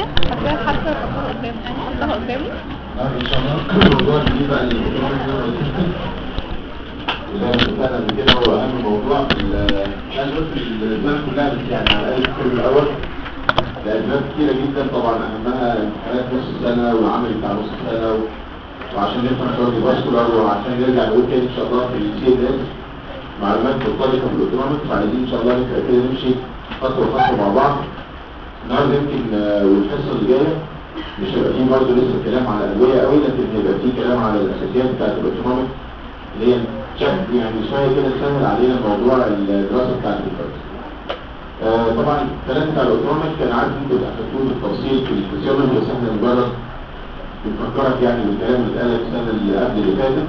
معايا هتلاقي الحركة الأطفال قدام يعني حطها قدامي نعم ان شاء الله الموضوع الجديد بقى اللي اللي انا اتفقنا قبل كده هو اهم موضوع ال- انا بس الاسباب كلها بس يعني على الاقل الترم الاول لاسباب كتيره جدا طبعا اهمها امتحانات نص السنه والعمل بتاع نص السنه و- وعشان نفهم كارديو فاسكولار وعشان نرجع نقول تاني ان شاء الله في السي ان اس معلومات مرتبطه بالاوتونوميك فعايزين ان شاء الله نبدا كده نمشي خطوه خطوه مع بعض النهارده يمكن آه، والحصه اللي جايه مش هيبقى فيه برضه لسه كلام على الادويه قوي لكن هيبقى فيه كلام على الاساسيات بتاعت الاوتونوميك اللي هي شكل يعني شويه كده تسهل علينا موضوع الدراسه بتاعت الفرد. آه طبعا الكلام بتاع الاوتونوميك انا عارف انتوا اخدتوه بالتفصيل في الفسيولوجي بس احنا مجرد بنفكرك يعني بالكلام اللي اتقال السنه اللي قبل اللي فاتت.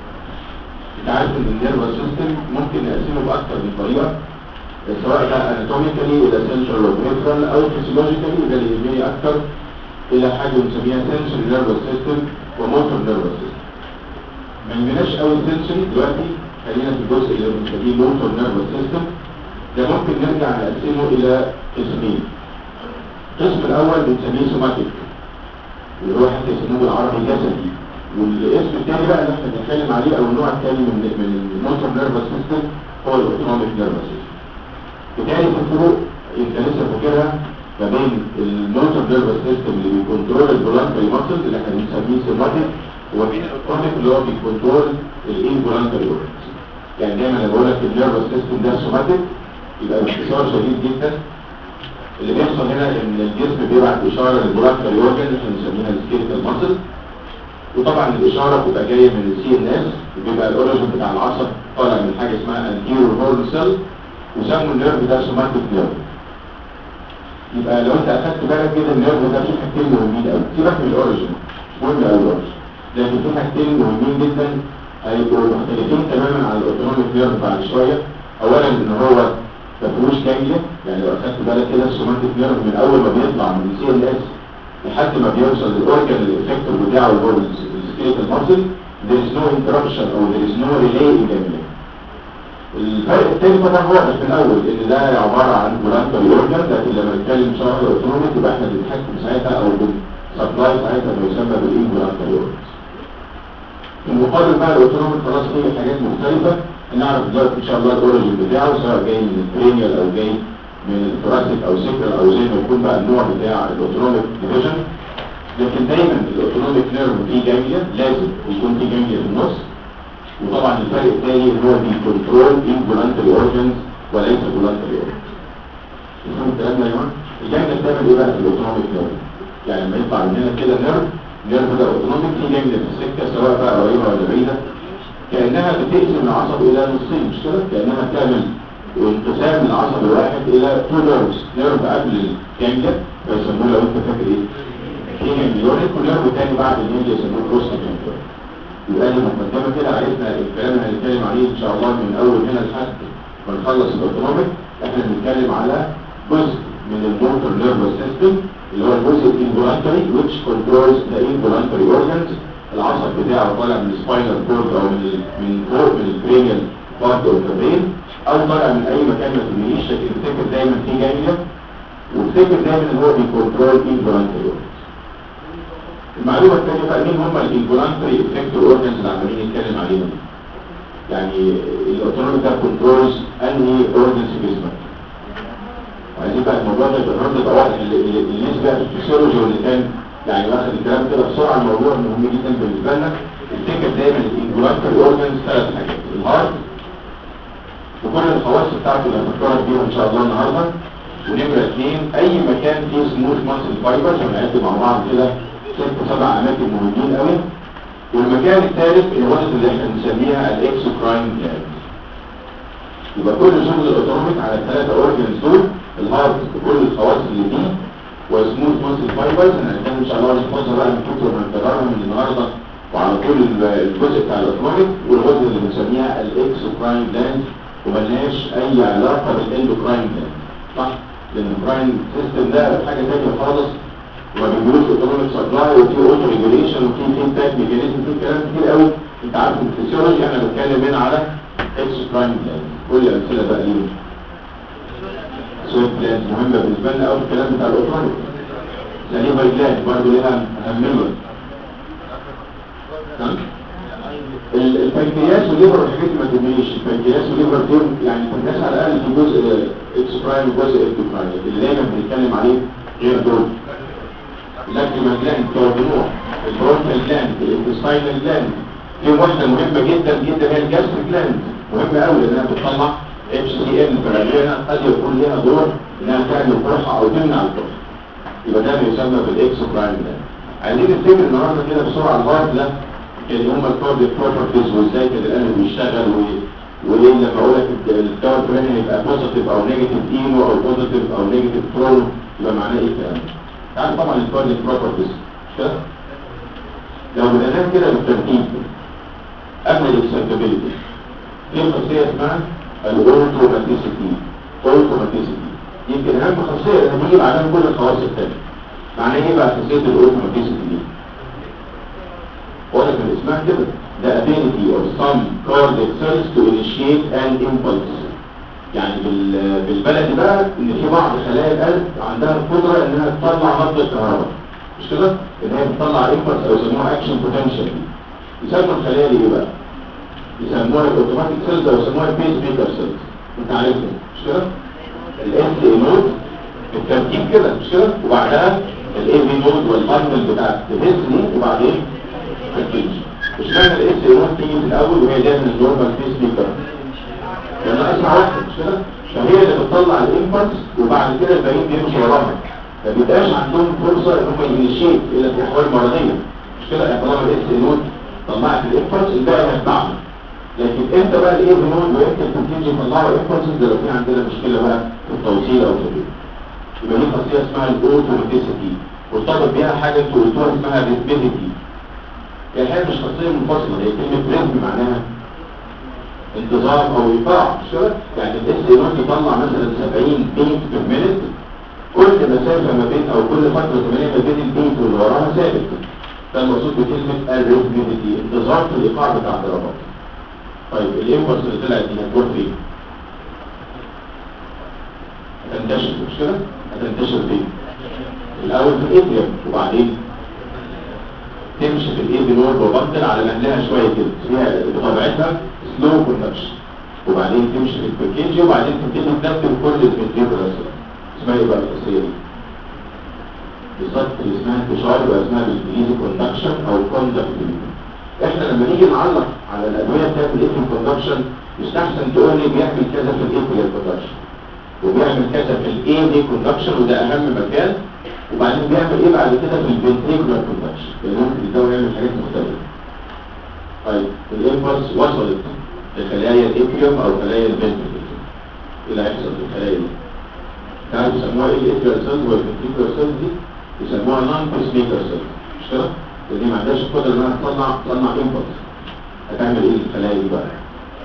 انت عارف ان النيرفس سيستم ممكن نقسمه باكثر من طريقه سواء ده اناتوميكالي الى سنترال وبريفرال او فيسيولوجيكالي ده اللي يهمني اكثر الى حاجه بنسميها سنسوري نيرفس سيستم وموتور نيرفس سيستم ما يهمناش قوي السنسوري دلوقتي خلينا في الجزء اللي بنسميه موتور نيرفس سيستم ده ممكن نرجع نقسمه الى قسمين القسم الاول بنسميه سوماتيك اللي هو حتى يسموه بالعربي جسدي والاسم الثاني بقى اللي احنا بنتكلم عليه او النوع الثاني من من الموتور نيرفس سيستم هو الاوتونوميك نيرفس سيستم بالتالي في فروق انت لسه فاكرها ما بين الموتور نيرفس سيستم اللي بيكنترول الفولانتري ماسل اللي احنا بنسميه سيماتيك وبين الاوتونيك اللي هو بيكنترول الانفولانتري اورجنز يعني دايما انا بقول لك النيرفس سيستم ده سوماتيك يبقى باختصار شديد جدا اللي بيحصل هنا ان الجسم بيبعت اشاره للفولانتري اورجن اللي احنا بنسميها السكيلتال ماسل وطبعا الاشاره بتبقى جايه من السي ان اس بيبقى الاوريجن بتاع العصب طالع من حاجه اسمها انتيرو هورن سيل وسموا النيرف ده سوماتيك نيرف يبقى لو انت اخدت بالك كده النيرف ده فيه حاجتين مهمين قوي سيبك من الاوريجن مش مهم قوي الاوريجن لكن في حاجتين مهمين جدا هيبقوا مختلفين تماما عن الاوتونوميك نيرف بعد شويه اولا ان هو ما فيهوش جانجليا يعني لو اخدت بالك كده السوماتيك نيرف من اول ما بيطلع من السي ان اس لحد ما بيوصل للاورجن الافكتور بتاعه اللي هو السكيلتال ماسل there is no interruption او there is no relay in ganglia الفرق الثاني طبعا واضح من الاول ان ده عباره عن فولانتري اورجن لكن لما نتكلم ان شاء الله اوتونوميك يبقى احنا بنتحكم ساعتها او بنسبلاي ساعتها ما يسمى بالانفولانتري اورجن في المقابل بقى الاوتونوميك خلاص فيه حاجات مختلفه نعرف دلوقتي ان شاء الله الاوريجن بتاعه سواء جاي من الكرينيال او جاي من الثوراسيك او سيكرال او زي ما يكون بقى النوع بتاع الاوتونوميك ديفيجن لكن دايما الاوتونوميك نيرف فيه جانجليا لازم يكون فيه جانجليا في النص وطبعا الفرق الثاني هو بيكنترول انفولانتري اورجنز وليس فولانتري اورجنز تفهموا الكلام ده يا جماعه؟ الجانجليا بتعمل ايه بقى في الاوتونوميك نيرف؟ يعني لما يطلع من هنا كده نيرف نيرف ده اوتونوميك فيه جانجليا في السكه سواء بقى قريبه ولا بعيده كانها بتقسم العصب الى نصين مش كده؟ كانها بتعمل انقسام العصب الواحد الى تو نيرفز نيرف قبل الجانجليا فيسموه لو انت فاكر ايه؟ في جانجليونيك ونيرف تاني بعد الجانجليا يسموه بروست جانجليونيك يبقى دي مقدمه كده عرفنا الكلام اللي هنتكلم عليه ان شاء الله من اول هنا لحد ما نخلص الاوتونوميك احنا بنتكلم على جزء من الموتور نيرفس سيستم اللي هو الجزء الانفولانتري which controls the involuntary organs العصب بتاعه طالع من السباينال كورد او من ال- من فوق من الكرينيال بارت اوف ذا برين او طالع من اي مكان ما تهمنيش لكن افتكر دايما في جانجليا وافتكر دايما ان هو بيكنترول involuntary organs المعلومة الثانية بقى مين هم الانفولانتري افكتور اورجنز اللي عمالين نتكلم عليهم يعني الاوتونومي ده كنترولز انهي اورجنز في جسمك وعايزين بقى الموضوع ده يبقى النهارده يبقى واضح اللي اللي- اللي الناس بقى في الفسيولوجي واللي كان يعني واخد الكلام كده بسرعه الموضوع مهم جدا بالنسبه لنا افتكر دايما الانفولانتري اورجنز ثلاث حاجات الهارت وكل الخواص بتاعته اللي هنفكرك بيها ان شاء الله النهارده ونمرة اثنين اي مكان فيه سموث ماسل فايبرز هنعد مع بعض كده ست سبع اماكن مهمين قوي والمكان الثالث الوسط اللي احنا بنسميها الاكسوكراين جلاند يبقى كل شغل الاوتوميك على الثلاثه اورجنز دول الهارت بكل الخواص اللي فيه وسموث ماسل فايبرز هنتكلم ان شاء الله نحفظها بقى من كتر ما نكررها من النهارده وعلى كل ال- الجزء بتاع الاوتوميك والغدة اللي بنسميها الاكسوكراين جلاند وملهاش اي علاقه بالاندوكراين جلاند صح؟ لان البراين سيستم ده حاجه ثانيه خالص وما بيقولوش اوتونوميك سبلاي وفي اوتو ريجوليشن وفي فيدباك ميكانيزم في كلام كتير قوي انت عارف في الفسيولوجي احنا بنتكلم هنا على اكس برايم جلاند قول لي امثله بقى ليه سويت جلاند مهمه بالنسبه لنا قوي الكلام بتاع الاوتونوميك سليفر جلاند برضه لها اهميه نعم ال- البنكرياس والليفر والحاجات دي ما تهمنيش البنكرياس والليفر دول يعني الناس على الاقل في جزء اكس برايم وجزء اف برايم اللي دايما بنتكلم عليه غير دول اللاكريمال جلاند بتوع الدموع البرونكال جلاند الانتستاينال جلاند في واحده مهمه جدا جدا هي الجاستريك جلاند مهمه قوي لانها بتطلع اتش سي ام فعليا قد يكون لها دور انها تعمل قرحه او تمنع القرحه يبقى ده بيسمى بالاكس برايم جلاند عايزين نفتكر النهارده كده بسرعه الغرض ده اللي هم الكارديو بروبرتيز وازاي كده القلب بيشتغل و- وايه لما اقول لك الدواء الفلاني هيبقى بوزيتيف او نيجاتيف اينو او بوزيتيف او نيجاتيف برونو يبقى معناه ايه الكلام ده؟ تعرف طبعا الكارديو بروبرتيز مش كده؟ لو بدأناها كده بالترتيب قبل الاكسبتابيلتي في خاصية اسمها الاوتوماتيسيتي اوتوماتيسيتي يمكن اهم خاصية لان بيجي بعدها كل الخواص التانية معناه ايه بقى خاصية الاوتوماتيسيتي دي؟ واضح من اسمها كده the ability of some cardiac cells to initiate an impulse يعني بال- بالبلدي بقى ان في بعض خلايا القلب عندها القدرة انها تطلع نبض كهرباء مش كده؟ ان هي بتطلع impulse او يسموها action potential يسموا الخلايا دي ايه بقى؟ يسموها الاوتوماتيك سيلز او يسموها البيس ميكر سيلز انت عارفهم مش كده؟ الاس اي نود بالترتيب كده مش كده؟ وبعدها الاي في نود والباندل بتاعت الهيس دي وبعدين الكيج مش معنى الاس اي نود تيجي في الاول وهي دايما النورمال بيس ميكر لانها اسرع واحده مش كده؟ فهي اللي بتطلع الامبلس وبعد كده الباقيين بيمشوا وراها ما بيبقاش عندهم فرصه ان هم ينشيت الا في احوال مرضيه مش كده؟ يعني طالما الاس اي نود طلعت الامبلس الباقي هيتبعها لكن امتى بقى الايه بنود وامتى الكونتينجي يطلعوا امبلسز ده لو في عندنا مشكله بقى في التوصيل او في البيت يبقى دي خاصيه اسمها الاوتوماتيسيتي مرتبط بيها حاجه انتوا قلتوها اسمها ريزبيليتي هي الحقيقه مش خاصيه منفصله هي كلمه ريزم معناها انتظام او ايقاع مش كده؟ يعني الاس اي يطلع مثلا 70 بيت بير مينت كل مسافه ما بين او كل فتره زمنيه ما بين البيت واللي وراها ثابت ده المقصود بكلمه الريزبيليتي انتظام في الايقاع بتاع الضربات طيب الامبلس اللي طلعت دي هتروح فين؟ هتنتشر مش كده؟ هتنتشر فين؟ الاول في الاتريوم وبعدين تمشي في الايه بنور وبطل على مهلها شويه كده فيها بطبيعتها سلو كونكشن وبعدين تمشي في البركيجي وبعدين تبتدي تدخل كل الفنتريكولار اسمها ايه بقى الخاصيه دي؟ بالظبط اللي اسمها انتشار يبقى اسمها بالانجليزي كوندكشن او كوندكتيفيتي احنا لما نيجي نعلق على الادويه بتاعت الايثيل كوندكشن يستحسن تقول لي بيعمل كذا في الايثيل كوندكشن وبيعمل كذا في الاي دي كوندكشن وده اهم مكان وبعدين بيعمل ايه بعد كده في الفنتريكولار كوندكشن لان ممكن الدواء يعمل حاجات مختلفه طيب الامبلس وصلت لخلايا الاتريوم او خلايا الفنتريكل ايه اللي هيحصل في الخلايا دي؟ تعرفوا يسموها ايه الاتريال سيلز والفنتريكولار سيلز دي؟ يسموها نون بيس ميكر سيلز مش كده؟ لان دي ما عندهاش القدره انها تطلع تطلع امبلس هتعمل ايه الخلايا دي بقى؟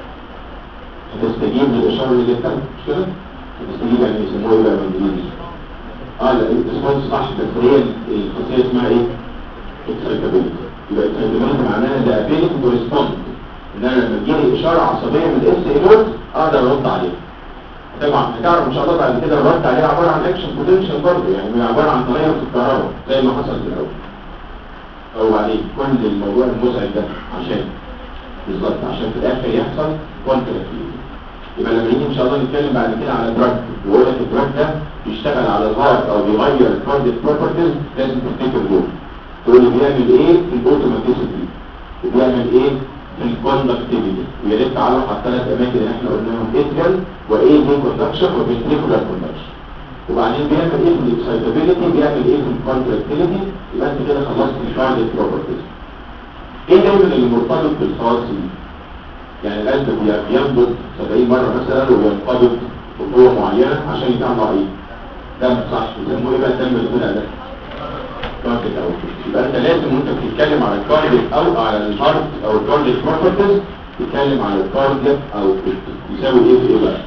هتستجيب للاشاره اللي جبتها مش كده؟ هتستجيب يعني يسموها ايه بقى بالانجليزي؟ اه لا الريسبونس صح بس هي الخاصيه اسمها ايه؟ اكسايتابيلتي يبقى اكسايتابيلتي معناها ذا ابيلتي تو ريسبوند ان انا لما تجيلي اشاره عصبيه من الاس اي نوت اقدر ارد عليها طبعا هتعرف ان شاء الله بعد كده الرد عليها عباره عن اكشن بوتنشال برضه يعني هي عباره عن تغير في الكهرباء زي ما حصل في الاول او عليه كل الموضوع المزعج ده عشان بالظبط عشان في الاخر يحصل كونتراكتيفيتي يبقى لما نيجي ان شاء الله نتكلم بعد كده على دراج ويقول لك الدراج ده بيشتغل على الهارت او بيغير الكارديك بروبرتيز لازم تفتكر دول تقول لي بيعمل ايه في الاوتوماتيسيتي وبيعمل ايه في الكوندكتيفيتي ويا ريت تعرف على الثلاث اماكن اللي احنا قلناهم اتريال وايه دي كوندكشن وفنتريكولار كوندكشن وبعدين بيعمل ايه في الاكسايتابيلتي بيعمل ايه في الكونتراكتيليتي يبقى انت كده خلصت الكارديك بروبرتيز ايه دايما اللي مرتبط بالخواص دي يعني القلب بي- بينبض 70 مرة مثلا وينقبض بقوة معينة عشان يطلع ايه؟ دم صح يسموه ايه بقى الدم اللي طلع ده؟ كارديك اوتبوت يبقى انت لازم وانت بتتكلم على الكارديك او على الهارت او الكارديك بروبرتيز تتكلم على الكارديك اوتبوت يساوي ايه في ايه بقى؟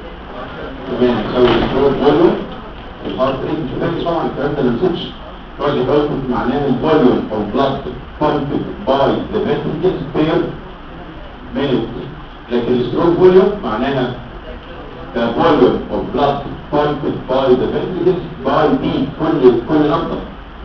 تمام يساوي الستروك فوليوم الهارت ريت مش فاكر طبعا الكلام ده ما نسيتش كارديك اوتبوت معناها الفوليوم اوف بلاد pumped by the ventricles per minute لكن الستروك فوليوم معناها the volume of blood pumped by the ventricles by beat كل كل نقطة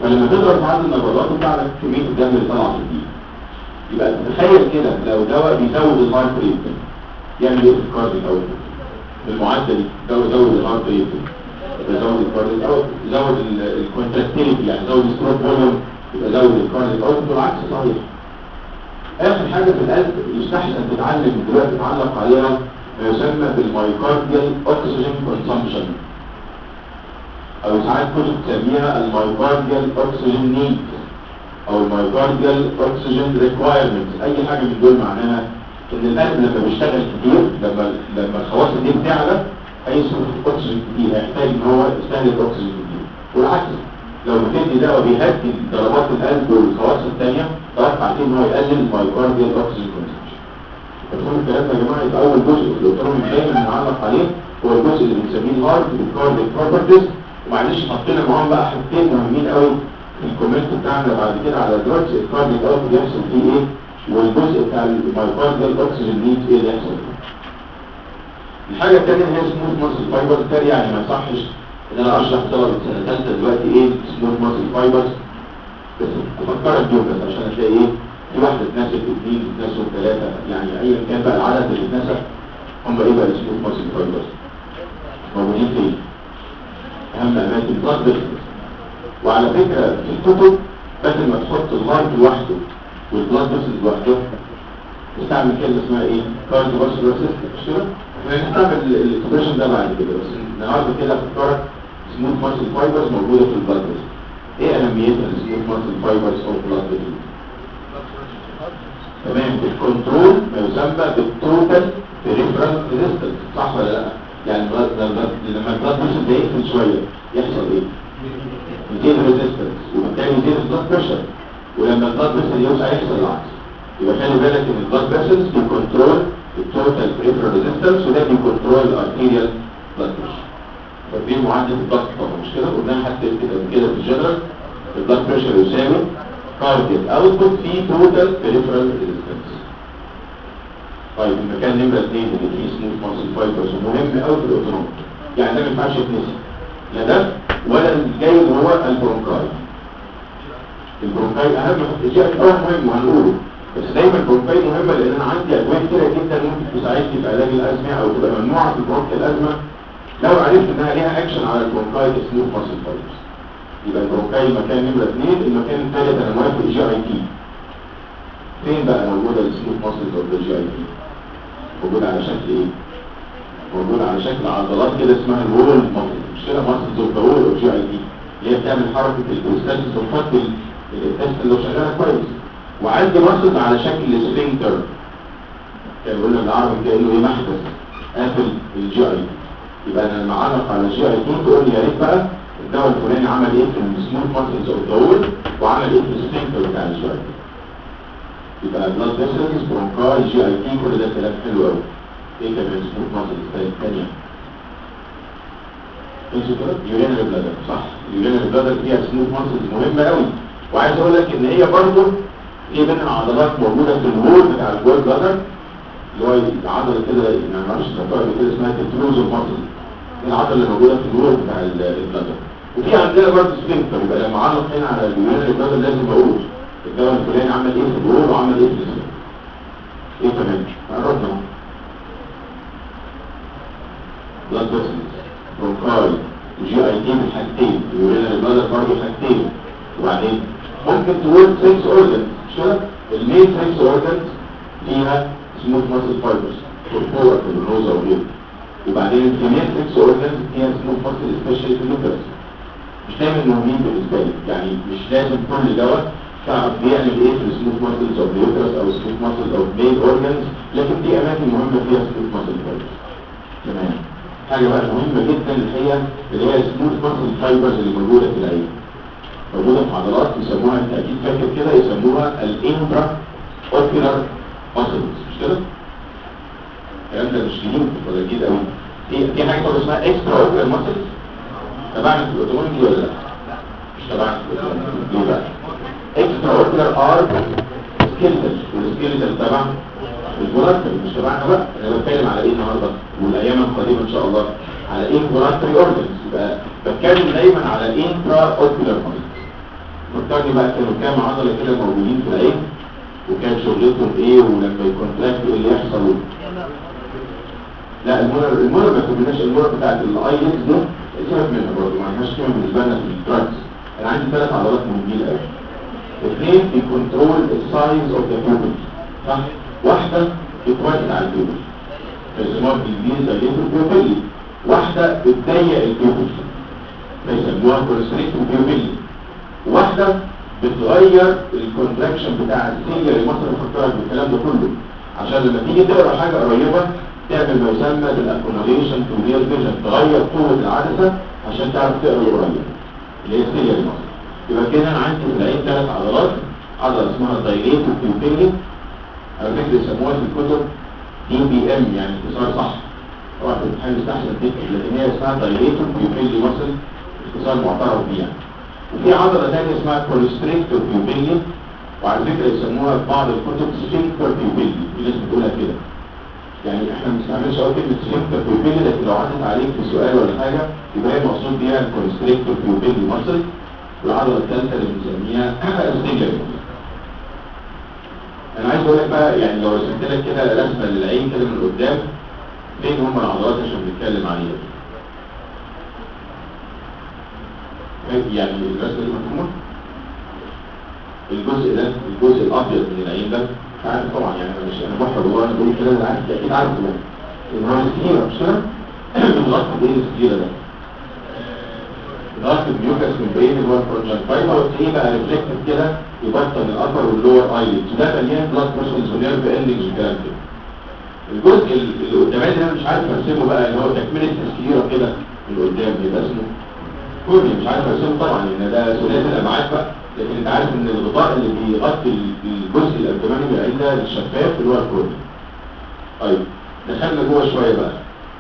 فلما تضرب في عدد النبضات بتاع لك كميه الدم اللي طالعه في الدقيقه يبقى تخيل كده لو دواء بيزود الهارت ريت يعمل ايه في الكارديك اوت بالمعدل دي دواء يزود الهارت ريت يزود الكارديك اوت يزود الكونتراكتيليتي يعني يزود الستروك فوليوم يبقى يزود الكارديك اوت والعكس صحيح اخر حاجه في القلب يستحسن تتعلم دلوقتي تتعلق عليها ما يسمى بالمايكارديال اوكسجين كونسامشن او ساعات كتب تسميها المايكارديال اوكسجين نيد او المايكارديال اوكسجين ريكوايرمنت اي حاجه من دول معناها ان القلب لما بيشتغل كتير لما لما الخواص دي بتعلى هيصرف اكسجين كتير هيحتاج ان هو يستهلك اكسجين كتير والعكس لو بتدي دواء بيهدي ضربات القلب والخواص الثانيه توقع فيه ان هو يقلل المايكارديال اوكسجين كونسامشن مفهوم الكلام يا جماعه يبقى اول جزء في الاوتونومي دايما بنعلق عليه هو الجزء اللي بنسميه الهارد بالكارديك بروبرتيز ومعلش حطينا معاهم بقى حاجتين مهمين قوي في الكومنت بتاعنا بعد كده على الدروتس الكارديك اوت بيحصل فيه ايه والجزء بتاع المايكارديال اوكسجين نيد ايه اللي يحصل فيه الحاجه الثانيه هي سموث ماسل فايبر بالتالي يعني ما يصحش ان انا اشرح طلبه سنه ثالثه دلوقتي ايه سموث ماسل فايبرز بس افكرك بيهم بس عشان هتلاقي ايه في واحده اتنست اثنين اتنسوا ثلاثه يعني ايا كان بقى العدد اللي اتنسى هم ايه بقى السموث ماسل فايبرز موجودين فين اهم اماكن بلاد وعلى فكره في الكتب بدل ما تحط الهارت لوحده والبلاد فيسل لوحده استعمل كلمه اسمها ايه كارديو فاسكولار سيستم مش كده احنا هنستعمل الاكسبريشن ده بعد كده بس النهارده كده فكرك سموث ماسل فايبرز موجوده في البلاد فيسل ايه اهميتها السموث ماسل فايبرز او بلاد فيسل تمام الكنترول ما يسمى بالتوتال بريفرال ريزيستنس صح ولا لا يعني لما البلاد بريشر ده يقفل شويه يحصل ايه يزيد ريزيستنس وبالتالي يزيد البلاد بريشر ولما البلاد بريشر يوسع يحصل العكس يبقى خلي بالك ان البلاد بريشرز بيكنترول التوتال بريفرال ريزيستنس وده بيكنترول الارتيريال بلاد بريشر فدي معدل الضغط طبعا مش كده قلنا حتى كده كده في الجنرال البلاد بريشر يساوي كارديال اوتبوت في توتال بريفرال ريزيستنس طيب المكان نمرة اثنين اللي فيه سموث ماسل فايبرز مهم قوي في الاوتونوم يعني ده ما ينفعش يتنسي لا ده ولا الجاي اللي هو البرونكاي البرونكاي اهم الجاي الاول مهم وهنقوله بس دايما البرونكاي مهمة لان انا عندي ادوية كتيرة جدا ممكن تساعدني في علاج الازمة او تبقى ممنوعة في برونك الازمة لو عرفت انها ليها اكشن على البرونكاي سموث ماسل فايبرز يبقى البرونكاي مكان نمرة اثنين المكان الثالث انا موافق جي اي تي فين بقى موجودة السموث ماسل او الجي اي تي موجودة على شكل ايه موجودة على شكل عضلات كده اسمها الوول ماسل مش كده ماسل اوف ذا وول او جي اي تي اللي هي بتعمل حركة البروستاتيس وفض التست اللي شغالة كويس وعندي ماسل على شكل سفنكتر كان يقول لك العربي كانه ايه محبس قافل الجي اي يبقى انا لما اعلق على الجي اي تي تقول لي يا ريت بقى الدواء الفلاني عمل ايه في السموث ماسلز اوف ذا وول وعمل ايه في السفنكتر بتاع الجي اي تي يبقى بلاد فيسلز برونكاي جي اي تي كل ده كلام حلو قوي ايه كمان سموث ماسل الثانيه ايش كده يورينال بلادر صح اليورينال بلادر فيها سموث ماسلز مهمه قوي وعايز اقول لك ان هي برضه في منها عضلات موجوده في الوول بتاع الجول بلادر اللي هو العضله كده ما اعرفش تفكر كده اسمها تتروزو ماسل العضله اللي موجوده في الوول بتاع البلادر وفي عندنا برضه سفنكتر يبقى لما اعلق هنا على اليورينال بلادر لازم اقول الدواء الفلاني عمل ايه في الوول وعمل ايه في الجسم ايه كمان قربنا بلاد فيسلز برونكاي وجي اي تي بالحاجتين اليورينال بلادر برضه حاجتين وبعدين ممكن تقول 6 اورجنز مش كده المين 6 اورجنز فيها سموث ماسل فايبرز فوق في النوزه وغيره وبعدين الكمية 6 اورجنز فيها سموث ماسل سبيشال في اللوكس مش دايما مهمين بالنسبه لي يعني مش لازم كل دواء تعرف بيعمل ايه في السموث ماسلز اوف اليوترس او السموث ماسل اوف مين اورجنز لكن دي اماكن مهمه فيها سموث ماسل فايبرز تمام حاجه بقى مهمه جدا الحقيقه اللي هي السموث ماسل فايبرز اللي موجوده في العين موجوده في عضلات يسموها انت اكيد فاكر كده يسموها الانترا اوكيولار ماسلز مش كده؟ الكلام ده مش جديد ولا جديد قوي في في حاجه برضه اسمها اكسترا اوكيولار ماسلز تبعنا في الاوتومون دي ولا لا؟ مش تبعنا في الاوتومون ليه بقى؟ اكسترا اوكيولار ار سكيلتل والسكيلتل تبع الفولانتري مش تبعنا بقى انا بتكلم على ايه النهارده والايام القادمه ان شاء الله على ايه فولانتري اورجنز يبقى بتكلم دايما على انترا اوكيولار ماسلز فكرني بقى كانوا كام عضله كده موجودين في العين وكان شغلتهم ايه ولما يكونتراكت ايه اللي يحصل لا المونر المونر ما كملناش المونر بتاعت الايلتس ده سيبك منها برضه ما عندناش قيمه بالنسبه لنا في الدراجز انا عندي ثلاث عضلات مهمين قوي اثنين بيكنترول السايز اوف ذا بيوبل صح واحده بتوسع البيوبل فيسموها بالانجليزي دايليتور بيوبل واحده بتضيق البيوبل فيسموها كونستريكتور بيوبل واحده بتغير الكونتراكشن بتاع السيليا المصر الفكرة بالكلام ده كله عشان لما تيجي تقرا حاجه قريبه تعمل ما يسمى بالاكوموديشن تو ريال فيجن تغير قوه العدسه عشان تعرف تقرا قريب اللي هي السيليا المصر يبقى كده انا عندي في العين ثلاث عضلات عضله اسمها دايليتور بيوبيلي على فكره يسموها في الكتب دي بي ام يعني اختصار صح طبعا في الامتحان يستحسن تكتب لكن هي اسمها دايليتور بيوبيلي مصر اختصار معترف بيه يعني وفي عضلة ثانية اسمها كوليستريكتور بيوبيلي وعلى فكرة يسموها في بعض الكتب سفنكتر بيوبيلي في ناس بتقولها كده يعني احنا ما بنستعملش قوي كلمة سفنكتر بيوبيلي لكن لو عدت عليك في سؤال ولا حاجة يبقى هي مقصود بيها الكوليستريكتور بيوبيلي مصري والعضلة الثالثة اللي بنسميها السيجر انا عايز اقول لك بقى يعني لو رسمت لك كده رسمة للعين كده من قدام فين هم العضلات عشان بنتكلم عليها يعني الرسمة دي مفهومة الجزء ده الجزء الابيض من العين ده عارف طبعا يعني انا مش انا بحر والله انا بقول كده انا عارف اكيد عارف ده ان هو السكيرة مش كده بنغطي بايه السكيرة ده بنغطي بيوكس من بين اللي هو البرونجنتايما وتلاقيه بقى ريفلكتد كده يبطن الابر واللور ايليد وده مليان بلاد بريشر ونيرف اندنجز والكلام كده الجزء اللي قدامي ده مش عارف ارسمه بقى اللي هو تكمله السكيرة كده اللي قدام يبقى اسمه كورنيا مش عارف ارسمه طبعا لان ده ثلاثي الابعاد بقى لكن انت عارف ان الغطاء اللي بيغطي الجزء الابدماني من العين ده الشفاف اللي هو الكورنيا طيب دخلنا جوه شويه بقى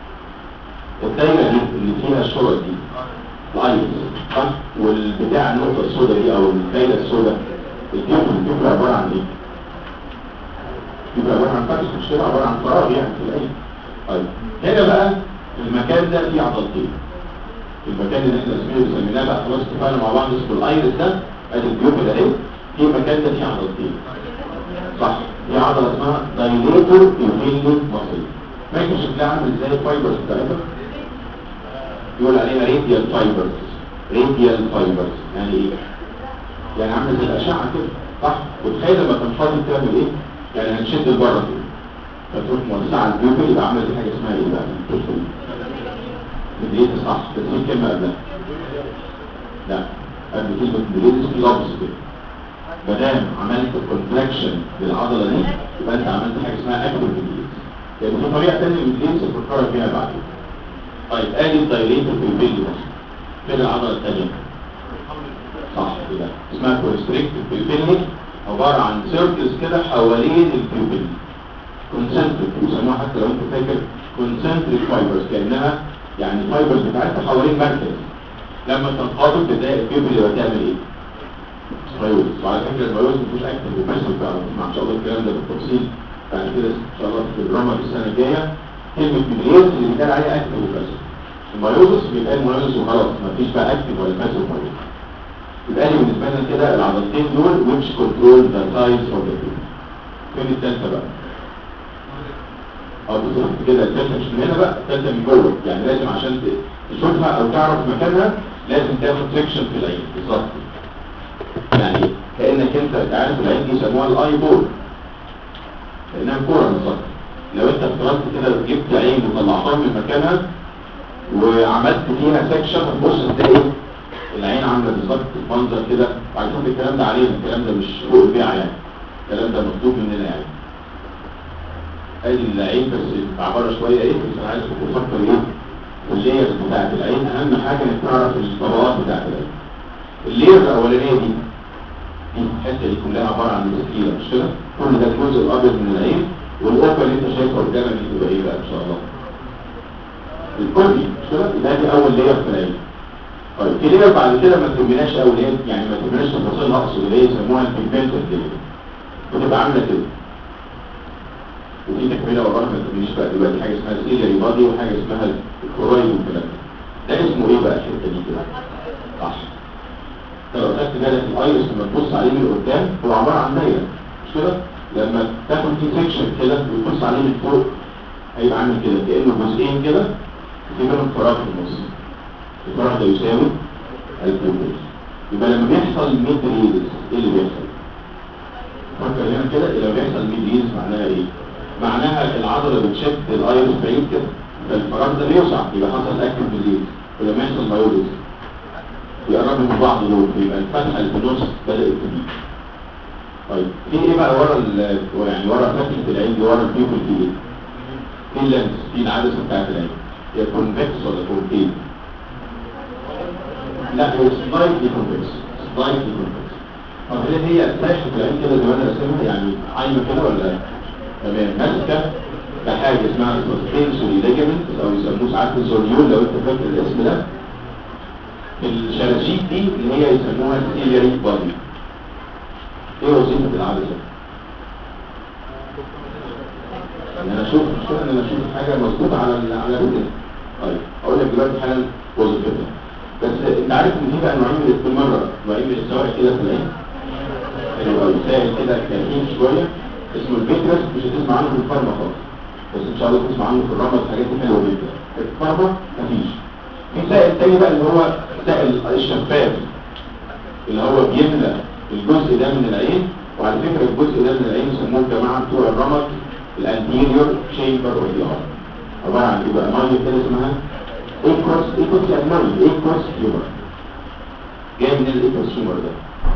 الدايره دي اللي فيها الشرط دي الايس صح والبتاع النقطه السوداء دي او الدايره السوداء الجبل الجبل عباره عن ايه؟ الجبل عباره عن فرس مش كده عباره عن فراغ يعني في العين طيب هنا بقى المكان ده فيه عضلتين المكان اللي احنا اسمه سميناه بقى خلاص اتفقنا مع بعض اسمه الايرس ده ادي الجيوب ده اهي في مكان ده فيه عضلتين صح في عضله اسمها دايليتور يوفيلي ماسل فاكر شكلها عامل ازاي الفايبرز بتاعتها يقول عليها راديال فايبرز راديال فايبرز يعني ايه يعني عامله زي الاشعه كده صح وتخيل لما تنفضل تعمل ايه يعني هنشد لبره كده فتروح موسعه الجيوب يبقى عامله دي حاجه اسمها ايه بقى مدريد صح بس في كلمة قبلها لا قبل كلمة مدريد في لفظ كده مادام عملت كونتراكشن للعضلة دي يبقى انت عملت حاجة اسمها اكتر مدريد يعني في طريقة تانية للمدريد تفكرها فيها بعدين طيب ادي الدايليتور في البيلي مثلا فين العضلة التانية صح كده اسمها كونستريكتور في البيلي عبارة عن سيركلز كده حوالين البيوبيلي كونسنتريك بيسموها حتى لو انت فاكر كونسنتريك فايبرز كأنها يعني الفايبرز بتاعتها حوالين مركز لما تنقبض تلاقي البيبل يبقى تعمل ايه؟ مايوز وعلى فكره المايوز مفيش اكتف وباسف بقى مع ان شاء الله الكلام ده بالتفصيل بعد كده ان شاء الله في الدراما في السنه الجايه كلمه مليون اللي بيتقال عليها اكتف وباسف المايوزس بيتقال مايوزس وخلاص مفيش بقى اكتف ولا باسف مايوز يبقى لي بالنسبه لنا كده العضلتين دول which control the size of the tube فين الثالثه بقى؟ او بالظبط كده الثالثه مش من هنا بقى الثالثه من جوه يعني لازم عشان تشوفها او تعرف مكانها لازم تاخد سكشن في العين بالظبط يعني كانك انت عارف العين دي يسموها الاي بول لانها كوره بالظبط لو انت افترضت كده جبت عين وطلعتها من مكانها وعملت فيها سكشن هتبص تلاقي العين عامله بالظبط منظر كده وعلى فكره الكلام ده علينا الكلام ده مش فوق البيع يعني الكلام ده مطلوب مننا يعني ادي العين بس عباره شويه ايه بس انا عايز افكر ايه في اللايرز بتاعت العين اهم حاجه انك تعرف الطبقات بتاعت العين اللاير الاولانيه دي دي الحته دي كلها عباره عن مسكيله مش كده كل ده الجزء الابيض من العين والاوبا اللي انت شايفها قدامك دي تبقى ايه بقى ان شاء الله الكورني مش كده يبقى دي اول لاير في العين طيب في لاير بعد كده ما تهمناش قوي اللي هي يعني ما تهمناش تفاصيلها اقصد اللي هي يسموها البيجمنتد لاير بتبقى عامله كده ودي تكمله وراها ما تقوليش بقى دلوقتي حاجه اسمها سيلياري بادي وحاجه اسمها الكورايد والكلام ده ده اسمه ايه بقى الحته دي كده صح لو خدت بالك الايرس لما تبص عليه من قدام هو عباره عن دايره مش كده لما تاخد فيه سيكشن كده وتبص عليه من فوق هيبقى عامل كده كانه جزئين كده في منهم فراغ في النص الفراغ ده يساوي البيوبل يبقى لما بيحصل ميد ريلز ايه اللي بيحصل فكر هنا كده لما بيحصل ميد ريلز معناها ايه معناها العضله بتشد الايرس بعيد كده فالفراغ ده بيوسع يبقى حصل اكتف ريلز ولما يحصل مايوليز يقربوا من بعض دول يبقى الفتحه اللي في النص بدات تزيد طيب في ايه بقى ورا ال يعني ورا فتحه العين دي ورا البيوبل في ايه في اللينس في العدسه بتاعت العين هي كونفكس ولا كونكيف لا هو سلايتلي كونفكس سلايتلي كونفكس طب هل هي ساحه العين كده زي ما انا راسمها يعني عايمه كده ولا تمام ماسكه بحاجه اسمها سسبنسوري ليجمنت او يسموه ساعات الزوليول لو انت فاكر الاسم ده الشراشيب دي اللي هي يسموها سيلياري بادي ايه وظيفه العدسه ان انا اشوف مش ان انا اشوف حاجه مظبوطه على ال- على الرؤيه طيب اقول لك دلوقتي حالا وظيفتها بس انت عارف ان في بقى نوعين من بالمره نوعين من السوائل كده في العين حلو قوي سائل كده كريم شويه اسمه الفيترس مش هتسمع عنه في الفارما خالص بس ان شاء الله تسمع عنه في الرمل الحاجات دي حلوه جدا الفارما مفيش في سائل تاني بقى اللي هو سائل الشفاف اللي هو بيملى الجزء ده من العين وعلى فكره الجزء ده من العين يسموه الجماعه بتوع الرمد الانتيريور تشامبر اوف ذا ار عباره عن ايه بقى ميه كده اسمها ايكوس ايكوس يعني ميه ايكوس هيومر جاي من الايكوس هيومر ده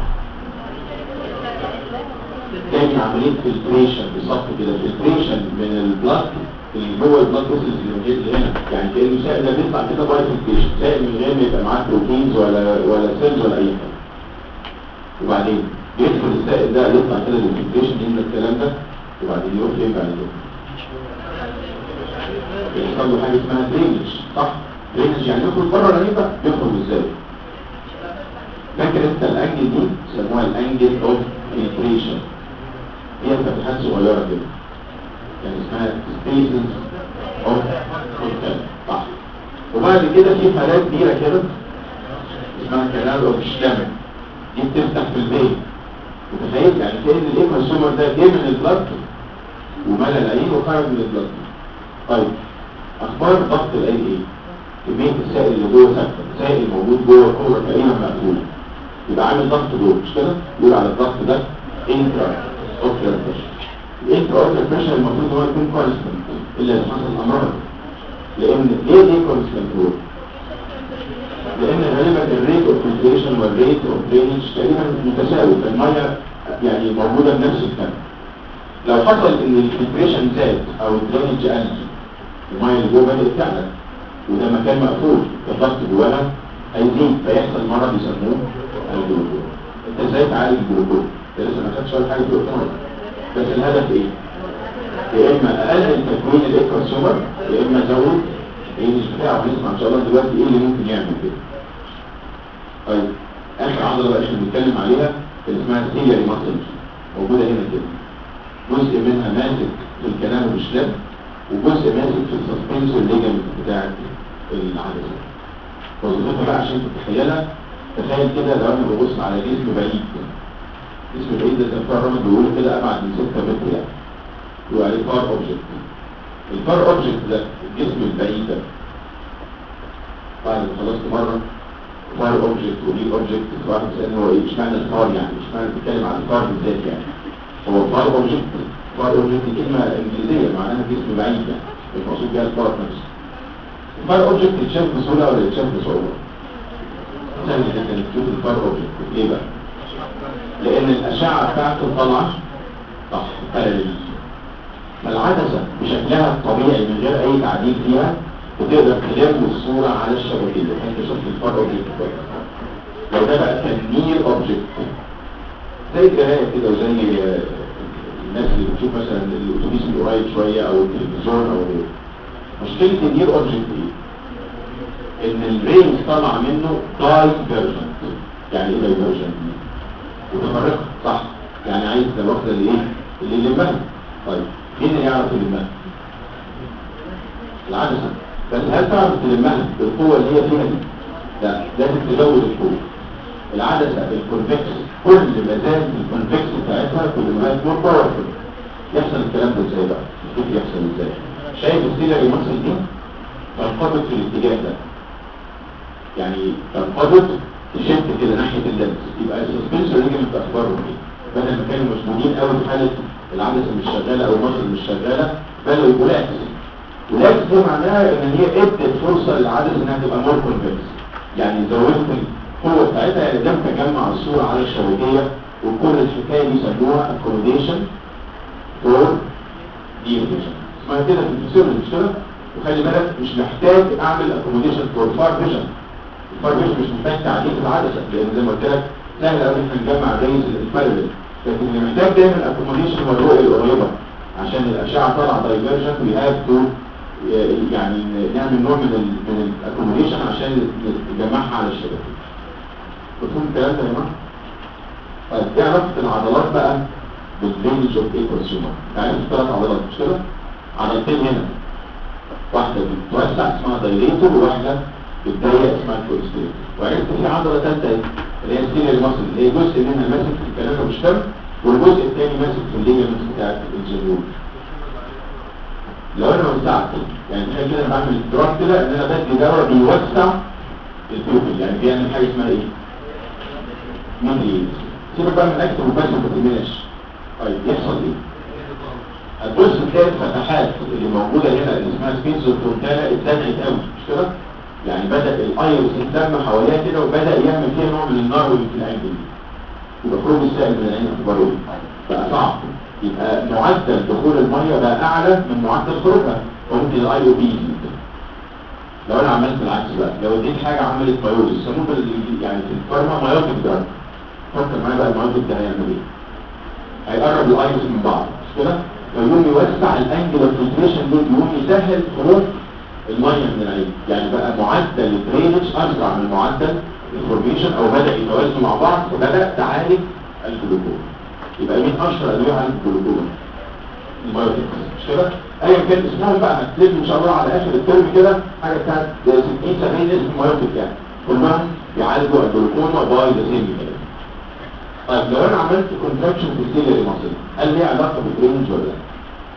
جاي من عمليه فلتريشن بالظبط كده فلتريشن من البلاد اللي جوه البلاد فيسلز اللي هنا يعني كانه سائل ده بيطلع كده باي فلتريشن سائل من غير ما يبقى معاه بروتينز ولا ولا سيلز ولا اي حاجه وبعدين يدخل السائل ده يطلع كده للفلتريشن يملى الكلام ده وبعدين يروح فين بعد كده بيحصل له حاجه اسمها درينج صح درينج يعني يخرج بره العين بقى يخرج ازاي فاكر انت الانجل دي يسموها الانجل اوف فلتريشن هي فتحات صغيره كده يعني اسمها سبيسز اوف فلتريشن صح وبعد كده في حالات كبيره كده اسمها كانال اوف شلامك دي بتفتح في البيت متخيل يعني كأن الايكوسومر ده جه من البلد وملى العين وخرج من البلد طيب اخبار ضغط العين ايه كميه السائل اللي جوه ثابته السائل موجود جوه الكوره تقريبا مقفوله يبقى عامل ضغط جوه مش كده يقول على الضغط ده انترا اوكيولار بريشر الانترا اوكيولار بريشر المفروض هو يكون كونستنت الا اذا حصل امراض لان ليه ليه كونستنت هو لان غالبا الريت اوف فلتريشن والريت اوف درينج تقريبا متساوي فالميه يعني موجوده بنفس الكم لو حصل ان الفلتريشن زاد او الدرينج قل الميه اللي جوه بدات تعلى وده مكان مقفول الضغط جواها هيزيد فيحصل مرض يسموه الجلوكوز انت ازاي تعالج الجلوكوز؟ ده لسه ما خدتش ولا حاجه في الوقت بس الهدف ايه؟ يا اما اقلل تكوين الايكوسومر يا اما ازود الرينج بتاعه هنسمع ان شاء الله دلوقتي ايه اللي ممكن يعمل كده طيب اخر عضله بقى احنا بنتكلم عليها اللي اسمها السيلياري ماسل موجوده هنا كده جزء منها ماسك في الكلام والشلاب وجزء ماسك في السسبنسور ليجمنت بتاعت العدسه وظيفتها بقى عشان تتخيلها تخيل كده لو انا ببص على جسم بعيد جسم بعيد ده زي ما الرمل بيقولوا كده ابعد من 6 متر يعني يقول عليه فار اوبجكت الفار اوبجكت ده الجسم البعيد ده بعد ما خلصت مره فار اوبجكت وليه اوبجكت واحد سألني هو ايه اشمعنى الفار يعني اشمعنى بتتكلم عن الفار بالذات يعني هو فار اوبجكت فار اوبجكت دي كلمه انجليزيه معناها جسم بعيد يعني مش مقصود بيها الفار نفسه الفار اوبجكت يتشاف بسهوله ولا يتشاف بصعوبه؟ سهل جدا تشوف الفار اوبجكت ليه بقى؟ لان الاشعه بتاعته طالعه صح باراليل فالعدسه بشكلها الطبيعي من غير اي تعديل فيها وتقدر تلم الصورة على الشبكية انت شفت الفار اوبجكت كويس لو ده بقى كان نير اوبجكت زي القراية كده وزي آه، الناس اللي بتشوف مثلا الاتوبيس اللي قريب شوية او التلفزيون او غيره مشكلة النير اوبجكت ايه؟ ان الرينج طالع منه دايفرجنت يعني ايه دايفرجنت؟ متفرقة صح يعني عايز ده واخدة اللي ايه؟ اللي يلمها طيب مين اللي يعرف يلمها؟ العدسة بس هل تعرف تلمها بالقوة اللي هي فيها دي؟ لا لازم تزود القوة العدسه الكونفكس كل ما زاد الكونفكس بتاعتها كل ما بقت مور باورفل يحصل الكلام ده ازاي بقى؟ شوف يحصل ازاي شايف السيلري ماسل دي تنقبض في الاتجاه ده يعني تنقبض تشد كده ناحيه اللمس يبقى السسبنسور ليجمنت اخبارهم ايه؟ بدل ما كانوا مشدودين قوي في حاله العدسه مش شغاله او المصل مش شغاله بدأوا يبقوا لاكس ولاكس دي معناها ان هي ادت فرصه للعدسه انها تبقى مور كونفكس يعني زودت القوه بتاعتها يعني لم تجمع الصوره على الشبكيه وكل الحكايه دي يسموها اكوموديشن فور ديفيجن اسمها كده في الفسيولوجي مش كده وخلي بالك مش محتاج اعمل اكوموديشن فور فار فيجن الفار فيجن مش محتاج تعديل في العدسه لان زي ما قلت لك سهل قوي ان احنا نجمع الرينج البارلل لكن اللي محتاج دايما اكوموديشن هو الرؤيه القريبه عشان الاشعه طالعه دايفرجنت وي هاف تو يعني نعمل نوع من ال من الاكوموديشن عشان نجمعها على الشبكه مفهوم الكلام ده يا جماعه طيب ايه علاقه العضلات بقى بالرينج اوف ايه كونسيومر يعني في ثلاث عضلات مش كده عضلتين هنا واحده بتوسع اسمها دايليتور وواحده بتضيق اسمها الكونستريتور وعرفت في عضله ثالثه اللي هي السيريال ماسل اللي هي جزء منها ماسك في الكلام مش تم والجزء الثاني ماسك في الليجمنت بتاعت الجنون لو انا وسعت يعني تخيل كده انا بعمل دراج كده ان انا بدي دواء بيوسع البيوبل يعني بيعمل حاجه اسمها ايه؟ موديليت سيبك بقى من الاكتر وبس ما تتمناش طيب يحصل ايه؟ هتبص تلاقي الفتحات اللي موجوده هنا اللي اسمها سبينس والفونتانا اتزنقت قوي مش كده؟ يعني بدا الايرس يتلم حواليها كده وبدا يعمل فيها نوع من النار اللي في العين دي يبقى خروج السائل من العين اخباره ايه؟ بقى صعب يبقى معدل دخول الميه بقى اعلى من معدل خروجها وممكن الاي او بي لو انا عملت العكس بقى لو اديت حاجه عملت مايوز يسموه بال- يعني في الفارما مايوتيك دراج فكر معايا بقى المايوتيك ده هيعمل ايه؟ هيقرب الايرس من بعض مش كده؟ فيقوم يوسع الانجل فلتريشن دول يقوم يسهل خروج الميه من العين يعني بقى معدل الدرينج اسرع من معدل الفورميشن او بدا يتوازنوا مع بعض فبدا تعالج الجلوكوز يبقى مين اشهر ادويه عن الجلوكوز المايوتيك مش كده ايا كان اسمهم بقى هتلاقي ان شاء الله على اخر الترم كده حاجه بتاعت 60 70 اسم مايوتيك يعني كلهم بيعالجوا الجلوكوما باي ذا سيم طيب لو انا عملت كونتراكشن في السيلري ماسل هل ليه علاقه بالدرينج ولا لا؟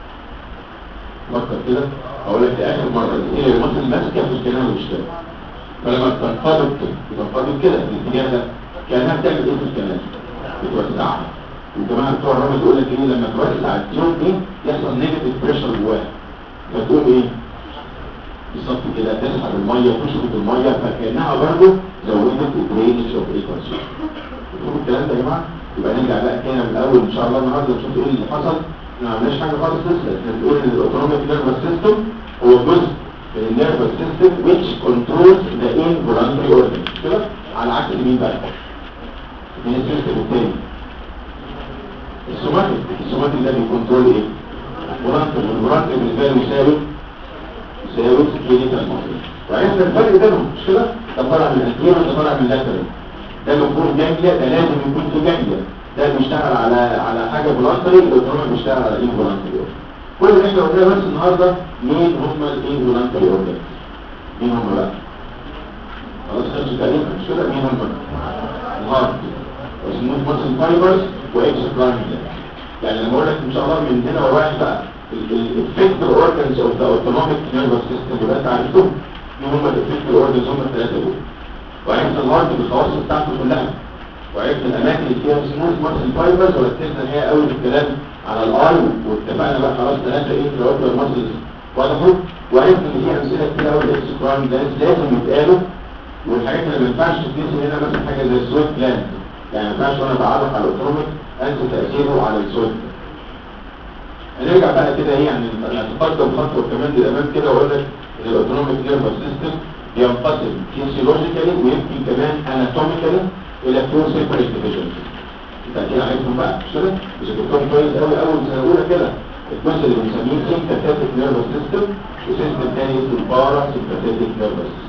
فكر كده اقول لك اخر مره السيلري ماسل ماسكه في الكلام والاشتراك فلما تنقبض تنقبض كده في الاتجاه ده كانها بتعمل ايه في الكلام؟ بتوسعها والجماعه بتوع الرمل يقول لك ايه لما توسع التيوب دي يحصل نيجاتيف بريشر جواها فتقوم ايه؟ بالظبط كده تسحب الميه تشفط الميه فكانها برضه زودت الدرينج اوف ايكواسيون شوفوا الكلام ده يا جماعه يبقى نرجع بقى كده من الاول ان شاء الله النهارده نشوف ايه اللي حصل احنا ما عملناش حاجه خالص لسه احنا بنقول ان الاوتونوميك نيرفس سيستم هو جزء من النيرفس سيستم which controls the involuntary organ كده على عكس مين بقى؟ من السيستم الثاني السوماتيك السوماتيك ده بيكنترول ايه؟ مرتب والمرتب بالنسبه له يساوي يساوي كلينيكال مصري وعرفنا الفرق بينهم مش كده؟ ده طالع من الانتيريور وده طالع من اللاترال ده المفروض جانجليا ده لازم يكون في جانجليا ده بيشتغل على على حاجه فولانتري والاوتونومي بيشتغل على ايه فولانتري كل اللي احنا قلناه بس النهارده مين هم الايه فولانتري اورجان مين هم بقى؟ خلاص خلصوا تقريبا مش كده مين هم؟ الهارت وسموه ماسل فايبرز واكس برايم يعني لما اقول لك ان شاء الله من هنا ورايح بقى الافكتور اورجانز اوف ذا اوتونوميك نيرفس سيستم يبقى انت عرفتهم مين هم الافكتور اورجانز هم الثلاثه دول وعرفت الهارت بالخواص بتاعته كلها وعرفت الاماكن اللي فيها سموث ماسل فايبرز وركزنا هي قوي في الكلام على الاي واتفقنا بقى خلاص ثلاثه انتراوكولار ماسلز وضحوا وعرفت ان في امثله كتير قوي للاكس برايم جلاند لازم يتقالوا والحاجات اللي ما ينفعش تتنسي هنا مثلا حاجه زي السويت جلاند يعني ما ينفعش وانا بعرف على الاوتوميك انسى تاثيره على السويت هنرجع بقى كده ايه يعني نتقدم خطوه كمان للامام كده واقول لك ان الاوتونوميك نيرفس سيستم ينقسم فيسيولوجيكالي ويمكن كمان اناتوميكالي الى تو سيبريت ديفيجنز انت اكيد عارفهم بقى مش كده مش كنتهم كويس قوي اول سنه اولى كده الجزء اللي بنسميه سيمباثيك نيرفس سيستم وسيستم تاني اسمه البارا سيمباثيك نيرفس سيستم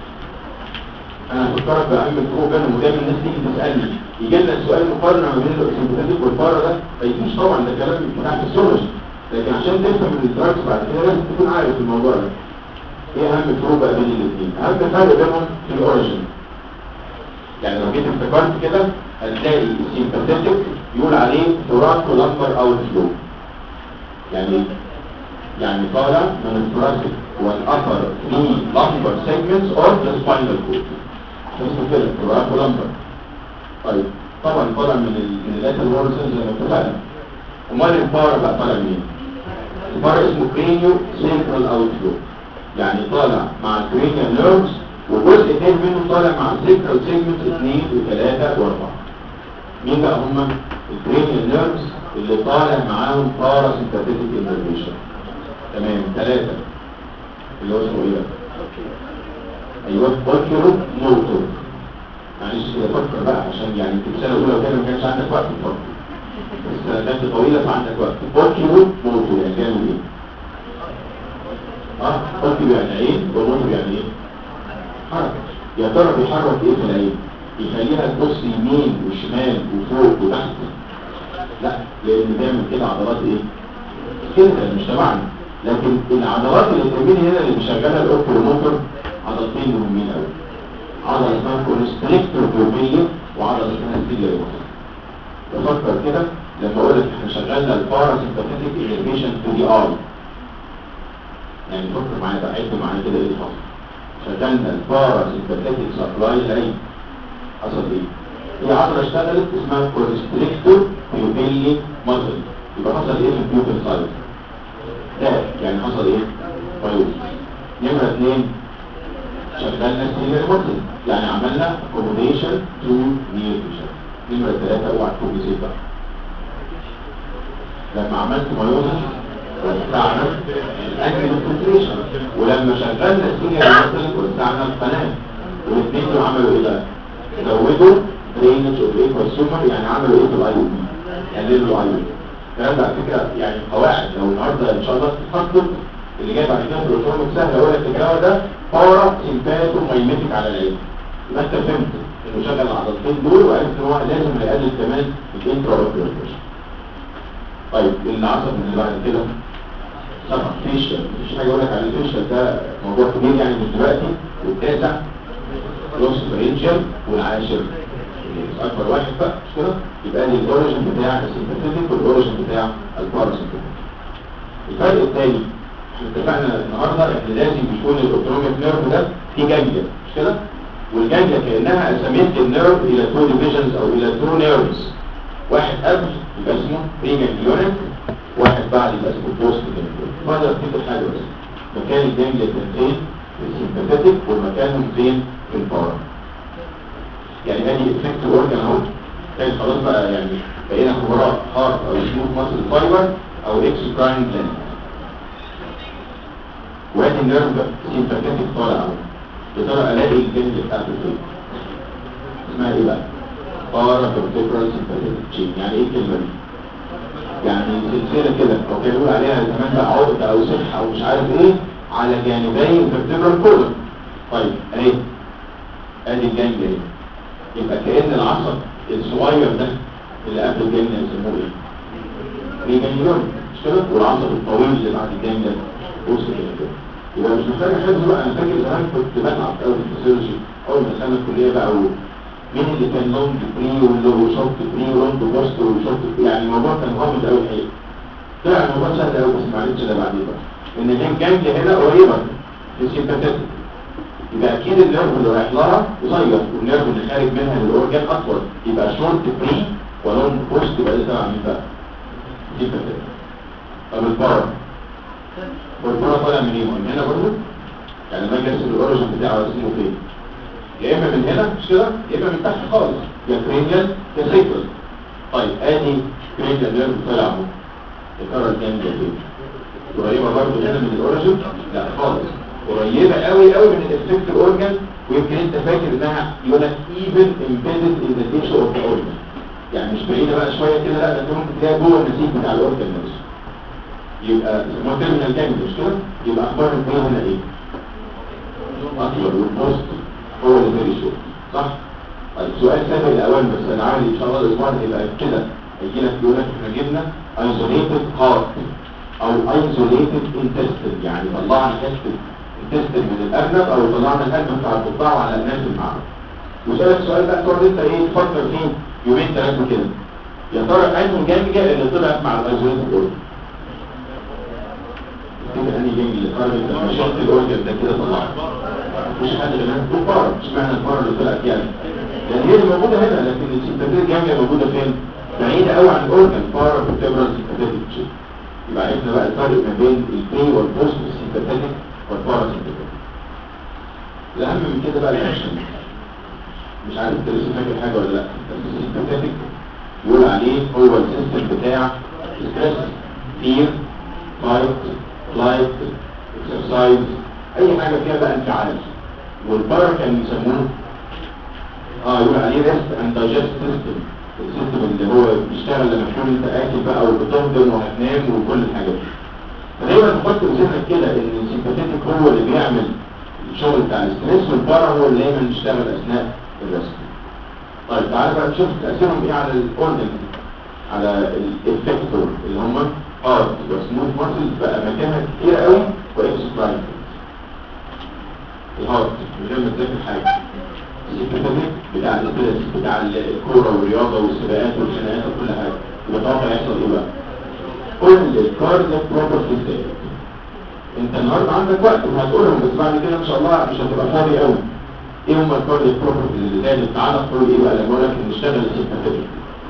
انا هفكرك باهم الفروق بينهم ودايما الناس تيجي تسالني يجي لنا سؤال مقارنه ما بين السيمباثيك والبارا ده ما يجيش طبعا ده كلام بتاع الفسيولوجي لكن عشان تفهم الدراجز بعد كده لازم تكون عارف الموضوع ده ايه اهم الفروق بقى بين الاثنين اهم فرق بينهم في الاوريجن يعني لو جيت افتكرت كده هتلاقي السيمباثيتك يقول عليه ثوراكو لمبر او فلو يعني يعني طالع من الثوراسيك والأبر knee lumbar segments of the spinal cord اسمه كده ثوراكو لمبر طيب طبعا طالع من ال من اللاتر وورسز زي ما اتفقنا امال البارا بقى طالع منين؟ البارا اسمه كرينيو سينترال اوتفلو يعني طالع مع الكرينيال نيرفز وجزء تاني منه طالع مع السيكرال سيجمنت 2 و3 و4 مين بقى هم الكرينيال نيرفز اللي طالع معاهم بارا سيمباثيتيك انفرميشن تمام ثلاثة اللي هو اسمه ايه ده ايوه اوكيرو موتور معلش كده فكر بقى عشان يعني في السنه الاولى وكده ما كانش عندك وقت تفكر بس السنه طويله فعندك وقت اوكيرو موتور يعني كانوا ايه اه اوكيرو يعني ايه وموتور يعني ايه حركه يا ترى بيحرك ايه في العين يخليها تبص يمين وشمال وفوق وتحت لا لان بيعمل كده عضلات ايه كده مش تبعنا لكن العضلات اللي بتعمل هنا اللي مشغله الاوكيروموتور عضلتين مهمين قوي عضله اسمها كونستريكتور جوبيه وعضله اسمها سيليروس تفكر كده لما اقول لك احنا شغلنا الباراسيمباثيك انرفيشن تو دي ار يعني فكر معايا بقى عد معايا كده ايه اللي حصل شغلنا الباراسيمباثيك سبلاي لاين حصل ايه؟ هي عضله اشتغلت اسمها كونستريكتور جوبيه ماسل يبقى حصل ايه في البيوبل سايد ده يعني حصل ايه؟ فيوز نمرة اثنين شغلنا السيلر مطلب يعني عملنا accommodation to nutrition نمرة ثلاثة اوعى تكون نسيت بقى لما عملت مايوزس وسعنا الاكل الفلتريشن ولما شغلنا السيلر مطلب وسعنا القناة والاثنين دول عملوا ايه بقى؟ زودوا drainage of equal يعني عملوا ايه في الاي او بي؟ قللوا الاي او بي الكلام ده على فكره يعني قواعد لو النهارده ان شاء الله تتخطط اللي جاي بعد كده في الاوتوميك سهل اقول لك الدواء ده بارا سيمباتو مايمتك على العين يبقى انت فهمت انه شغل العضلتين دول وعرفت ان هو لازم هيقلل كمان الانترا اوكيولار طيب اللي حصل من اللي بعد كده طبعا فيشل مفيش حاجه اقول لك على الفيشل ده موضوع كبير يعني من دلوقتي والتاسع لوس برينجر والعاشر اكبر واحد بقى مش كده يبقى دي الاوريجن بتاع السيمباثيك والاوريجن بتاع الباراسيمباثيك الفرق الثاني احنا اتفقنا النهارده احنا لازم يكون الاوتونوميك نيرف ده في جانجليا مش كده والجانجليا كانها قسمت النيرف الى تو ديفيجنز او الى تو نيرفز واحد قبل يبقى اسمه بريجانجليونيك واحد بعد يبقى اسمه بوست جانجليونيك ماذا افتكر حاجه بس مكان الجانجليا كان فين في السيمباثيك ومكانهم فين في البارا يعني ادي افكت اورجن اهو يعني خلاص بقى يعني بقينا خبراء هارت او سموث ماسل فايبر او اكس براين جلاند وادي النيرف سيمباثيك طالع اهو يا ترى الاقي الجلد بتاعته فين اسمها ايه بقى بارا فيرتيبرال سيمباثيك تشين يعني ايه الكلمه دي يعني سلسله كده او كان يقول عليها زمان بقى عقده او صحه او مش عارف ايه على جانبي الفيرتيبرال كولون طيب اهي ادي الجانب اهي يبقى كأن العصب الصغير ده اللي قبل الجنة يسموه ايه؟ ريجانيون مش كده؟ والعصب الطويل اللي بعد الجنة وصل كده كده يبقى مش محتاج حفظ بقى انا فاكر زمان كنت بتعب قوي في الفسيولوجي اول ما دخلنا الكليه بقى و... مين اللي كان لونج بري واللي شورت بري ولونج بوست وشورت يعني الموضوع كان غامض قوي الحقيقه طلع الموضوع سهل قوي بس ما عرفتش ده بعدين بقى ان الجنج هنا قريبه في السيمباثيك يبقى اكيد النيرف اللي رايح لها قصير والنيرف اللي خارج منها للاورجان اطول يبقى شورت بري ولونج بوست يبقى ده تبع مين بقى؟ دي كده طب البارا والبارا طالع من ايه؟ من هنا برضه؟ يعني لما اجي ارسم الاوريجن بتاعه ارسمه فين؟ يا اما من هنا مش كده؟ يا اما من تحت خالص يا كرينيال يا سيكل طيب ادي كرينيال نيرف طالع اهو يا ترى الجنب فين؟ قريبه برضه هنا من الاوريجن؟ لا خالص قريبة قوي قوي من الافكت اورجان ويمكن انت فاكر انها يقول لك even embedded in the tissue of the organ يعني مش بعيدة بقى شوية كده لا ده انت ممكن تلاقيها جوه النسيج بتاع الاورجان نفسه يبقى اسمها تيرمينال جانج مش كده يبقى اخبار البين هنا ايه؟ اكبر والبوست هو اللي فيري شورت صح؟ طيب سؤال سهل الاوان بس انا عارف ان شاء الله الاسبوع ده هيبقى كده هيجي لك يقول لك احنا جبنا isolated heart او isolated intestine يعني طلعنا حته التستر من الأرنب أو طلعنا الأرنب بتاع القطاع على الناس المعروف وسألك سؤال بقى تقعد انت ايه تفكر فيه يومين ثلاثة كده يا ترى انهي جانجة اللي طلعت مع الايزوليت اورجن كده انهي جانجة اللي طلعت لما شفت الاورجن ده كده طلعت مش حد غير انت بار مش معنى البار اللي طلعت يعني لان هي اللي موجودة هنا لكن السيمباتيك جانجة موجودة فين؟ بعيدة قوي عن الاورجن بارا فيتبرال سيمباتيك تشيب يبقى عرفنا بقى الفرق ما بين البي والبوست سيمباتيك والبارا سيمباتيك الأهم من كده بقى الأكشن مش عارف انت لسه فاكر حاجة ولا لا بس السيمباتيك يقول عليه هو السيستم بتاع ستريس فير فايت فلايت اكسرسايز اي حاجة فيها بقى انفعال والبارا كان يسموه اه يقول عليه ريست اند دايجست سيستم السيستم اللي هو بيشتغل لما تكون انت اكل بقى وبتهضم وهتنام وكل الحاجات دي فدايما تحط في ذهنك كده ان السيمباتيك هو اللي بيعمل الشغل بتاع الاستريس والبارا هو اللي دايما بيشتغل اثناء الرسم طيب تعالى بقى نشوف تاثيرهم ايه على الاورجن على الافكتور اللي هم هارد وسموث ماسلز بقى مكانها كتير قوي واكسبلاين الهارد من غير ما تذاكر حاجه السيمباتيك بتاع الاستريس بتاع الكوره والرياضه والسباقات والخناقات وكل حاجه يبقى طبعا هيحصل ايه بقى؟ كل الكاردياك بروبرتيز ديت انت النهارده عندك وقت وهتقولهم بس بعد كده ان شاء الله مش هتبقى فاضي قوي ايه هم الكاردياك بروبرتيز اللي زي تعالى تقول ايه بقى لما اقول لك نشتغل السيمباتيك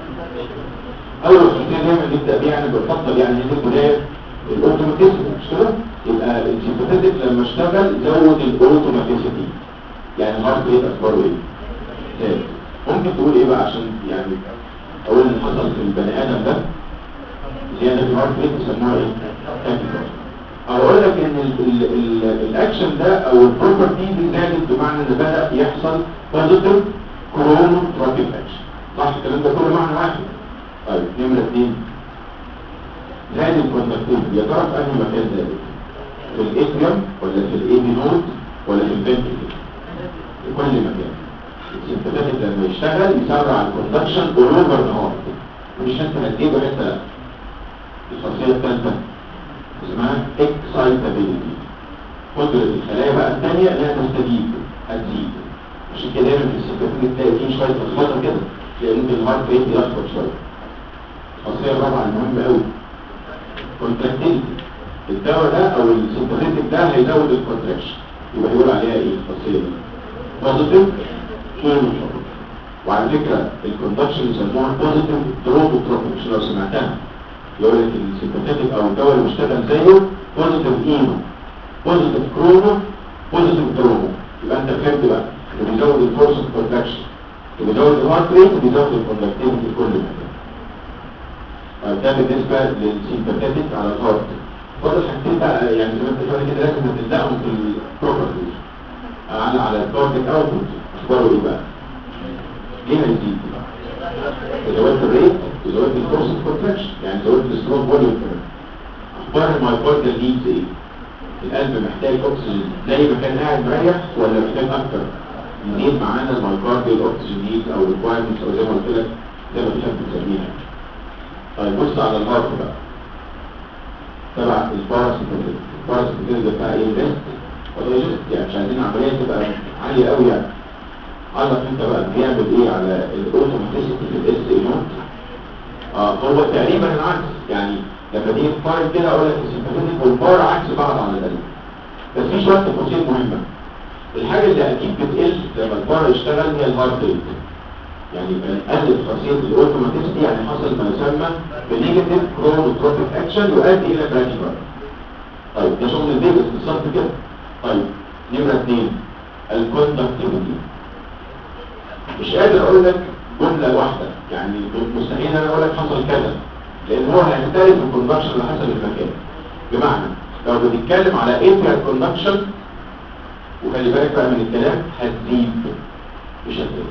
اول خطوه دايما نبدا بيها انا بفضل يعني دي البدايه الاوتوماتيزم مش كده يبقى السيمباتيك لما اشتغل زود الاوتوماتيسيتي يعني الهارت ريت اخباره ايه ثابت ممكن تقول ايه بقى عشان يعني اقول اللي حصل في البني ادم ده زياده في الهارت ريت يسموها ايه تاكيكارد او اقول لك ان ال ال ال الاكشن ده او البروبرتي دي زادت بمعنى ان بدا يحصل بوزيتيف كرونوتروبيك اكشن صح الكلام ده كله معنى واحد طيب نمره اثنين زاد الكونتاكتيفيتي يا ترى في انهي مكان زادت في الاتريوم ولا في الاي بي نود ولا في الفنتريكل في كل مكان السيمباتيك لما يشتغل يسرع الكوندكشن اول اوفر ذا مش انت هتجيبه حته الخاصيه الثالثه اسمها excitability قدرة الخلايا بقى الثانية انها تستجيب هتزيد عشان كده دايما في السيمباتيك تلاقي فيه شوية لخبطة كده تلاقي ممكن الهارت ريت يلخبط شوية الخاصية الرابعة المهمة قوي contractility الدواء ده او السيمباتيك ده هيزود الكونتراكشن يبقى يقول عليها ايه الخاصية دي بوزيتيف كيموثيرابي وعلى فكرة الكوندكشن يسموها بوزيتيف تروبوتروبيك لو سمعتها يقول لك السيمباتيك او الدواء اللي بيشتغل زيه بوزيتيف ايمو بوزيتيف كرومو بوزيتيف ترومو يبقى انت فهمت بقى اللي بيزود الفورس اوف كونتراكشن اللي بيزود الهارت ريت وبيزود الكوندكتيفيتي في كل مكان طيب ده بالنسبه للسيمباتيك على الهارت فاضل حاجتين بقى يعني زي ما انت فاهم كده لازم تبداهم في البروبرتيز على على الكارديك اوتبوت اخباره ايه بقى؟ ليه هيزيد؟ زودت الريت وزودت الفورس اوف كونتراكشن يعني زودت الستروك فوليوم كمان اخبار المايكارديال نيدز ايه؟ القلب محتاج اكسجين زي ما كان قاعد مريح ولا محتاج اكتر؟ يزيد معانا المايكارديال اوكسجين نيدز او ريكوايرمنتس او زي ما قلت لك زي ما بتحب تسميها طيب بص على الهارت بقى تبع الباراسيمباتيك الباراسيمباتيك ده بتاع ايه ريست ولا جست يعني مش عايزين عمليه تبقى عاليه قوي يعني عارف انت بقى بيعمل ايه على الاوتوماتيسيتي في الاس اي نوت اه هو تقريبا العكس يعني لما تيجي تقارن كده اقول لك السيمباتيك والبار عكس بعض على القلب بس في شويه تفاصيل مهمه الحاجه اللي اكيد بتقل لما البار يشتغل هي الهارت ريت يعني بنقلل خاصيه الاوتوماتيسيتي يعني حصل ما يسمى بنيجاتيف كرونوتروبيك اكشن يؤدي الى براديكارد طيب ده شغل الفيجاس بالظبط كده طيب نمره اثنين الكوندكتيفيتي مش قادر اقول لك جملة واحدة يعني مستحيل انا اقول لك حصل كذا لان هو هيختلف الكوندكشن على حسب المكان بمعنى لو بنتكلم على انتر كوندكشن وخلي بالك بقى من الكلام هتزيد مش هتزيد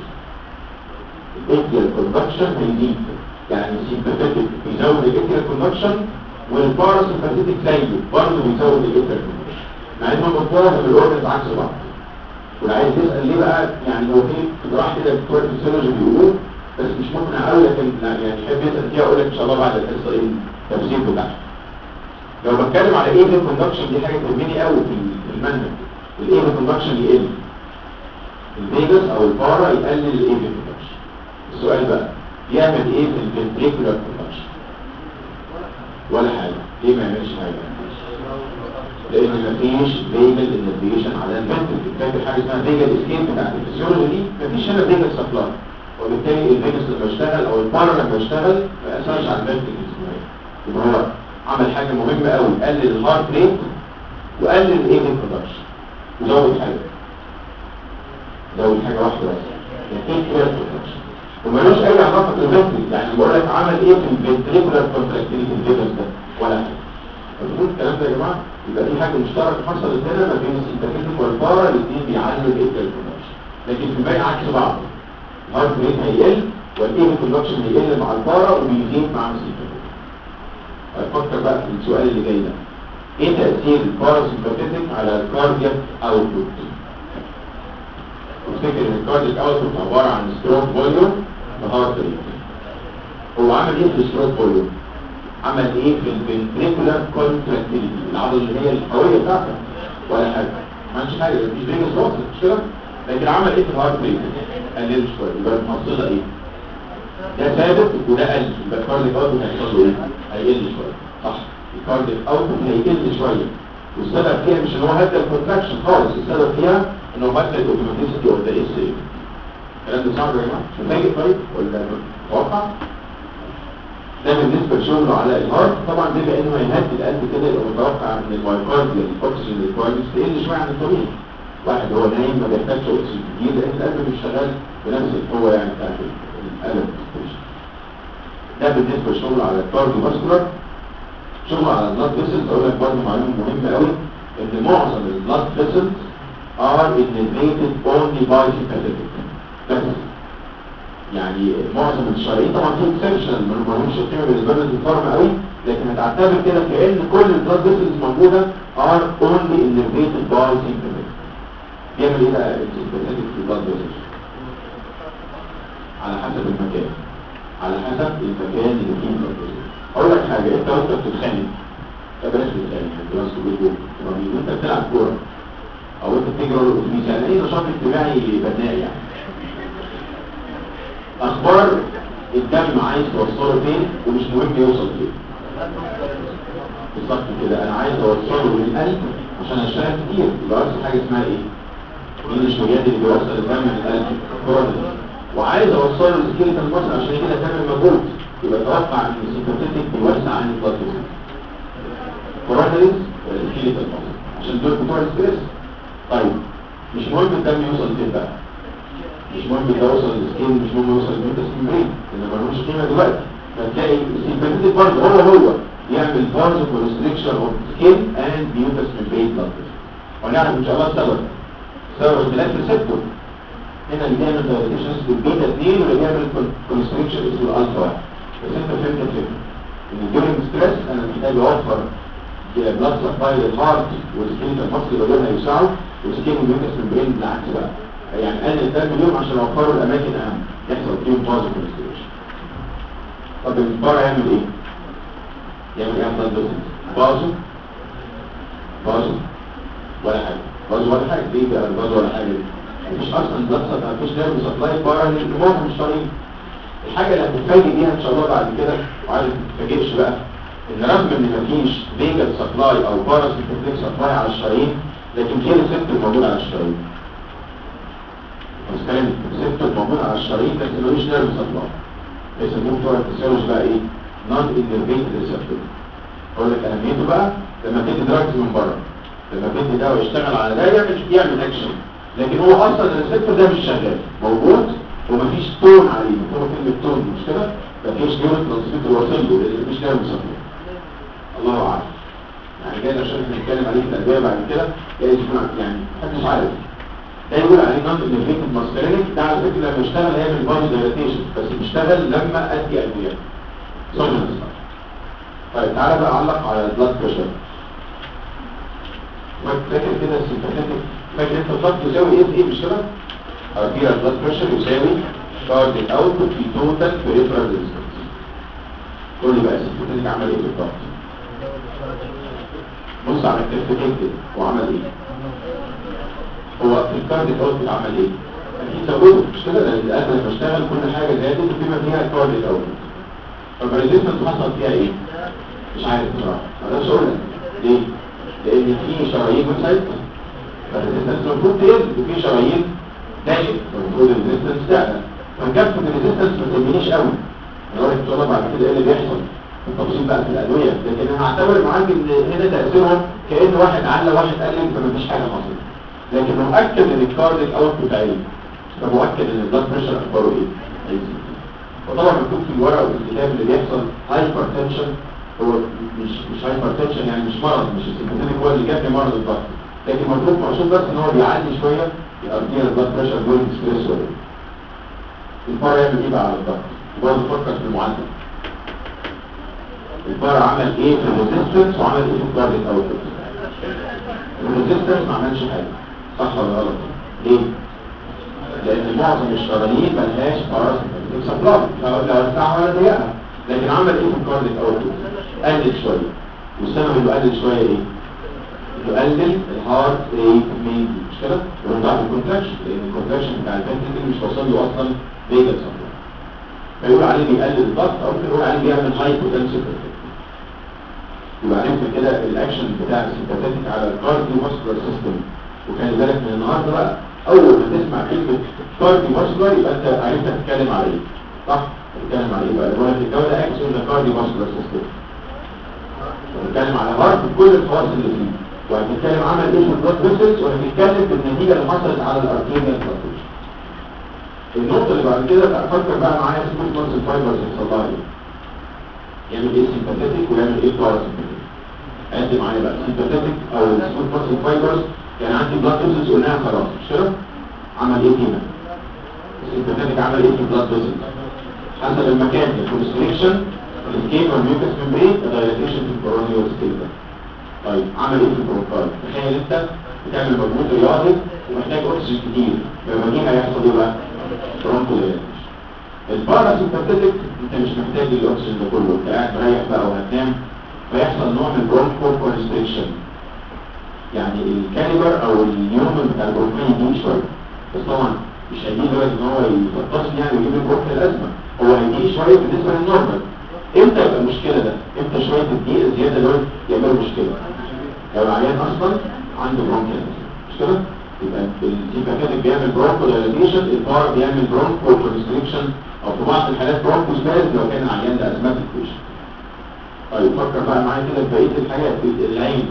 الانتر كوندكشن هيزيد يعني السيمباثيك بيزود الانتر كوندكشن والباراسيمباثيك زيه برضه بيزود الانتر كوندكشن مع ان هم في الاورجنز عكس بعض واللي عايز يسأل ليه بقى يعني هو في جراح كده بتوع الفسيولوجي بيقولوا بس مش مقنع قوي لكن يعني يحب يسأل فيها اقول لك ان شاء الله بعد الحصه ايه التفسير بتاعها لو بتكلم على ايه الكوندكشن دي حاجه تهمني قوي في المنهج الايه الكوندكشن يقل الفيجاس او البارا يقلل الايه برودكشن السؤال بقى يعمل ايه في الفنتريكولار برودكشن ولا حاجه ليه ما يعملش حاجه لان مفيش فيجل انرفيشن على الفنتريكل فاكر حاجه اسمها فيجل اسكيب بتاعت الفسيولوجي دي مفيش هنا فيجل سبلاي وبالتالي الفيجاس لما يشتغل او البارا لما يشتغل ما ياثرش على الفنتريكل يبقى هو عمل حاجه مهمه قوي قلل الهارت ريت وقلل الايه برودكشن وزود حاجه زود حاجه واحده بس الفنتريكولار برودكشن ومالوش اي علاقه بالفنتريكل يعني بقول لك عمل ايه في الفنتريكولار كونتراكتيليتي الفيجاس ده ولا حاجه مفهوم الكلام ده يا جماعه يبقى في حاجه مشتركه حصلت هنا ما بين السيمباثيك والبارا الاثنين بيعلوا الايكال برودكشن لكن في الباقي عكس بعض الهارت ريت هيقل والايكال برودكشن هيقل مع البارا وبيزيد مع السيمباثيك افكر بقى في السؤال اللي جاي ده ايه تاثير الباراسيمباثيك على الكاردياك اوتبوت افتكر ان الكاردياك اوتبوت عباره عن ستروك فوليوم وهارت ريت هو عمل ايه في الستروك فوليوم عمل ايه في الفنتريكولار كونتراكتيليتي العضله اللي هي القويه بتاعتها ولا حاجه ما عملش حاجه مفيش فيجاس روت مش كده لكن عمل ايه في الهارت ريت قلل شويه يبقى المحصله ايه ده ثابت وده قل يبقى الكارديك اوتبوت هيحصل له ايه هيقل شويه صح الكارديك اوتبوت هيقل شويه والسبب فيها مش ان هو هدى الكونتراكشن خالص السبب فيها ان هو هدى الاوتوماتيسيتي اوف ذا اس اي الكلام ده صعب يا جماعه مش مفاجئ طيب ولا متوقع ده بالنسبه لشغله على الهارت طبعا بما انه هيهدي القلب كده يبقى متوقع ان المايوكارديال الاكسجين ريكوايرمنتس تقل شويه عن الطبيعي واحد هو نايم ما بيحتاجش اكسجين كتير لان القلب مش شغال بنفس القوه يعني بتاعت القلب ده بالنسبه للشغل على الكارديو فاسكولار شغل على البلاد فيسلز اقول لك برضه معلومه مهمه قوي ان معظم البلاد فيسلز are innervated only by sympathetic بس يعني معظم الشرايين طبعا في اكسبشن ما لهمش قيمه بالنسبه لنا في الفارما قوي لكن هتعتبر كده كان كل البلاد فيسلز موجوده are only innervated by sympathetic بيعمل ايه بقى السيمباثيك في البلاد فيسلز على حسب المكان على حسب المكان اللي فيه البلاد فيسلز اقول لك حاجه انت وانت بتتخانق طب بلاش تتخانق انت بس تقول وانت بتلعب كوره او انت بتجري ورا الاتوبيس يعني اي نشاط اجتماعي بناء يعني اخبار الدم عايز توصله فين ومش مهم يوصل فين بالظبط كده انا عايز اوصله للقلب عشان اشتغل كتير يبقى اصل حاجه اسمها ايه مين الشريان اللي بيوصل الدم للقلب كورونري وعايز اوصله للسكيلتال ماسل عشان كده تعمل مجهود يبقى اتوقع ان السيمباثيك بيوسع عن البلاد فيسل كورونريز ولا سكيلتال ماسل عشان دول بتوع الستريس طيب مش مهم الدم يوصل فين بقى مش مهم ده يوصل للسكين مش مهم يوصل للميتاس ميمبرين لان ما لهمش قيمه دلوقتي فتلاقي السيمباثيك برضه هو هو يعمل بارز كونستريكشن اوف سكين اند ميوتاس ميمبرين بلاد ونعرف ان شاء الله السبب سبب اختلاف الريسبتور هنا اللي بيعمل دايليتيشن اسمه البيتا 2 واللي بيعمل كونستريكشن اسمه الالفا 1 بس انت فهمت الفكره ان during ستريس انا محتاج اوفر بلاد سبلاي للهارت والسكيلتال ماسل اللي هيوسعوا والسكين والميوتاس ميمبرين بالعكس بقى يعني قلل الدم اليوم عشان اوفروا الاماكن اهم يحصل فيهم بازو كونستريكشن طب البار يعمل ايه؟ يعمل ايه افضل بس بازو بازو ولا حاجه بازو ولا حاجه ليه بقى البازو ولا حاجه مفيش اصلا بلاد سبلاي مفيش نيرف سبلاي بارا للمعظم الشرايين الحاجه اللي هتتفاجئ بيها ان شاء الله بعد كده وعايز ما تتفاجئش بقى ان رغم ان مفيش فيجل سبلاي او بارا سبلاي على الشرايين لكن في ريسبتور موجود على الشرايين بس كلام ريسبتور موجود على الشرايين بس ملوش نيرف سبلاي بيسموه بتوع الفسيولوجي بقى ايه نون انرفيت ريسبتور اقول لك اهميته بقى لما تدي دراجز من بره لما تدي دواء يشتغل على ده يعمل يعمل اكشن لكن هو اصلا الريسبتور ده مش شغال موجود ومفيش تون عليه هو كلمه تون مش كده مفيش نيورو ترانسميتر واصل له لان مفيش نيرف سبلاي الله اعلم يعني جاي عشان نتكلم عليه في الادويه بعد كده جاي يكون يعني محدش عارف ده يقول عليه نون انرفيتد ماسكرينيك ده على فكره لما يشتغل هيعمل بادي دايلاتيشن بس بيشتغل لما ادي ادويه سوبلمنتس طيب تعالى بقى اعلق على البلاد بريشر فاكر كده السيمباثيك فاكر انت الضغط يساوي ايه في ايه مش كده؟ ارتيريال البلاد بريشر يساوي كارديك اوتبوت في توتال بريفرال ريزيستنس قول لي بقى السيمباثيك عمل ايه في الضغط؟ بص على الكتف كده وعمل ايه؟ هو في الكارديك اوتبوت عمل ايه؟ اكيد زودوا مش كده لان القلب لما اشتغل كل حاجه زادت وبما فيها الكارديك اوتبوت طب الريزيستنس حصل فيها ايه؟ مش عارف بصراحه ما اقدرش اقول لك ليه؟ لان في شرايين وسعت فالريزيستنس المفروض تقل وفي شرايين ناشئ المفروض الريزيستنس تعلى فكافه الريزيستنس ما تهمنيش قوي انا هقول لك ان شاء الله بعد كده ايه اللي بيحصل التفصيل بقى في الادويه لكن انا هعتبر معاك ان هنا تاثيرهم كان واحد على واحد قلل فمفيش حاجه حصلت لكن مؤكد ان الكارديك اوتبوت عالي فمؤكد ان البلاد بريشر اخباره ايه؟ هيزيد وطبعا مكتوب في الورقه وفي الكتاب اللي بيحصل هايبر تنشن هو مش مش هايبر تنشن يعني مش مرض مش السيمبتوميك هو اللي جاب لي مرض الضغط لكن مكتوب مقصود بس ان هو بيعلي شويه الارتيال البلاد بريشر دول ستريس ولا البار يعمل ايه بقى على الضغط؟ برضه فكر في المعادله البار عمل ايه في الريزيستنس وعمل ايه في الكارديك اوتبوت الريزيستنس ما عملش حاجه صح ولا غلط؟ ليه؟ لان معظم الشرايين ملهاش باراسيمباتيك سبلاي لو وسعها ولا ضيقها لكن عمل ايه في الكارديك اوتبوت قلل شويه والسبب انه قلل شويه ايه يقلل الهارت ريت مينلي مش كده ويضاعف الكونتراكشن لان الكونتراكشن بتاع الفنتريكل مش واصل له اصلا فيجا سبلاي فيقول عليه بيقلل الضغط او ممكن يقول عليه بيعمل هايبوتنسيف يبقى عرفنا كده الاكشن بتاع السيمباثيك على الكارديو ماسكولار سيستم وخلي بالك من النهارده بقى اول ما تسمع كلمه كارديو ماسكولار يبقى انت عرفت تتكلم على ايه صح تتكلم على ايه بقى بقول لك الجوده اكشن الكارديو ماسكولار سيستم بنتكلم على هارت بكل الخواص اللي فيه وهنتكلم عمل ايه في البلاد فيسلز وهنتكلم في النتيجه اللي حصلت على الارتيريال بلاد النقطه اللي بعد كده بقى فكر بقى معايا سموث ماسل فايبرز يحصل لها ايه يعمل ايه سيمباثيك ويعمل ايه باراسيمباثيك عد معايا بقى سيمباثيك او سموث ماسل فايبرز كان عندي بلاد فيسلز قلناها خلاص مش كده عمل ايه هنا السيمباثيك عمل ايه في البلاد فيسلز حسب المكان الكونستريكشن الاسكيب والميوكس ممبرين الدايلاتيشن في الكورونيال ستيبل طيب عمل ايه في البروكال تخيل انت بتعمل مجهود رياضي ومحتاج اكسجين كتير لما دي هيحصل ايه بقى برونكو الباراسيمباتيك انت مش محتاج الاكسجين ده كله انت قاعد مريح بقى وهتنام فيحصل نوع من برونكو كونستريكشن يعني الكاليبر او النيومن بتاع البروكين يجي شويه بس طبعا مش هيجي لغايه ان هو يفطسني يعني ويجيب البروك الازمه هو هيجي شويه بالنسبه للنورمال امتى يبقى المشكله ده امتى شويه الدقيق زياده دول يعملوا مشكله لو العيان اصلا عنده برونكيال مش كده يبقى السيمباثيك بيعمل برونكو دايلاتيشن البار بيعمل برونكو كونستريكشن او في بعض الحالات برونكو سباز لو كان العيان ده ازماتيك بيشن طيب فكر بقى معايا كده في بقيه الحاجات في العين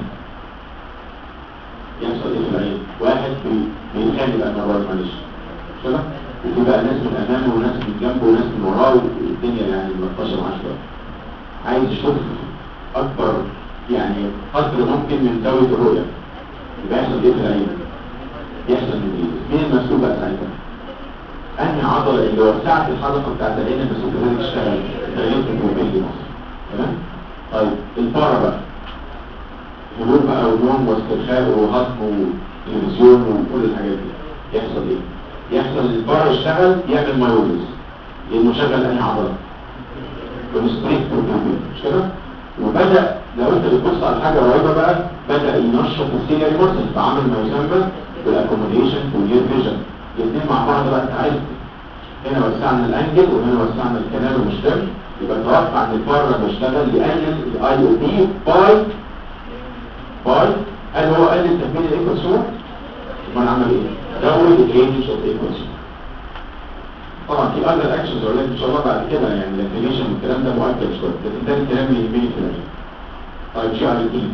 يحصل ايه في العين واحد بيتخانق بقى مع معلش مش كده وفي بقى ناس من امامه وناس من جنبه وناس من وراه والدنيا يعني ملطشه معاه شويه عايز يشوف اكبر يعني قدر ممكن من زاويه الرؤيه يبقى يحصل ايه في العين يحصل من ايه مين المسؤول بقى ساعتها انهي عضله اللي وسعت الحلقه بتاعت العين المسؤول كذلك اشتغل تغيرت الموبيل مصر تمام طيب البارا بقى هدوء بقى ونوم واسترخاء وهضم وتلفزيون وكل الحاجات دي يحصل ايه يحصل البارا يشتغل يعمل مايوزس لانه شغل انهي عضله كونستريكت مش كده وبدا لو انت بتبص على حاجه قريبه بقى بدا ينشط السيلياري ماسل فعمل ما يسمى بالاكوموديشن والير فيجن الاثنين مع بعض بقى انت عارف هنا وسعنا الانجل وهنا وسعنا الكنال والمشتم يبقى توقع ان البره بيشتغل يقلل الاي او بي باي باي هل هو قلل تكميل الايكوسوم امال عمل ايه؟ زود الرينج اوف ايكوسوم طبعا في اذر اكشنز اقول لك ان شاء الله بعد كده يعني الانفليشن والكلام ده مؤكد شويه لكن ده الكلام اللي يهمني في العلم طيب شو على الايه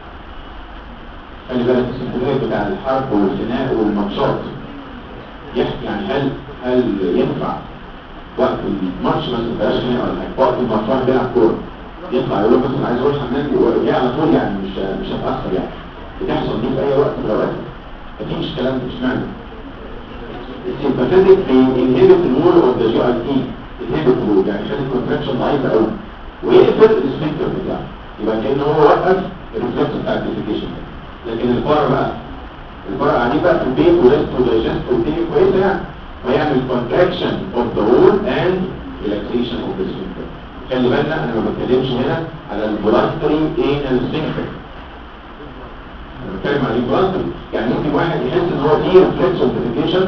خلي بالك السيمبتومات بتاع الحرب والخناق والماتشات يحكي يعني هل هل ينفع وقت الماتش مثلا بلاش خناقه ولا حاجه وقت الماتش واحد بيلعب كوره يطلع يقول له مثلا عايز اروح الحمام ويجي على طول يعني مش مش هتاثر يعني بتحصل دي في اي وقت من الاوقات مفيش كلام مش معنى السيمباثيك بينهبت الوول اوف ذا جي اي تي انهبت الوول يعني خلي الكونتراكشن ضعيفه قوي ويقفل السبيكتر بتاعه يبقى كانه هو وقف الريفلكس بتاع الديفيكيشن لكن الفار بقى الفار عليه بقى في البيت وريست ودايجست والدنيا كويسه يعني فيعمل كونتراكشن اوف ذا وول اند ريلاكسيشن اوف ذا سبيكتر خلي بالنا انا ما بتكلمش هنا على الفولانتري انال سبيكتر انا بتكلم على الفولانتري يعني ممكن واحد يحس ان هو فيه ريفلكس اوف ديفيكيشن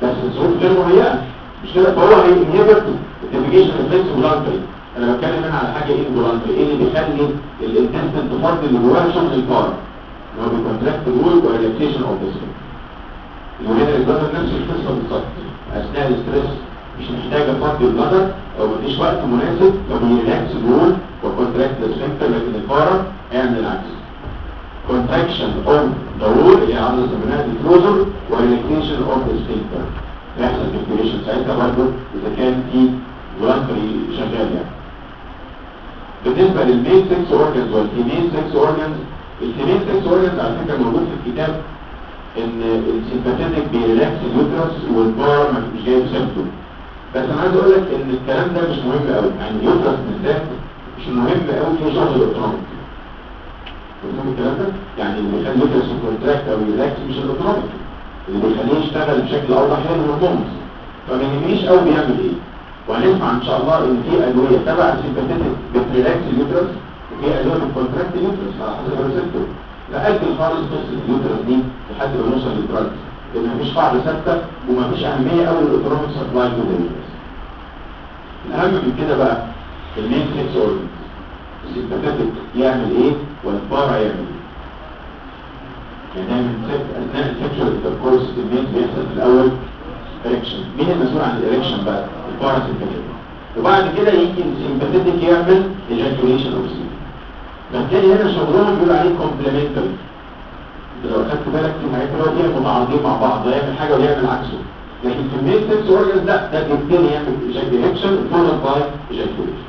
بس الظروف غير مهيئه مش كده فهو هينهبط الديفيجيشن ريفلكس فولانتري انا بتكلم هنا على حاجه ايه فولانتري ايه اللي بيخلي الانتستين تفضل اللي جواها شغل الفار اللي هو بيكونتراكت الول وريلاكسيشن اوف ذا وهنا البلدر نفس القصه بالظبط اثناء الاستريس مش محتاجه فضل البلدر او مفيش وقت مناسب فبيريلاكس الول وكونتراكت السفنكتر لكن الفاره اعمل العكس contraction of the wall اللي هي عضله سميناها الكلوزر وريلاكسيشن اوف ذا سفنكتر بيحصل فيكتوريشن ساعتها برضه اذا كان في فولانتري شغال يعني بالنسبه للمين 6 اورجنز والفيميل 6 اورجنز الفيميل 6 اورجنز على فكره موجود في الكتاب ان السيمباثيتك بيريلاكس اليوترس والبار مش جايب سيمبتوم بس انا عايز اقول لك ان الكلام ده مش مهم قوي يعني اليوترس بالذات مش مهم قوي في شغل الاوتونوميك فاهم الكلام ده يعني اللي بيخلي اليوترس كونتراكت او يريلاكس مش الاوتونوميك اللي بيخليه يشتغل بشكل اوضح هي الهرمونز فما يهمنيش قوي بيعمل ايه وهنسمع ان شاء الله ان في ادويه تبع السيمباثيتك بتريلاكس اليوترس وفي ادويه بتكونتراكت اليوترس على حسب الريسبتور فأجل خالص قصة اليوترس دي لحد ما نوصل للدراج لأن مفيش قاعدة ثابتة ومفيش أهمية أوي للأوتونوميك سبلاي تو ذا اليوترس الأهم من كده بقى المين سكس أورجنز السيمباثيتك يعمل إيه والبارا يعمل إيه يعني دايما أثناء السكشوال انتركورس المين بيحصل في الأول إريكشن مين المسؤول عن الإريكشن بقى؟ البارا سيمباثيتك وبعد كده يمكن السيمباثيتك يعمل ejaculation of semen فبالتالي هنا شغلهم بيقول عليه كومبلمنتري لو خدت بالك في الحاجات اللي هو فيها متعارضين مع بعض ده يعمل حاجه ويعمل عكسه لكن في الميل سكس اورجنز لا ده بيبتدي يعمل ايجاكيوليشن فولد باي ايجاكيوليشن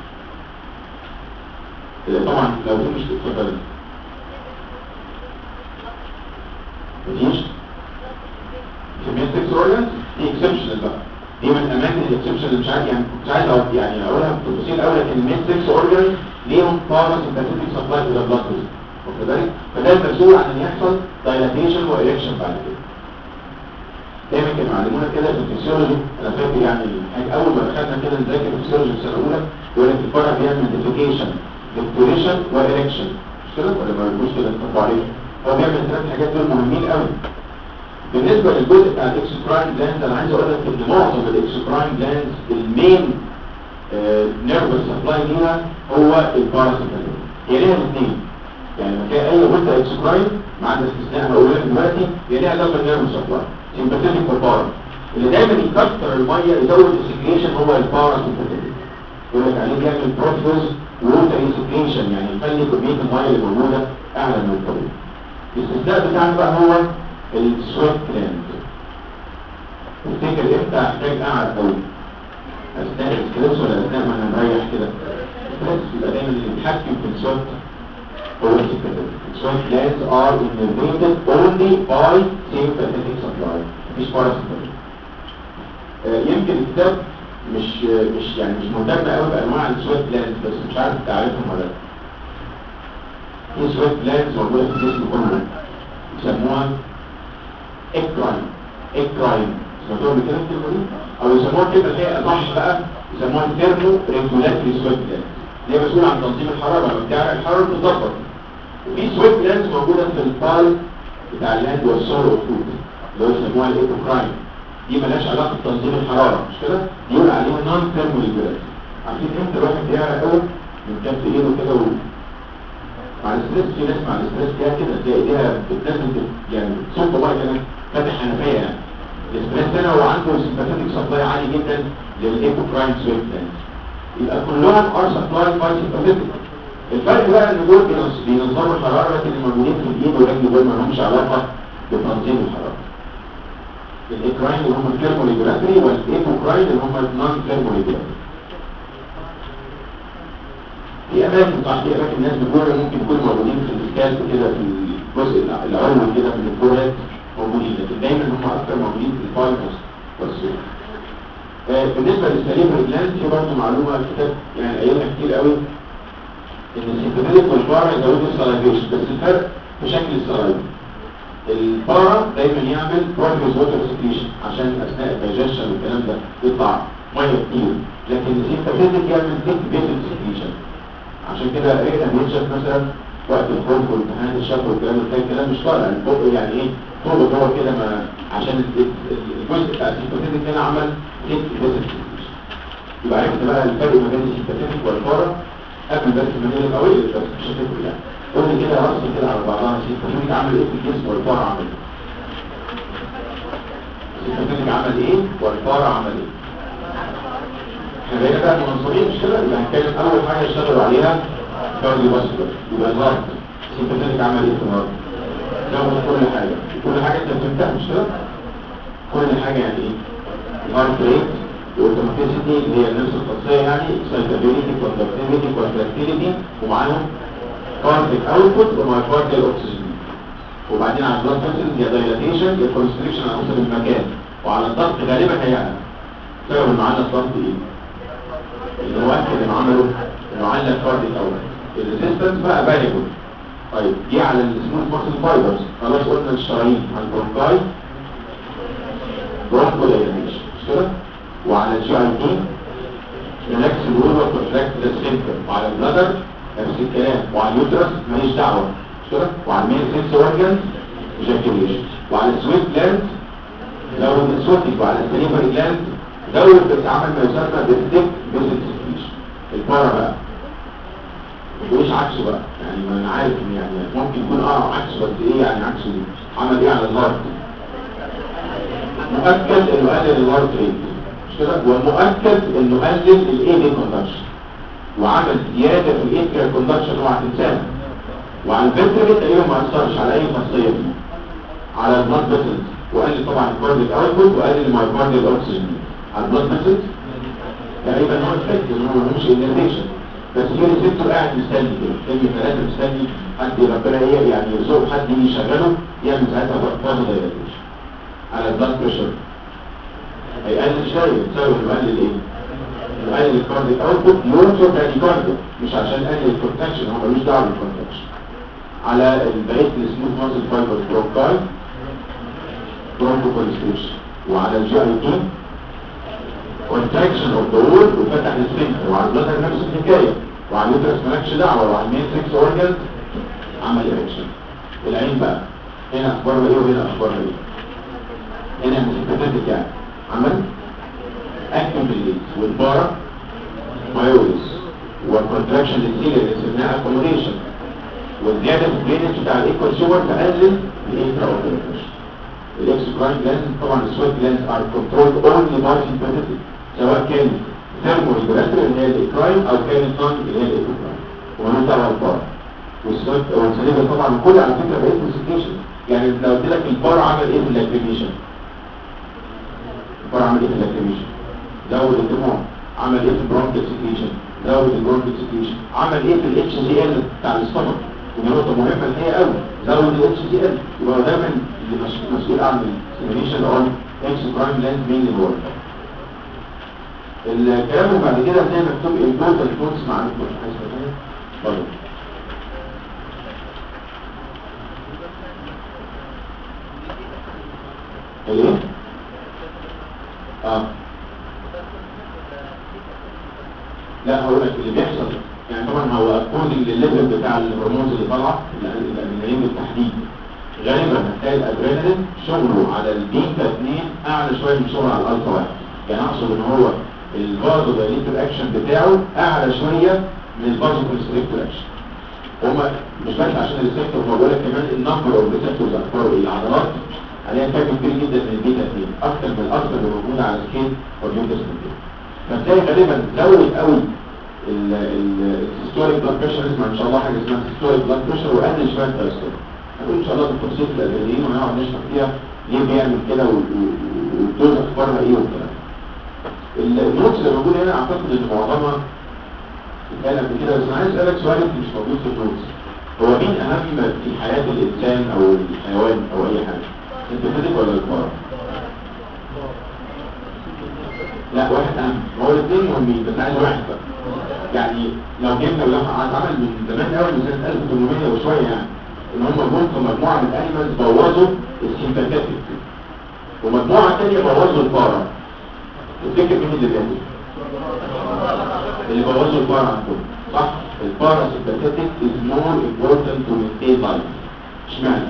طبعا لو في مش تتفضل مفيش في الميل سكس اورجنز دي اكسبشنال بقى دي من اماكن الاكسبشن اللي مش عارف يعني مش عايز أقول يعني اقولها بتفاصيل قوي لكن الميل سكس اورجنز ليهم بارا سيمباثيتك سبلاي تو ذا بلاد واخد بالك فده المسؤول عن ان يحصل دايلاتيشن وإريكشن بعد كده دايما كانوا يعلمونا كده في الفسيولوجي انا فاكر يعني حاجة اول ما دخلنا كده نذاكر الفسيولوجي في السنه الاولى يقول لك الفرع بيعمل ديفيكيشن ديكتوريشن وإريكشن مش كده ولا ما بيقولوش كده انتوا عليه هو بيعمل الثلاث حاجات دول مهمين قوي بالنسبه للجزء بتاع الاكسوكراين جلاند انا عايز اقول لك ان معظم الاكسوكراين جلاند المين نيرفس سبلاي ليها هو الباراسيمباثيك هي ليها الاثنين يعني لما تلاقي اي غده اكسوكراين ما عدا استثناء هقول لك دلوقتي هي ليها علاقه بالنيرفس سبلاي سيمباثيك وبارا اللي دايما يكثر الميه يزود السكريشن هو الباراسيمباثيك يقول لك عليه بيعمل بروفيوز ووتر سكريشن يعني يخلي كميه الميه اللي موجوده اعلى من الطبيعي الاستثناء بتاعنا بقى هو السويت جلاند تفتكر امتى احتاج اقعد قوي اثناء الستريس ولا اثناء ما انا مريح كده الستريس يبقى دايما اللي بيتحكم في السويت هو السيمباثيك السويت جلاندز ار innervated only by sympathetic supply مفيش parasympathetic آه يمكن الكتاب مش مش يعني مش مهتم قوي بانواع السويت جلاندز بس مش عارف تعرفهم ولا لا في سويت جلاندز موجوده في الجسم كله يسموها اكراين اكراين سمعتوها بكده الكلمه دي او يسموها كده اللي هي اصح بقى يسموها ثيرمو ريجولاتري سويت جلاند اللي هي مسؤوله عن تنظيم الحراره لما بتاع الحراره بتتظبط وفي سويت جلاندز موجوده في البال بتاع اللاند والسولو فود اللي هو يسموها الايكوكراين دي مالهاش علاقه بتنظيم الحراره مش كده يقول عليها نون ثيرمو ريجولاتري عارفين امتى الواحد بيعرق قوي من كف ايده كده و... مع الاستريس في ناس مع الاستريس فيها كده تلاقي ايديها بتنزل يعني صوت والله كمان فاتح حنفيه يعني الاستريس ده هو عنده سيمباثيك سبلاي عالي جدا للايكوكراين سويت جلاندز يبقى كلهم ار سبلاي باي سيمباثيك الفرق بقى ان دول بينظموا الحراره لكن الموجودين في الايد والرجل دول ما لهمش علاقه بتنظيم الحراره الايكراين اللي هم الثيرموريجولاتري والايكوكراين اللي هم النون ثيرموريجولاتري في اماكن صح في اماكن الناس بتقول ممكن يكونوا موجودين في الاسكالب كده في الجزء العلوي كده من الفورات موجودين لكن دايما هم اكثر موجودين في الفايبرز والسوق آه بالنسبه للسليم جلاند في برضه معلومه الكتاب يعني قايلها كتير قوي ان السيمباثيك والبارا يزودوا السلايفيشن بس الفرق في شكل السلايف البارا دايما يعمل بروفيوز ووتر سكريشن عشان اثناء الدايجيشن والكلام ده يطلع ميه كتير لكن السيمباثيك يعمل ثيك بيسل سكريشن عشان كده احنا بنشوف مثلا وقت الخوف والامتحان الشفوي والكلام ده الكلام مش طالع الفوق يعني ايه فوق هو كده ما عشان ال- ال- الجزء بتاع السيمباثيك هنا عمل هيك بس يبقى عرفت بقى الفرق ما بين السيمباثيك والفارا قبل بس ما نيجي الاول بس مش هتفرق يعني قول لي كده راسي كده على بعضها السيمباثيك عمل ايه في الجسم والفارا عمل ايه السيمباثيك عمل ايه والفارا عمل ايه احنا بقينا بقى منظمين مش كده يبقى هنتكلم اول حاجه اشتغلوا عليها كارديو فاسكولار يبقى الهارت السيمباثيك عمل ايه في الهارت زود كل حاجه كل حاجه انت فهمتها مش كده كل حاجه يعني ايه الهارت ريت والاوتوماتيسيتي اللي هي النفس الخاصيه يعني سايكابيليتي كوندكتيفيتي كونتراكتيليتي ومعاهم كارديك اوتبوت ومايكارديال اوكسجين وبعدين على البلاد فيسلز يا دايلاتيشن يا كونستريكشن على حسب المكان وعلى الضغط غالبا هيعلى سبب انه على الضغط ايه؟ اللي هو اكد انه عمله انه علق كارديك اول الريزيستنس بقى فاريبل طيب دي على السموث ماسل فايبرز خلاص قلنا الشرايين على البرونكاي برونكو دايلاتيشن مش كده؟ وعلى الجي اي تي ريلاكس الول وكونتراكت السنتر وعلى البلادر نفس الكلام وعلى اليوترس ماليش دعوه مش كده؟ وعلى المين سنس اورجن ايجاكيوليشن وعلى السويت جلاند زود السوتيك وعلى السليفري جلاند زود بتعمل ما يسمى بالتيك بيزل سكريشن البارا بقى مش عكسه بقى يعني ما انا عارف ان يعني ممكن يكون اه عكسه بس ايه يعني عكسه دي عمل ايه على الهارت مؤكد انه قلل الهارت ريت مش كده ومؤكد انه قلل الاي دي كوندكشن وعمل زياده في الاي كوندكشن اوعى تنساها وعلى الفنتريت تقريبا ما اثرش على اي خاصيه فيه على البلاد فيسلز وقلل طبعا الكارديك اوتبوت وقلل المايكارديال اوكسجين على البلاد فيسلز تقريبا هو افكت ان هو مش انرفيشن بس في ريسبتور قاعد مستني كده كلمه ثلاثه مستني حد ربنا ايه يعني يرزقه حد يجي يشغله يعمل ساعتها فاز دايلاتيشن على البلاد بريشر هيقلل شويه بسبب انه قلل ايه؟ انه قلل الكارديك اوتبوت يوصل تاكيكارديا مش عشان قلل الكونتاكشن هو ملوش دعوه بالكونتاكشن على بقيه السموث ماسل فايبر بروكاي برونكو كونستريكشن وعلى الجي اي تي كونتراكشن اوف ذا وول وفتح السفنكتر وعلى البلاتر نفس الحكايه وعلى اليوترس مالكش دعوه وعلى المين 6 اورجن عمل ايركشن العين بقى هنا اخبارها ايه وهنا اخبارها ايه هنا مستفدت يعني عمل اكتم بالليل والبارا مايوز والكونتراكشن للسيلر اللي سميناها اكوموديشن والزياده في البرينج بتاع الايكوال سوبر تقلل الانترا اوبريشن الاكسكراين جلاند طبعا السويت جلاند ار كنترول اونلي باي سيمباثيك سواء كان ثيرمو ريجولاتوري اللي هي الاكراين او كان النون اللي هي الايكوكراين ومن تبع البار والسويت والسليفر طبعا كل على فكره بقيت كونسنتريشن يعني لو قلت لك البار عمل ايه في الاكتيفيشن البار عمل ايه في الاكتيفيشن زود الدموع عمل ايه في البرونكيال سكريشن زود البرونكيال سكريشن عمل ايه في الاتش سي ال بتاع الاستمك ودي نقطه مهمه اللي هي قوي زود الاتش سي ال يبقى دايما اللي مش- مسؤول عن السيميليشن اون اكس برايم لاند مين اللي هو الكلام اللي بعد كده زي مكتوب important points مع الكل عايز تقول برضه ايه اه لا هقول لك اللي بيحصل يعني طبعا هو اكوردنج للليفل بتاع الهرمونز اللي طالعه الادرينالين بالتحديد غالبا هتلاقي الادرينالين شغله على البيتا 2 اعلى شويه من شغله على الالفا 1 يعني اقصد ان هو الفازو دايليتور اكشن بتاعه اعلى شويه من الفازو كونستريكتور اكشن هما مش بس عشان الريسبتور هو بيقول لك كمان النمبر اوف ريسبتورز اكتر العضلات عليها كم كبير جدا من البيتا 2 اكتر من الاكتر اللي موجوده على السكين واليوتس فتلاقي غالبا زود قوي السيستوليك بلاد بريشر اسمها ان شاء الله حاجه اسمها سيستوليك بلاد بريشر وقلل شويه الكوليسترول هنقول ان شاء الله بالتفصيل في الادرينالين ونقعد نشرح فيها ليه بيعمل كده و- و- والدوز اخبارها ايه والكلام النوتس اللي موجوده هنا اعتقد ان معظمها اتقال قبل كده بس انا عايز اسالك سؤال انت مش موجود في النوتس هو مين اهم في حياه الانسان او الحيوان او اي حاجه الانتفاضيك ولا الفار لا واحد اهم هو الاثنين مهمين بس عايز واحد بقى يعني لو جبنا ولو اتعمل من زمان قوي من سنه 1800 وشويه يعني ان هم جم في مجموعه من الانيمالز بوظوا السيمباثيك ومجموعه ثانيه بوظوا البارا تفتكر مين اللي بيعمل اللي بوظوا البارا عندهم صح الباراسمباثيك is more important to maintain life اشمعنى؟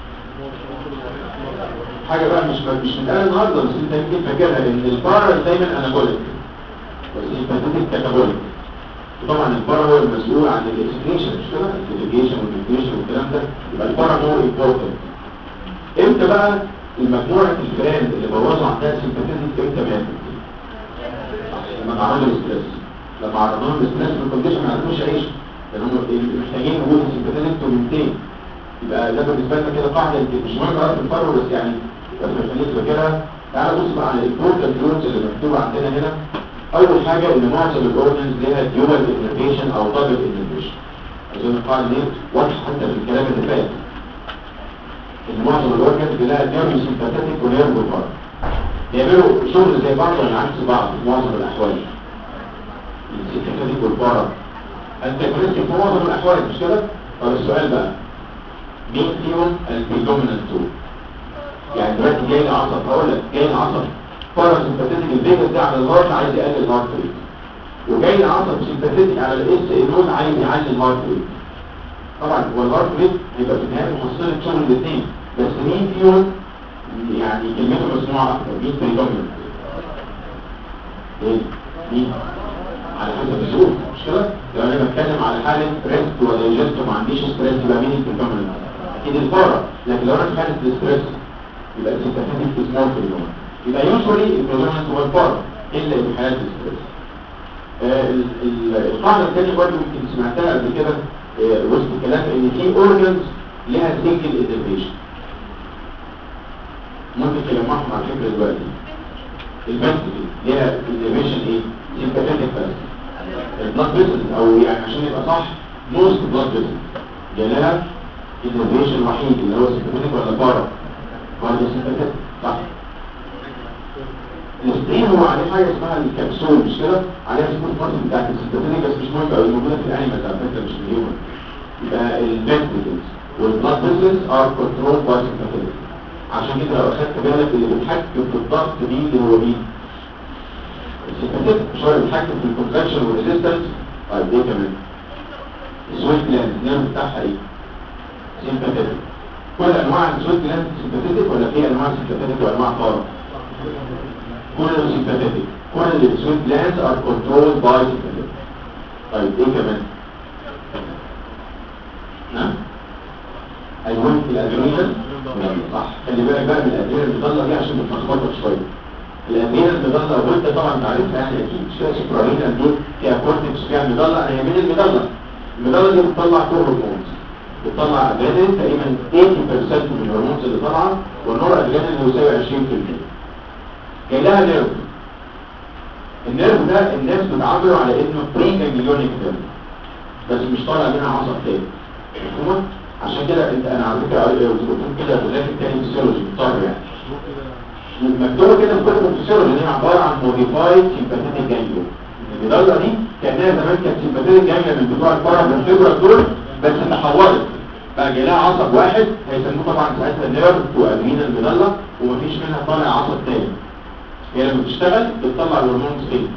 حاجة بقى مش مش متقال النهارده بس انت يمكن فاكرها ان البارا دايما انابوليك والسمباثيك كاتابوليك طبعا البارا هو المسؤول عن الاكسكريشن مش كده؟ الفيجيشن والنيوتريشن والكلام ده يبقى البارا مور امبورتنت امتى بقى المجموعة الفئران اللي بوظوا عندها سمباثيك امتى ماتت؟ لما تعرضوا للستريس لما عرضوهم للستريس في الكونديشن ما عرفوش يعيشوا لان هم محتاجين وجود السمباثيك تومنتين يبقى ده بالنسبه لنا كده قاعده مش مهم اعرف الفرق بس يعني بس خليك فاكرها تعال بص بقى على البورتال فلويدز اللي مكتوبه عندنا هنا اول حاجه ان معظم الاورجنز ليها ديوال انرفيشن او دبل انرفيشن اظن القاعده دي واضحه حتى في الكلام اللي فات ان معظم الاورجنز لها نيرف سيمباثيك ونيرف بار بيعملوا شغل زي بعض ولا عكس بعض في معظم الاحوال السيمباثيك والبارا انت كنت في معظم الاحوال مش كده طب السؤال بقى مين فيهم البيدومينانت تول يعني دلوقتي جاي لي عصب هقول لك جاي لي عصب باراسمباثيك الفيجاس ده على الهارت عايز يقلل الهارت ريت وجاي لي عصب سمباثيك على الاس نود عايز يعلي الهارت ريت طبعا هو الهارت ريت هيبقى في النهايه محصله شغل الاثنين بس مين فيهم يعني كلمته مسموعه اكتر مين بريدومينانت ايه مين على حسب الظروف مش كده لو انا بتكلم على حاله ريست ولا جست وما عنديش ستريس يبقى مين البريدومينانت اكيد البارا لكن لو انا في حاله ستريس يبقى السيمباثيك سمول بريدومينانت يبقى يوجوالي البريدومينانت هو البارا الا في حالات الستريس آه القاعده الثانيه برضه يمكن سمعتها قبل كده آه وسط الكلام ان في اورجنز لها سنجل انترفيشن ممكن تلمحهم على فكره دلوقتي الفنتكل ليها انترفيشن ايه؟ سيمباثيك بس البلاد فيسل او يعني عشان يبقى صح موست بلاد فيسل جالها انترفيشن وحيد اللي هو سيمباثيك ولا بارا ولا سيمباثيك صح السترين هو عليه حاجه اسمها الكبسول مش كده عليها سموث ماسل بتاعت السيمباثيك بس مش مهم قوي موجوده في الانيمالز على فكره مش في الهيومن يبقى الفنتكلز والبلاد فيسلز ار كنترول باي سيمباثيك عشان كده لو اخدت بالك اللي بيتحكم في الضغط مين اللي هو مين السيمباثيك مش هو اللي بيتحكم في الكونتراكشن والريزيستنس طيب ايه كمان السويت جلاند النيرف بتاعها ايه سيمباثيك كل انواع السويت جلاند سيمباثيك ولا في انواع سيمباثيك وانواع طارق كل سيمباثيك كل السويت جلاند ار كنترول باي سيمباثيك طيب ايه كمان نعم ايوه الادرينال صح خلي بالك بقى من الادرينال المضله دي عشان بتلخبطك شويه الادرينال المضله وانت طبعا تعرفها يعني اكيد شويه سوبرالينال دول فيها كورتكس فيها مضله هي من المضله المضله دي بتطلع كل هرمونز بتطلع ادرينال تقريبا 80% من الهرمونز اللي طالعه والنور ادرينال يساوي 20% جاي لها نيرف النيرف ده الناس بتعبره على انه بري جانجليونيك نيرف بس مش طالع منها عصب تاني مفهومه عشان كده انت انا على فكره قلت كده بذاكر تاني فيسيولوجي مضطر يعني مكتوبه كده في كتب الفيسيولوجي ان هي عباره عن موديفايد سيمباثيك جانجليون المضله دي كانها زمان كانت سيمباثيك جانجليون من بتوع الفرع والفيبرا دول بس تحولت بقى جاي لها عصب واحد هيسموه طبعا ساعتها نيرف وادمين المضله ومفيش منها طالع عصب تاني هي لما بتشتغل بتطلع الهرمون فين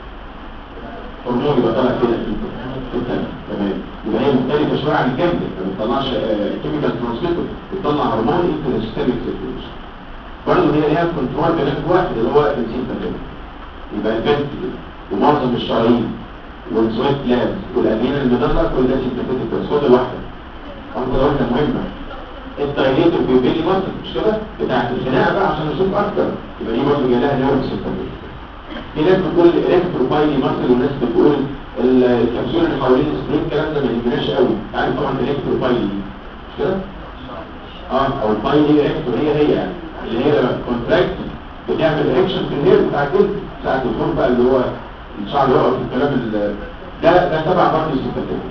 هرمون يبقى طالع كده اكيد تمام يبقى هي مختلفه شويه عن الجنب ما بتطلعش كيميكال ترانسميتر بتطلع هرمون انتو سيستميك سيركيوليشن برضه هي ليها كنترول بنفس واحد اللي هو السيمباثيك يبقى البنت ومعظم الشرايين والسويت جلاند والادرينال المضله كل ده سيمباثيك بس خد الواحده واحده واحده مهمه الدايليتور بيبيلي ماسل مش كده بتاعت الخناقه بقى عشان نشوف اكتر يبقى دي برضه جالها نيرف سيمباثيك في ناس بتقول الكتروبايلي ماسل وناس بتقول الكبسول اللي حوالين السبرين الكلام ده ما يهمناش قوي عارف طبعا الكتروبايلي دي مش كده اه او البايلي الكترو هي هي يعني اللي هي لما كونتراكت بتعمل اكشن في الهير بتاع الجلد ساعه الخروج بقى اللي هو الشعر يقف في الكلام ده ده تبع برضه السيمباثيك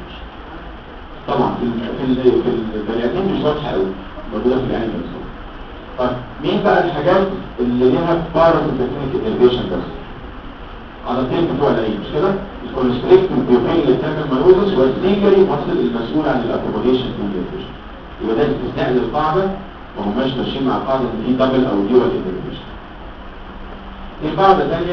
طبعا في ال في ال في البني ادمين مش واضحه قوي موجوده في العين بس طيب مين بقى الحاجات اللي ليها باراسمباثيك انرفيشن بس عضلتين بتوع العين مش كده الكونستريكت بيوفين اللي بتعمل مانوزس والسيجري مصل المسؤول عن الاكوموديشن في الانرفيشن يبقى ده استثناء للقاعده ما هماش ماشيين مع قاعده ان في دبل او ديوال انرفيشن في قاعده ثانيه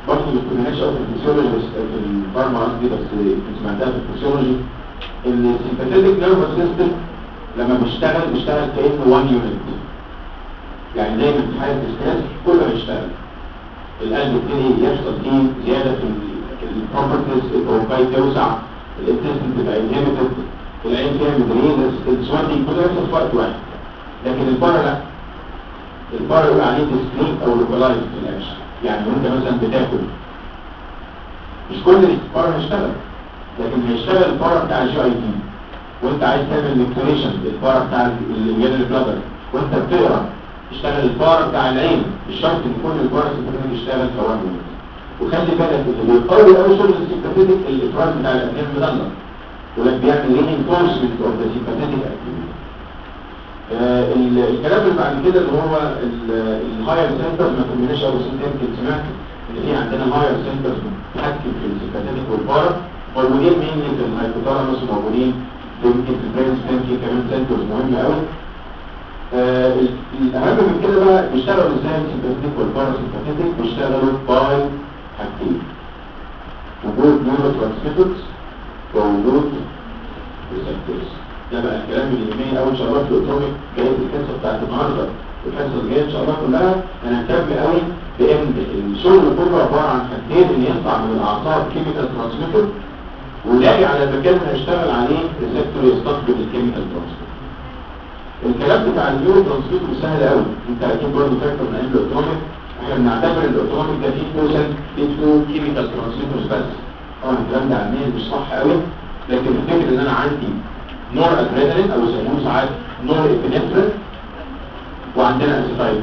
برضه ما بتكونهاش قوي في الفسيولوجي بس في الفارما قصدي بس كنت سمعتها في الفسيولوجي ان السيمباثيك نيرفس سيستم لما بيشتغل بيشتغل كانه 1 يونت يعني دايما في حاله ستريس كله هيشتغل القلب يبتدي يحصل فيه زياده في البروبرتيز البروكاي توسع الانتستين تبقى انهبيتد العين فيها مدرين السواتي كله يحصل في وقت واحد لكن البارا لا البارا يبقى عليه ديسكريت او لوكالايز في الاكشن يعني وانت مثلا بتاكل مش كل البارا هيشتغل لكن هيشتغل البارا بتاع الجي اي تي وانت عايز تعمل ميكتوريشن البارا بتاع الجنرال بلادر وانت بتقرا يشتغل البارا بتاع العين مش شرط ان كل البارا سيمباثيك يشتغل كوان وخلي بالك اللي بيقوي قوي شغل السيمباثيك الافراز بتاع الابنيه المدلل ولك بيعمل reinforcement of the sympathetic activity آه الكلام اللي بعد كده اللي هو الهاير سنترز ما كملناش اول سنتين يمكن سمعت ان في عندنا هاير سنترز بتتحكم في السيمباثيك والبارا موجودين مين في الهايبوثالاموس وموجودين في يمكن في البرين ستيم في كمان سنترز مهمه قوي آه الاهم من كده بقى بيشتغلوا ازاي السيمباثيك والبارا سيمباثيك بيشتغلوا باي حاجتين وجود نيورو ترانسميترز ووجود ريسبتورز ده بقى الكلام اللي يهمني قوي ان شاء الله في الاوتوميك جاي في الحصه بتاعت النهارده والحصه الجايه ان شاء الله كلها هنهتم قوي بان الشغل كله عباره عن حاجتين ان يطلع من الاعصاب كيميكال ترانسميتر ويلاقي على المكان اللي هيشتغل عليه ريسبتور يستقبل الكيميكال ترانسميتر الكلام بتاع النيورو ترانسميتر سهل قوي انت اكيد برضه فاكر من ايام الاوتوميك احنا بنعتبر الاوتوميك ده فيه كوزن فيه تو كيميكال ترانسميترز بس طبعا الكلام ده علميا مش صح قوي لكن الفكر ان انا عندي نور ادرينالين او يسموه ساعات نور ابنفرين وعندنا اسيتايل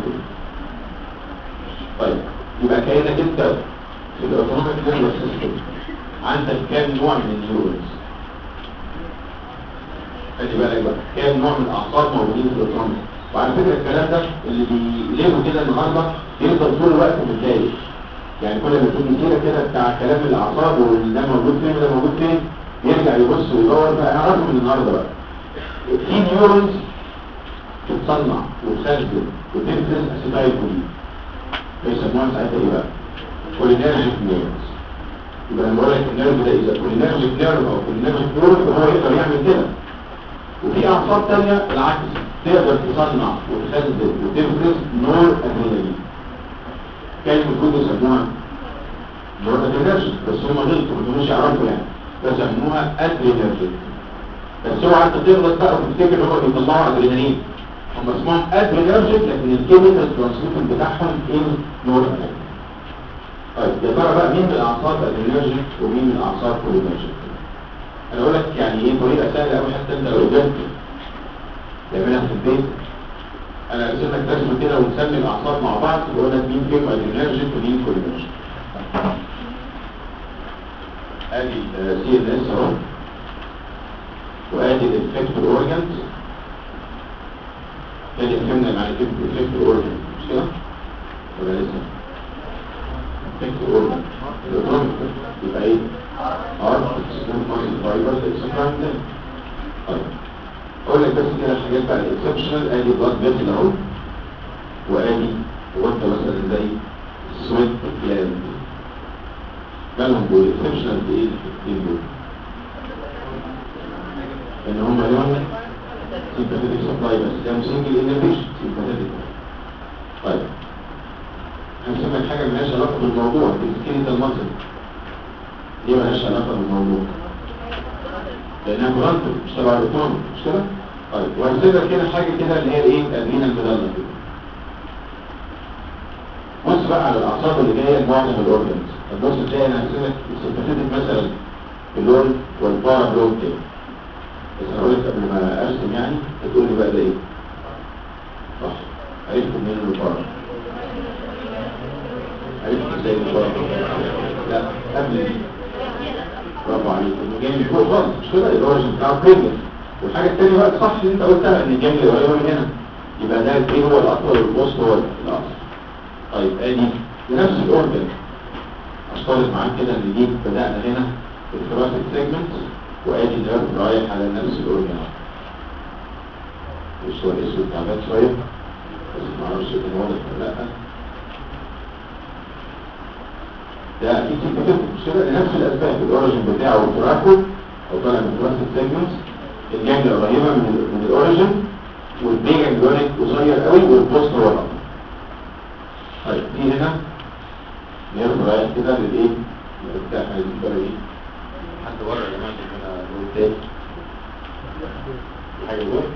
طيب يبقى كانك انت في الاوتوميك نيرفس سيستم عندك كام نوع من النيورونز خلي بالك بقى كام نوع من الاعصاب موجودين في الاوتوميك وعلى فكره الكلام ده اللي بيقلبه كده النهارده يفضل طول الوقت متضايق يعني كل ما تيجي سيره كده بتاع كلام الاعصاب وده موجود فين وده موجود فين يرجع يبص ويدور بقى انا عارفه من النهارده بقى في نيورونز تتصنع وتخزن وتفرز اسيتايل كولين بيسموها ساعتها ايه بقى؟ كولينرجيك نيورونز يبقى لما اقول لك النيرف ده اذا كولينرجيك نيرف او كولينرجيك نيورون فهو يقدر يعمل كده وفي اعصاب ثانيه العكس تقدر تصنع وتخزن وتفرز نور ادرينالين كان المفروض يسموها نور ادرينالين بس هم غلطوا ما كانوش يعرفوا يعني فسموها ادرينالين بس هو انت تغلط بقى وتفتكر ان هو بيطلعوا ادرينالين هم اسمهم ادرينالين لكن الكيميكال ترانسميشن بتاعهم ايه نور ادرينالين طيب يا ترى بقى مين من الاعصاب ادرينالين ومين من الاعصاب كولينرجيك انا اقول لك يعني ايه طريقه سهله قوي حتى انت لو جبت تعملها في البيت انا ارسم لك رسمه كده ونسمي الاعصاب مع بعض واقول لك مين فيهم ادرينالين ومين كولينرجيك ادي سي ان اس اهو وادي الافكتور اورجانز ادي فهمنا معنى كلمه الافكتور اورجان مش كده ولا لسه افكتور اورجان الاوتوميك يبقى ايه ار سكون ماسل فايبرز اكسبراند طيب اقول لك بس كده الحاجات بقى الاكسبشنال ادي بلاد فيسل اهو وادي وانت مثلا زي سويت جلاند مالهم دول اكسبشنال بايه الاثنين دول ان هم لهم سيمباثيك سبلاي بس ده سنجل انرفيشن سيمباثيك طيب هنسمع حاجه مالهاش علاقه بالموضوع السكيلتال ماسل دي مالهاش علاقه بالموضوع لانها برانتو مش تبع الاوتوم مش كده طيب وهنسيبها كده حاجه كده اللي هي ايه الادرينا المدلل كده بص بقى على الاعصاب اللي جايه لمعظم الاورجنز البص تلاقي انا هسيبك السيمباثيك مثلا اللون والبارا بلون كده بس انا قلت قبل ما ارسم يعني تقول لي بقى ده ايه صح عرفت منين البارا عرفت ازاي البارا لا قبل دي برافو عليك انه جاي من فوق خالص مش كده الاوريجن بتاعه بريمير والحاجه الثانيه بقى صح اللي انت قلتها ان الجنب قريب من هنا يبقى ده ايه هو الاطول والبوست هو الاقصر طيب ادي نفس الاورجن افترض معاك كده ان دي بدانا هنا في الثراسيك سيجمنت وادي النيرف رايح على نفس الاورجن الصور اسود تعبان شويه بس ما اعرفش ان واضح ولا لا ده اكيد سيمباتيك مش كده لنفس الاسباب الاوريجن بتاعه تراكم او طالع من تراست سيجمنتس الجانجل قريبه من ال من الاوريجن والبيجا جلونيك قصير قوي والبوست هو الاقرب طيب دي هنا نيرف رايح كده للايه؟ للبتاع هيبقى ايه؟ حد بره يا جماعه هنا نقول تاني في حاجه جوه؟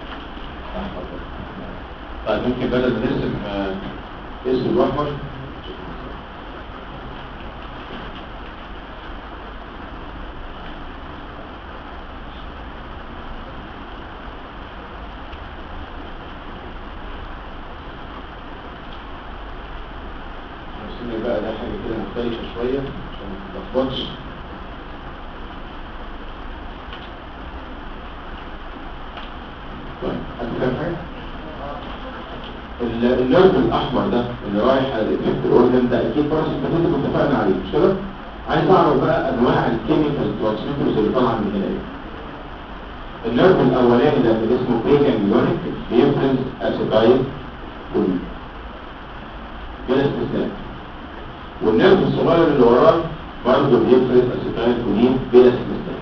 طيب ممكن بدل ما نرسم آه، اسم الاحمر نرسم بقى ده حاجه كده مختلفه شويه عشان ما تتلخبطش طيب حد فاهم حاجه؟ ال- النيرف الاحمر ده اللي رايح على الافكت اورجن ده اكيد باراسيمباتيك اتفقنا عليه مش كده؟ عايز اعرف بقى انواع الكيميكال ترانسميترز اللي طالعه من هنا ايه؟ النيرف الاولاني ده اللي اسمه بيجا ميونيك بيفرز اسيتايل كولين بلا استثناء والنيرف الصغير اللي وراه برضه بيفرز اسيتايل كولين بلا استثناء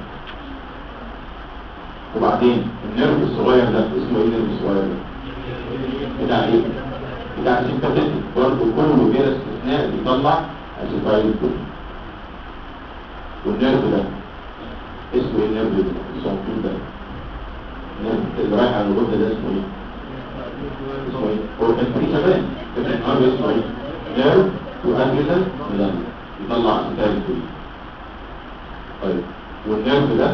وبعدين النيرف الصغير ده اسمه ايه النيرف الصغير ده؟ بتاع ايه؟ بتاع سيمباتيك برضه كله بلا استثناء بيطلع اسيتايل كولين والنيرف ده اسمه ايه النيرف ده؟ الصوتين ده النيرف اللي رايح على الغدة ده اسمه ايه؟ اسمه ايه؟ هو كان في زمان كان النهارده اسمه ايه؟ نيرف وأجهزة ميلان يطلع اسيتايل كولين طيب والنيرف ده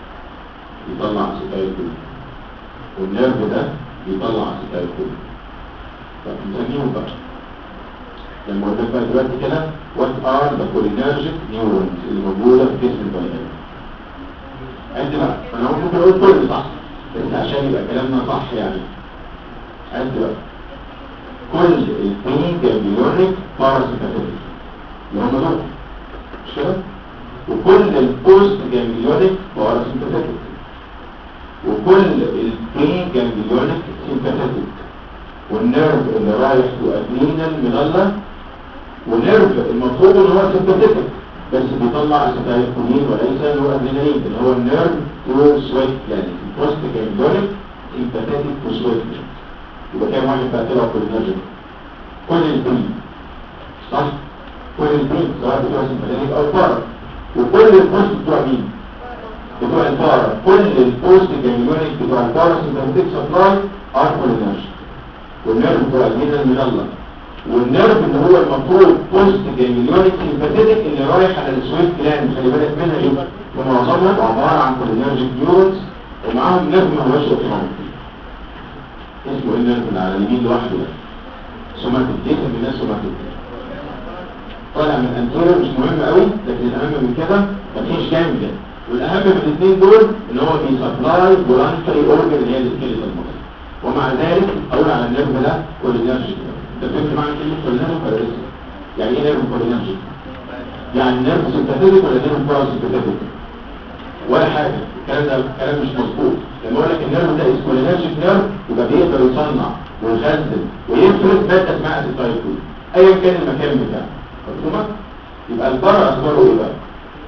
يطلع اسيتايل كولين والنيرف ده يطلع اسيتايل كولين طب نسميهم بقى لما قلت لك بقى دلوقتي كده what are the cholinergic neurons اللي موجوده في جسم البني ادم عد بقى انا ممكن اقول كل صح بس عشان يبقى كلامنا صح يعني عد بقى كل البين جامبيونيك باراسيمباتيك اللي هم دول مش كده وكل البوست جامبيونيك باراسيمباتيك وكل البين جامبيونيك سيمباتيك والنيرف اللي رايح لأدرينال ميلالا ونيرف المفروض ان هو سيمباتيك بس بيطلع اسيتايلكولين وليس اللي هو ادرينالين اللي هو النيرف تو سويت يعني البوست جامبيونيك سيمباتيك تو سويت يبقى كام واحد بقى طلع كولينرجيك كل البين صح كل البين سواء بتوع سيمباتيك او بارا وكل البوست بتوع مين بتوع البارا كل البوست جامبيونيك بتوع البارا سيمباتيك سبلاي ار كولينرجيك والنيرف بتوع الجنين المضلة والنيرف اللي هو المفروض بوست جانجليونيك سيمباثيتك اللي رايح على السويت جلاند خلي بالك منها ايه ومعظمها عباره عن كولينرجيك نيورونز ومعاهم نيرف ما هوش اوتونوميك اسمه ايه النيرف اللي على اليمين لوحده ده سوماتيك دي بنسميها سوماتيك طالع من الانتيريور مش مهم قوي لكن الاهم من كده مفيش جانجليا والاهم من الاثنين دول ان هو بيسبلاي فولانتري اورجن اللي هي السكيلتال ماسل ومع ذلك اقول على النيرف ده كولينرجيك ده فهمت معنى كلمه كولينرجيك ولا لسه يعني ايه نيرف كولينرجيك يعني نيرف سيمباثيك ولا نيرف باراسيمباثيك ولا حاجه الكلام ده كلام مش مظبوط لما اقول لك النيرف ده اسمه كولينرجيك نيرف يبقى بيقدر يصنع ويخزن ويفرز ماده اسمها اسيتايلكول ايا كان المكان بتاعه مفهومه يبقى البارا اخباره ايه بقى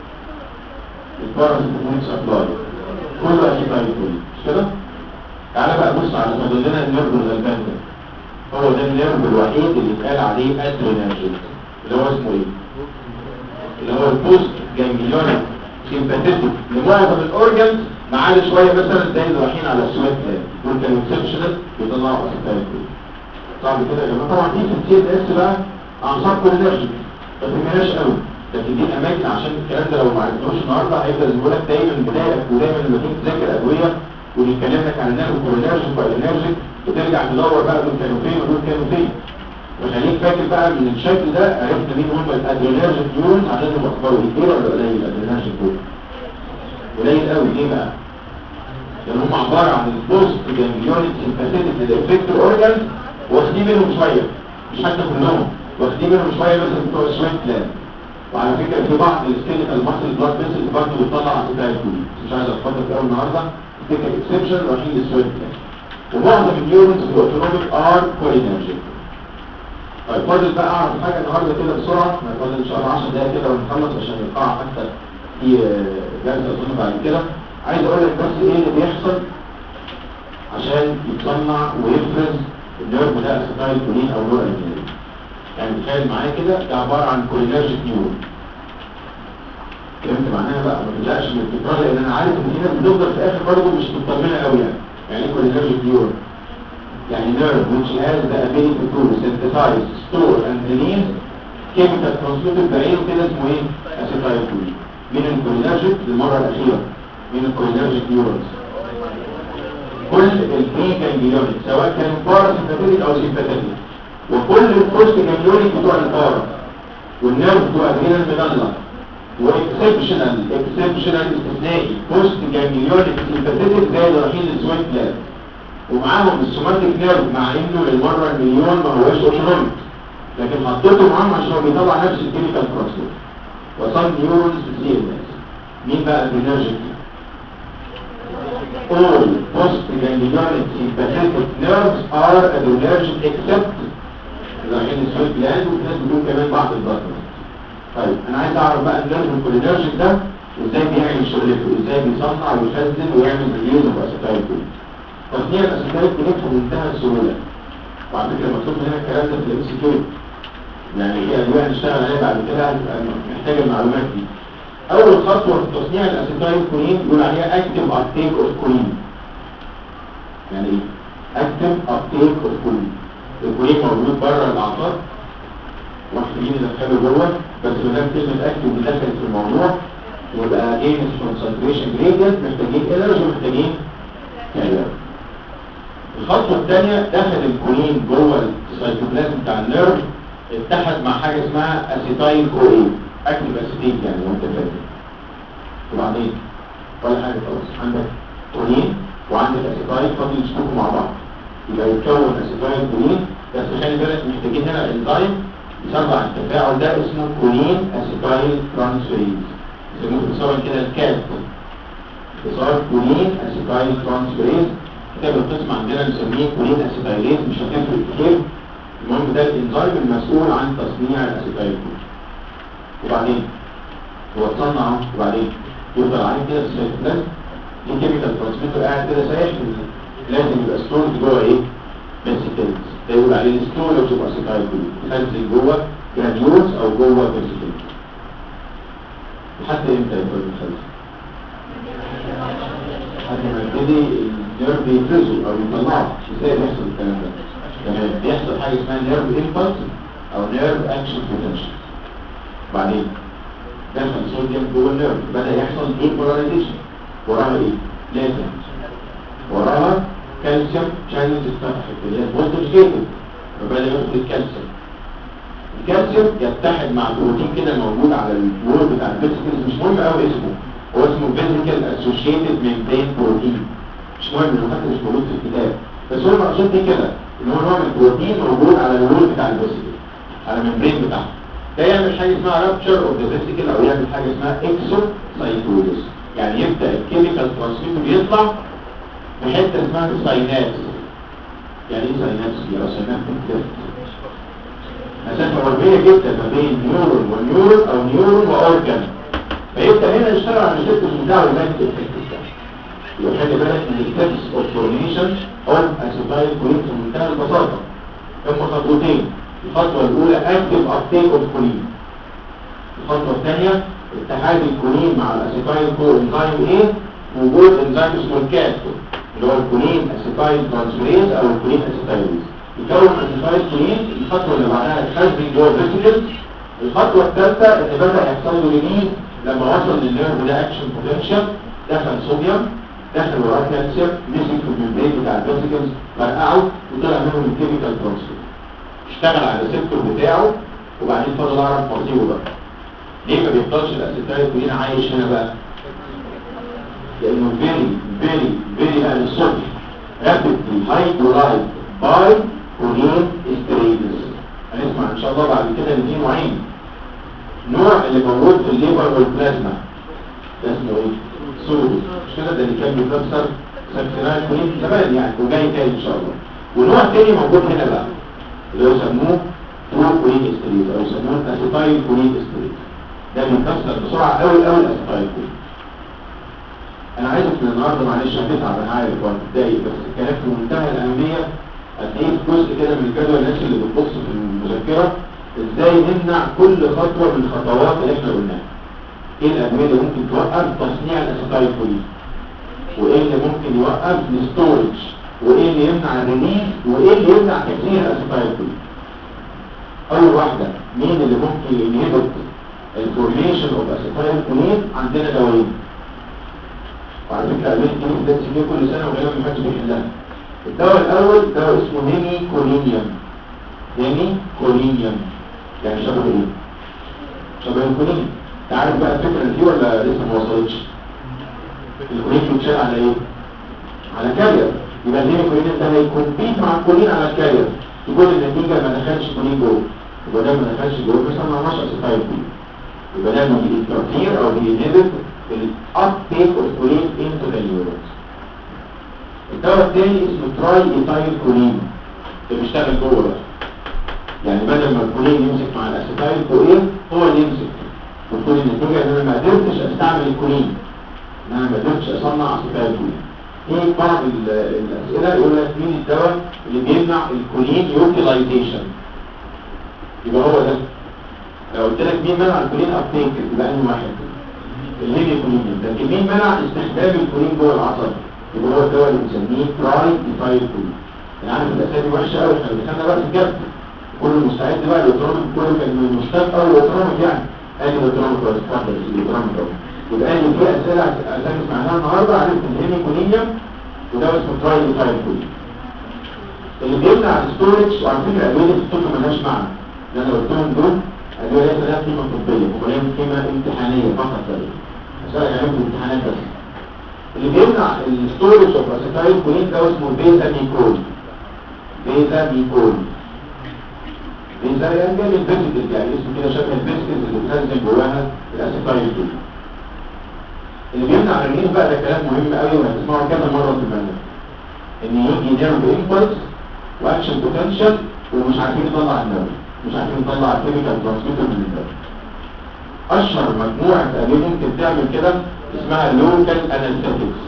الباراسيمباثيك سبلاي كله اسيتايلكول مش كده تعالى بقى بص على فاضل لنا النيرف الغلبان ده هو ده النيرف الوحيد اللي اتقال عليه ادرينالجين اللي هو اسمه ايه اللي هو البوست جانجليونيك سيمباثيتك لمعظم الاورجنز ما عدا شويه مثلا زي اللي رايحين على السويت جلاند دول كانوا اكسبشنال بيطلعوا اسيتايل صعب كده يا جماعه طبعا دي في السي اس بقى اعصاب كولينرجيك ما تهمناش قوي لكن دي الاماكن عشان الكلام ده لو ما عرفتوش النهارده هيفضل يقول لك دايما بدايه ودايما لما تيجي تذاكر ادويه ونتكلم لك عن النيرف كولينرجيك والانرجيك وترجع تدور بقى دول كانوا فين ودول كانوا فين وخليك فاكر بقى من الشكل ده عرفت مين هم الادرينرجيك نيورونز عددهم اخباره ايه كتير ولا قليل الادرينرجيك دول قليل قوي ليه بقى؟ لان هم عباره عن البوست جانجليونيك سيمباثيتك للافكتور اورجانز واخدين منهم شويه مش حتى كلهم واخدين منهم شويه مثلا بتوع السويت جلاند وعلى فكره في بعض السكيليتال ماسل بلاد فيسل برضه بتطلع اسيتايل كولين مش عايز اتفضل في اول النهارده تفتكر اكسبشن رايحين للسويت جلاند ومعظم النيورونز في الاوتونوميك ار كولينرجيك طيب فاضل بقى اعرف حاجه النهارده كده بسرعه ما فاضل ان شاء الله 10 دقايق كده ونخلص عشان القاعه حتى في جلسه اظن بعد كده عايز اقول لك بس ايه اللي بيحصل عشان يتصنع ويفرز النيرف ده اسيتايل كولين او نور امينين يعني تخيل معايا كده ده عباره عن كولينرجيك نيورون فهمت معناها بقى ما تقلقش من التكرار لان انا عارف ان في ناس بتفضل في الاخر برضه مش مطمنه قوي يعني يعني ايه كولينرجيك نيورون يعني nerve which has the ability to synthesize, store and release chemical transmitted بعينه كده اسمه ايه؟ acetylcholine من الكولينرجيك للمرة الأخيرة من الكولينرجيك نيورونز كل البري جانجليونيك سواء كان باراسيمباتيك أو سيمباتيك وكل البوست جانجليونيك بتوع البارا والنيرف بتوع الرينال ميدالا واكسبشنال اكسبشنال استثنائي بوست جانجليونيك سيمباتيك زي الرحيل السويت لاب ومعاهم السوماتيك نيرف مع انه للمره المليون ما هوش اوتونوميك لكن حطيته معاهم عشان هو بيطلع نفس الكيميكال بروسيس وصل نيورونز كتير ناس مين بقى الانرجيك all post ganglionic sympathetic nerves are adrenergic except الرحيل السويت جلاند وفي ناس بتقول كمان بعض البطن طيب انا عايز اعرف بقى النيرف الكولينرجيك ده ازاي بيعمل شغلته ازاي بيصنع ويخزن ويعمل ريليز اوف اسيتايل تصنيع الاسيتايل كولين في منتهى السهوله وعلى فكره مكتوب هنا الكلام ده في الام سي كيو يعني هي ادويه هنشتغل عليها بعد كده هتبقى محتاجه المعلومات دي اول خطوه في تصنيع الاسيتايل كولين بيقول عليها اكتيف ابتيك اوف كولين يعني ايه اكتيف ابتيك اوف كولين الكولين موجود بره الاعصاب محتاجين ندخله جوه بس ما دام كلمه اكتيف دخلت في الموضوع يبقى جيمس كونسنتريشن جريدينت محتاجين انرجي محتاجين كالوري الخطوة الثانية دخل الكولين جوه السيتوبلازم بتاع النيرف اتحد مع حاجة اسمها اسيتايل كوين اكتف اسيتيك يعني لو انت فاكر وبعدين ولا حاجة خلاص عندك كولين وعندك اسيتايل فاضل يشتغلوا مع بعض يبقى يتكون اسيتايل كولين بس خلي بالك محتاجين هنا انزيم يسرع التفاعل ده اسمه كولين اسيتايل ترانسفيريز يسموه اختصارا كده الكات اختصار كولين اسيتايل ترانسفيريز كتاب القسم عندنا نسميه كولين اسيتايليز مش هتفرق كتير المهم ده الانزيم المسؤول عن تصنيع الاسيتايل وبعدين هو اتصنع اهو وبعدين يفضل عليه كده في السيتوبلازم دي كيميكال ترانسميتر قاعد كده سايح لازم يبقى ستورد جوه ايه؟ فيسيكلز ده يقول عليه الستورج اوف اسيتايل يخزن جوه جرانيولز او جوه فيسيكلز لحد امتى يفضل يخزن؟ لحد ما يبتدي النيرف يفرزه او يطلعه ازاي بيحصل الكلام ده تمام بيحصل حاجه اسمها نيرف امبلس او نيرف اكشن بوتنشال بعدين دخل صوديوم جوه النيرف بدا يحصل ديبولاريزيشن وراها ايه لازم وراها كالسيوم شانلز اتفتحت اللي هي الفولتج جيتد فبدا يدخل الكالسيوم الكالسيوم يتحد مع بروتين كده موجود على الوول بتاع الفيسيكلز مش مهم قوي اسمه هو اسمه فيزيكال اسوشيتد ميمبرين بروتين مش مهم انه حتى مش موجود في الكتاب بس هو المقصود بيه كده ان هو نوع من البروتين موجود على الوول بتاع الفيسيكل على الممبرين بتاعه ده يعمل حاجه اسمها رابتشر اوف ذا فيسيكل او يعمل حاجه اسمها اكسوسايتوزس يعني يبدا الكيميكال ترانسميتر يطلع في حته اسمها الساينابس يعني ايه ساينابس دي او ساينابس مسافه مرميه جدا ما بين نيورون ونيورون او نيورون واورجان فيبدا هنا يشتغل على الريسبتورز بتاعه يبان الافكت يبقى خلي بالك من الستبس اوف فورميشن اوف اسيتايل كولين في منتهى البساطه هم خطوتين الخطوه الاولى اكتف ابتيك اوف كولين الخطوه الثانيه اتحاد الكولين مع الاسيتايل كو انزيم ايه وجود انزيم اسمه الكات اللي هو الكولين اسيتايل ترانسفيريز او الكولين اسيتايليز يكون اسيتايل كولين الخطوه اللي بعدها تخزن جوه الفيسيكل الخطوه الثالثه ان بدا يحصل له ريليز لما وصل للنيرف ده اكشن بوتنشال دخل صوديوم دخل وراه كالسيوم مسك في الممبرين بتاع الفيسيكلز فرقعه وطلع منهم الكيميكال ترانسفير اشتغل على الريسبتور بتاعه وبعدين فضل اعرف مصيبه بقى ليه ما بيفضلش الاسيتايل كولين عايش هنا بقى لانه فيري فيري فيري اهل الصبح rapidly hydrolyzed by كولين استريدز هنسمع ان شاء الله بعد كده ان في نوعين نوع اللي موجود في الليبر والبلازما ده اسمه ايه؟ سودو مش كده ده اللي كان بيكسر سكسنال كولين زمان يعني وجاي تاني ان شاء الله ونوع تاني موجود هنا بقى اللي هو يسموه ترو كولين استريت او يسموه اسيتايل كولين استريت ده بيكسر بسرعه قوي قوي الاسيتايل كولين انا عايزك من النهارده معلش هتتعب انا عارف وهتتضايق بس الكلام في منتهى الاهميه هتلاقيه في جزء كده من الجدول الناس اللي بتبص في المذكره ازاي نمنع كل خطوه من الخطوات اللي احنا قلناها ايه الادويه اللي ممكن توقف تصنيع الاسيتايل كولين وايه اللي ممكن يوقف الستورج وايه اللي يمنع الريليز وايه اللي يمنع تكسير الاسيتايل كولين اول واحده مين اللي ممكن ينهبط الفورميشن اوف اسيتايل كولين عندنا دوايين وعلى فكره قابلت دي ده سنين كل سنه وغالبا ما حدش بيحلها الدواء الاول دواء اسمه هيمي كولينيوم هيمي كولينيوم يعني شبه ايه شبه الكولين انت عارف بقى الفكره دي ولا لسه ما وصلتش الكولين بيتشال على ايه على كارير يبقى الهيمي كولينيوم ده هيكمبيت مع الكولين على الكارير تقول النتيجه ما دخلش كولين جوه يبقى ده ما دخلش جوه بس ما عملش اسيتايل كولين يبقى ده بيتكثير او بينهبط الابتيك اوف كولين انتو ذا نيورونز الدواء الثاني اسمه تراي ايتايل كولين ده بيشتغل جوه بقى يعني بدل ما الكولين يمسك مع الاسيتايل كولين هو اللي يمسك وتكون النتيجه ان انا ما قدرتش استعمل الكولين ان انا ما قدرتش اصنع اسيتايل كولين في بعض ال- الاسئله يقول لك مين الدواء اللي بيمنع الكولين يوتيلايزيشن يبقى هو ده لو قلت لك مين منع الكولين ابتيك يبقى انهي واحد الهيمي كولين لكن مين منع استخدام الكولين جوه العصب يبقى هو الدواء اللي بنسميه تراي ايتايل كولين انا عارف الاسامي وحشه قوي احنا دخلنا بقى في الجد كله مستعد بقى الاوتراميك كله كان من مشتق قوي الاوتراميك يعني ادي الاوتراميك ولا اتفضل الاوتراميك اهو يبقى ادي في اسئله اسامي سمعناها النهارده عرفت الهيمي كولينيوم وده اسمه تراي ايتايل كولين اللي بيمنع الستورج وعلى فكره ادويه الطب مالهاش معنى اللي انا قلتهم دول ادويه ليس لها قيمه طبيه ولكن قيمه امتحانيه فقط لا غير عشان يعملوا الامتحانات بس اللي بيمنع الستورج اوف اسيتايل كولين ده اسمه بيزا ميكول بيزا ميكول بيزا يعني جاي من البيسكس يعني اسمه كده شبه البيسكس اللي بتنزل جواها الاسيتايل كولين اللي بيمنع الريليز بقى ده كلام مهم قوي وهتسمعه كذا مره في المنهج ان يجي نيرف امبلس واكشن بوتنشال ومش عارفين نطلع النووي مش عارفين نطلع الكيميكال ترانسميتر من النووي اشهر مجموعه ادويه ممكن تعمل كده اسمها لوكال انستيكس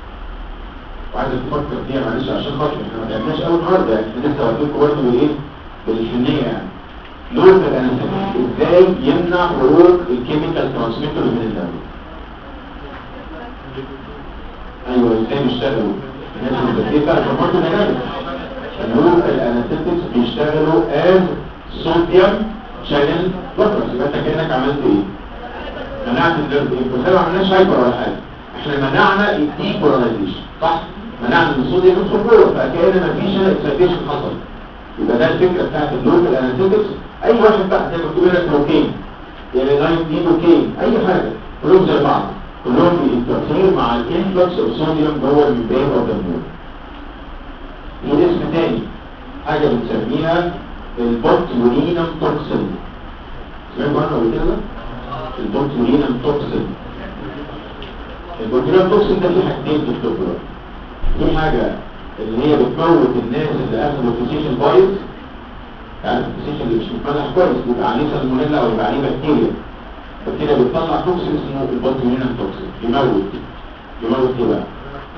وعايزك تفكر فيها معلش عشان خاطر احنا ما تعبناش قوي النهارده يعني احنا لسه واقفين برضه بالايه بالحنيه يعني لوكال انستيكس ازاي يمنع خروج الكيميكال ترانسميتر من النووي ايوه ازاي بيشتغلوا الناس المتكلفه عشان برضه نعرف اللوكال انستيكس بيشتغلوا از صوديوم شانل بلوكرز يبقى انت كانك عملت ايه؟ منعت النيرف بس ما عملناش هايبر ولا حاجه احنا منعنا الديبولاريزيشن صح؟ منعنا ان الصوديوم يدخل جوه فكأن مفيش اكسايتيشن حصل يبقى ده الفكره بتاعت اللوكال انستيكس اي واحد بقى زي ما بتقول لك بروكين يعني نايت دي بروكين اي حاجه كلهم زي بعض كلهم بينترفير مع الانفلكس اوف صوديوم جوه الميمبرين اوف ذا مول في اسم تاني حاجه بنسميها البوتولينم توكسين سمعتوا عنه قبل كده البوتولينم توكسين البوتولينم توكسين ده فيه حاجتين في الطب بقى. في حاجه اللي هي بتموت الناس اللي اخذوا فيسيشن بايظ يعني الفيسيشن اللي مش متملح كويس بيبقى عليه سالمونيلا او يبقى عليه بكتيريا فكده بتطلع توكسين اسمه البوتولينم توكسين يموت يموت ايه بقى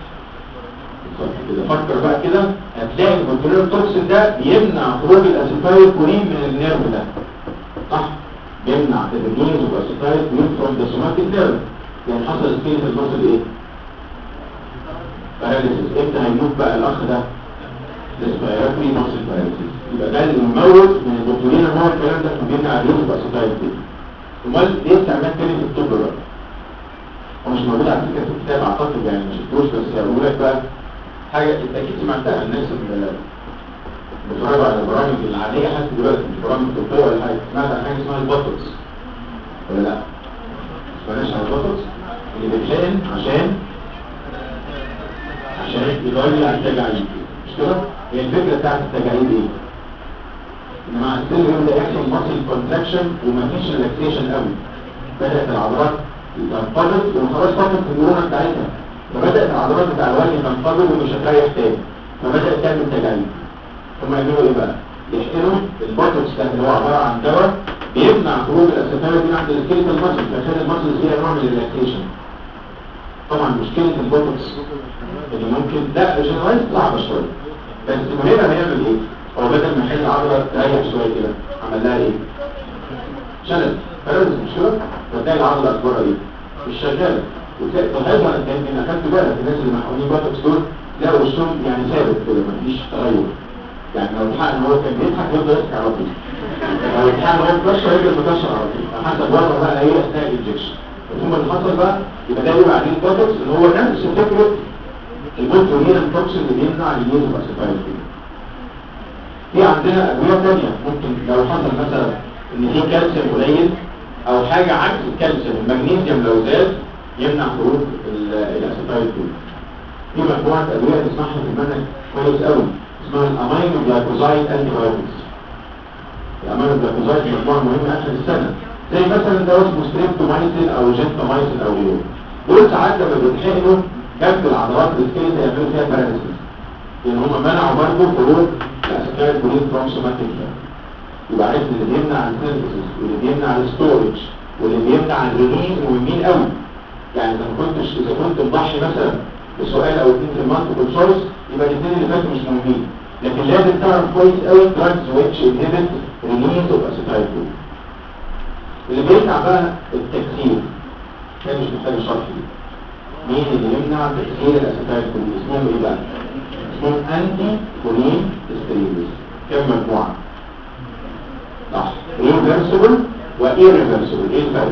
كده فكر بقى كده هتلاقي البوتولين توكسين ده بيمنع خروج الاسيتايل كولين من النيرف ده صح بيمنع الريليز اوف اسيتايل كولين فروم ذا سوماتيك نيرف يعني حصل سكيلت المصل ايه باراليسيس امتى هيموت بقى الاخ ده ريسبيراتوري ماسل باراليسيس يبقى ده اللي مموت من البوتولين هو الكلام ده بيمنع الريليز اوف اسيتايل كولين امال ايه استعمال تاني في الطب بقى هو مش موجود على فكره في الكتاب اعتقد يعني ما شفتوش بس هقول لك بقى حاجة انت اكيد سمعتها الناس اللي بتتفرج على البرامج العادية حتى دلوقتي مش برامج طبية ولا حاجة سمعت عن حاجة اسمها البوتوكس ولا لا؟ سمعناش عن البوتوكس اللي بيتحقن عشان عشان يضيع التجاعيد مش كده؟ هي الفكرة بتاعت التجاعيد ايه؟ ان مع السن يبدأ يحصل ماسل كونتراكشن ومفيش ريلاكسيشن قوي بدأت العضلات تنقبض وخلاص فقط المرونة بتاعتها فبدأت العضلات بتاع الوجه تنقبض ومش هتريح تاني فبدأت تعمل تجاعيد ثم يعملوا ايه بقى؟ يحقنوا البوتوكس ده اللي هو عباره عن دواء بيمنع خروج الاسيتامين عند السكيلتال ماسل فيخلي الماسل فيها نوع من الريلاكسيشن طبعا مشكله البوتوكس اللي ممكن لا جنرايز صعبه شويه بس هنا هيعمل ايه؟ هو بدل ما يحل العضله تريح شويه كده عمل لها ايه؟ شلل فلازم مش كده؟ فتلاقي العضله اكبرها ايه؟ مش شغاله وتلاقي تلاحظها انت يمكن اخدت بالك الناس اللي محقونين بوتوكس دول تلاقوا وشهم يعني ثابت كده مفيش تغير يعني لو الحق ان هو كان بيضحك يفضل يضحك على طول لو الحق ان هو مكشر يفضل مكشر على طول على حسب وضعه بقى ايه اثناء الانجكشن ثم اللي حصل بقى يبقى ده يقول عليه البوتوكس اللي هو نفس فكره البوتولين التوكسين اللي بيمنع اليوز اسيتايل في عندنا ادويه ثانيه ممكن لو حصل مثلا ان في كالسيوم قليل او حاجه عكس الكالسيوم المغنيسيوم لو زاد يمنع خروج الاسيتايل في مجموعه ادويه تسمعها في المنهج كويس قوي اسمها الامينو جلايكوزايد انتي بايوتكس الامينو جلايكوزايد مجموعه مهمه اخر السنه زي مثلا دواء اسمه ستريبتومايسين او جنتامايسين او غيره دول ساعات لما بيتحقنوا جنب العضلات السكيلت يعملوا فيها باراليسيس لان هم منعوا برضه خروج الاسيتايل كولين فروم سوماتيك يبقى عرفت اللي بيمنع السينثيسيس واللي بيمنع الستورج واللي بيمنع الريليز مهمين قوي يعني اذا ما كنتش اذا كنت مضحي مثلا بسؤال او اثنين في المالتيبل تشويس يبقى الاثنين اللي فاتوا مش مهمين لكن لازم تعرف كويس قوي دراجز ويتش انهبت ريليز اوف اسيتايل كولين اللي بيمنع بقى التكسير كان مش محتاج شرح دي مين اللي يمنع تكسير الاسيتايل كولين اسمهم ايه بقى اسمهم انتي كولين ستريبس كم مجموعه صح ريفرسبل وايريفرسبل ايه الفرق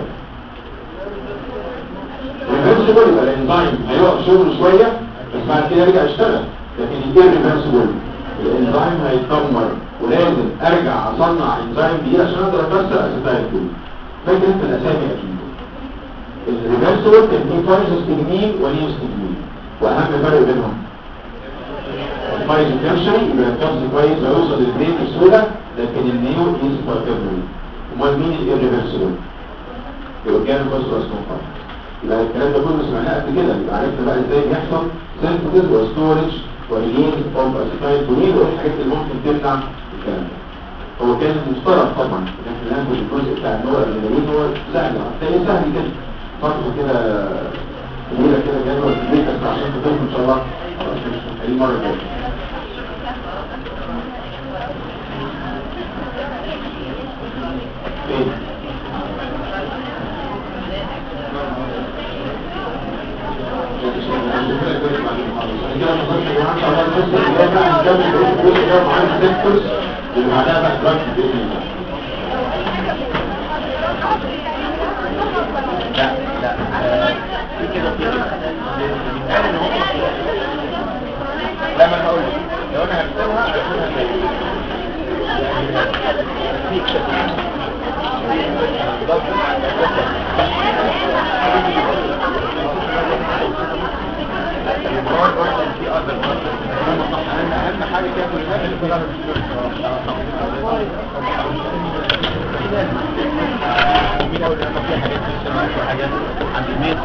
ريفرسبل يبقى الانزيم هيقف شغله شويه بس بعد كده يرجع يشتغل لكن الايريفرسبل الانزيم هيتدمر ولازم ارجع اصنع انزيم جديد عشان اقدر اكسر اسيتايل كولين فاكر انت الاسامي اكيد الريفرسبل كان في فايزوستجمين ونيوستجمين واهم فرق بينهم الفايزو كابشري يبقى الكبس كويس ويوصل للبرين بسهوله لكن النيو از فاكبري امال مين الريفرسبل الاورجان فوسفورس كومباوند يبقى الكلام ده كله سمعناه قبل كده يبقى عرفنا بقى ازاي بيحصل سينثيسيس وستورج وريليز اوف اسيتايل كولين وايه الحاجات اللي ممكن تمنع الكلام ده هو كان مفترض طبعا ان احنا ناخد الجزء بتاع النور الادرينالين هو سهل هتلاقيه سهل كده فتره كده طويله كده جدول كبير بس عشان تفهم ان شاء الله خلاص مش محتاجين المره الجايه فين؟ اللي بعدها بقى دلوقتي باذن الله لا لا في كده في كده بيتقال ان هم لا ما انا هقول لك. لو انا هكتبها هكتبها في كده في اذر اهم حاجه كده كل الناس اللي كلها مين اول لما في حاجات لسه في حاجات عند الميت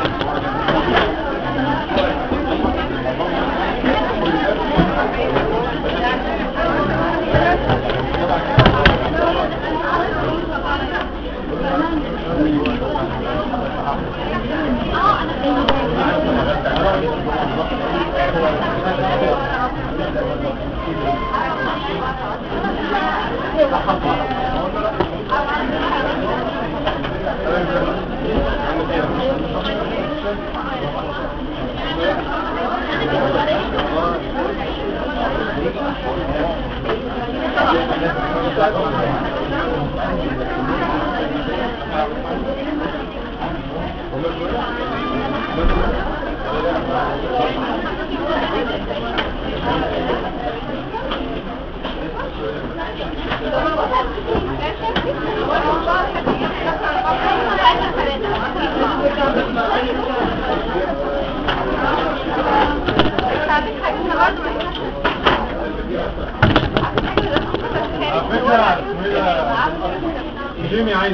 جيمي عايز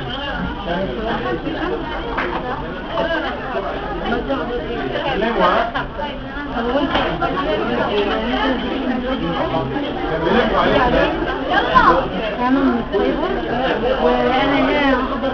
كلموا ها كلموا عليك انا من السايبر وانا هنا هحضر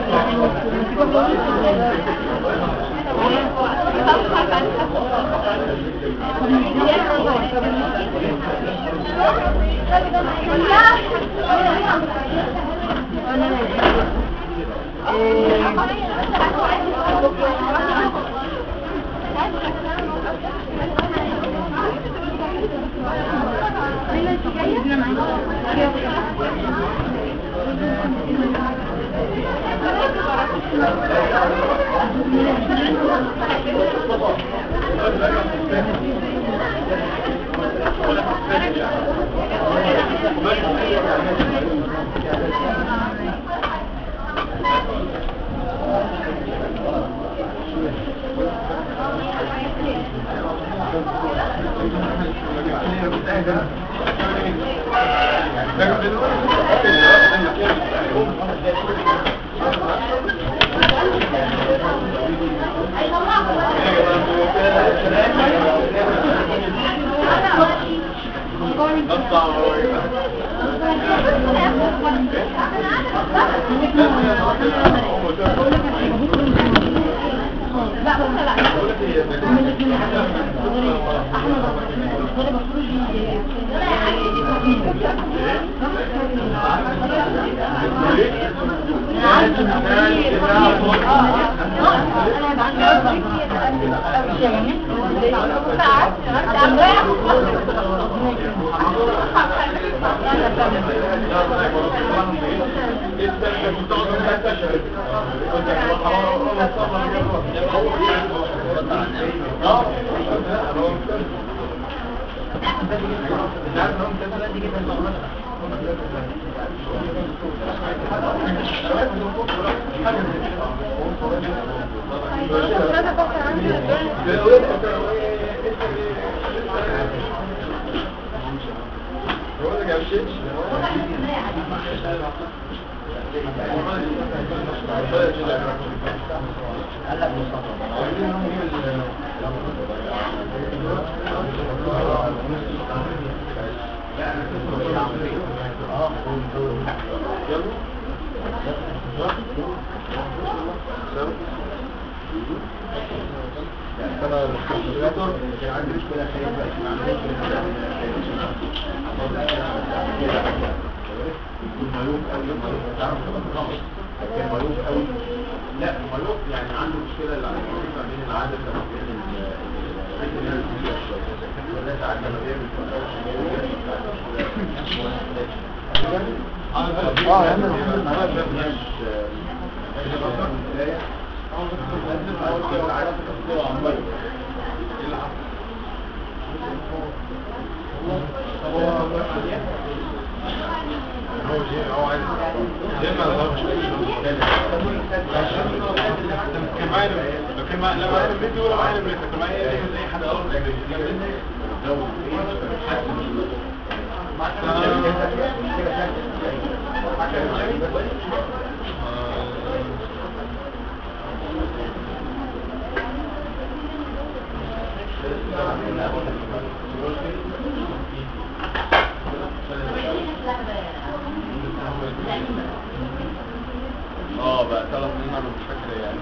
اه بقى ثلاث سنين انا مش فاكر يعني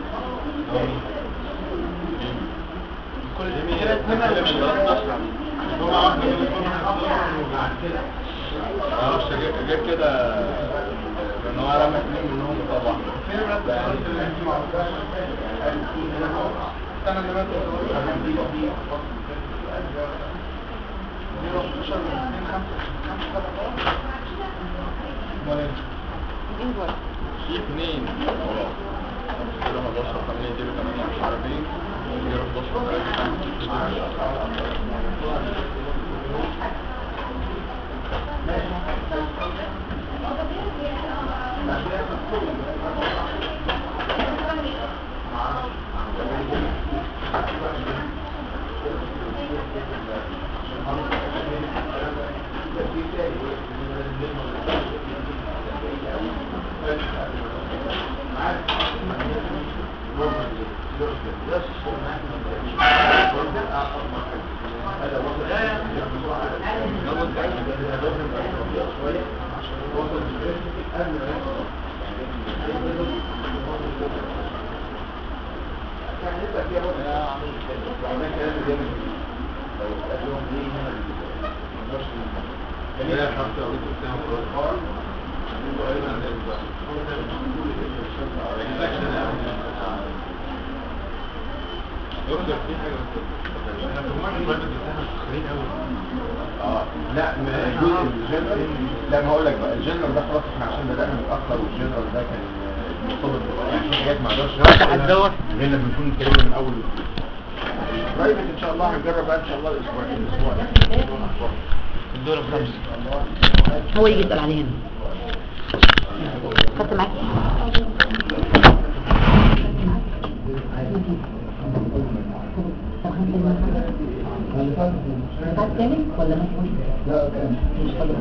كل ثلاث سنين معرفش غير كده ان هو رمى اثنين منهم طبعا السنة اللي فاتت اثنين خلاص كده 11 8 دي 8 مش عارف ايه دي 11 لا حتى أقول لك دكتور في حاجة احنا في المرة اللي فاتت بتاعنا متأخرين قوي اه لا ما جزء الجنرال لا ما هقول لك بقى الجنرال ده خلاص احنا عشان بدأنا متأخر والجنرال ده كان آه، مرتبط بقى. يعني في حاجات ما اقدرش هتدور؟ غير لما نكون اتكلمنا من اول البرايفت ان شاء الله هنجرب بقى ان شاء الله الاسبوع الاسبوع ده الدور الخامس هو يجي يسأل عليه هنا خدت معاك بعد كامل ولا مش لا كامل مش قادر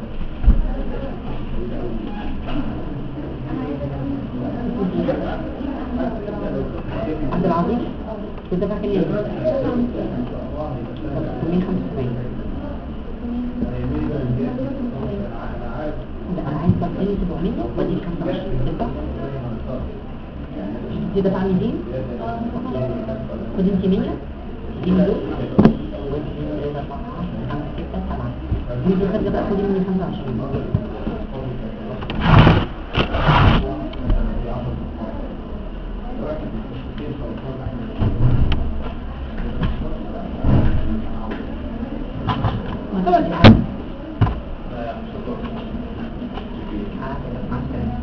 عبد العظيم تدفع كام يوم؟ 675 لا انا عايز بقى 700 وادي 25 تنفع؟ كده دفع 200 خد انت 100 دي من دول ودي 4 5 6 7 دي خارجه بقى خدي مني 25 ما طبعا دي حاجه مع السلامه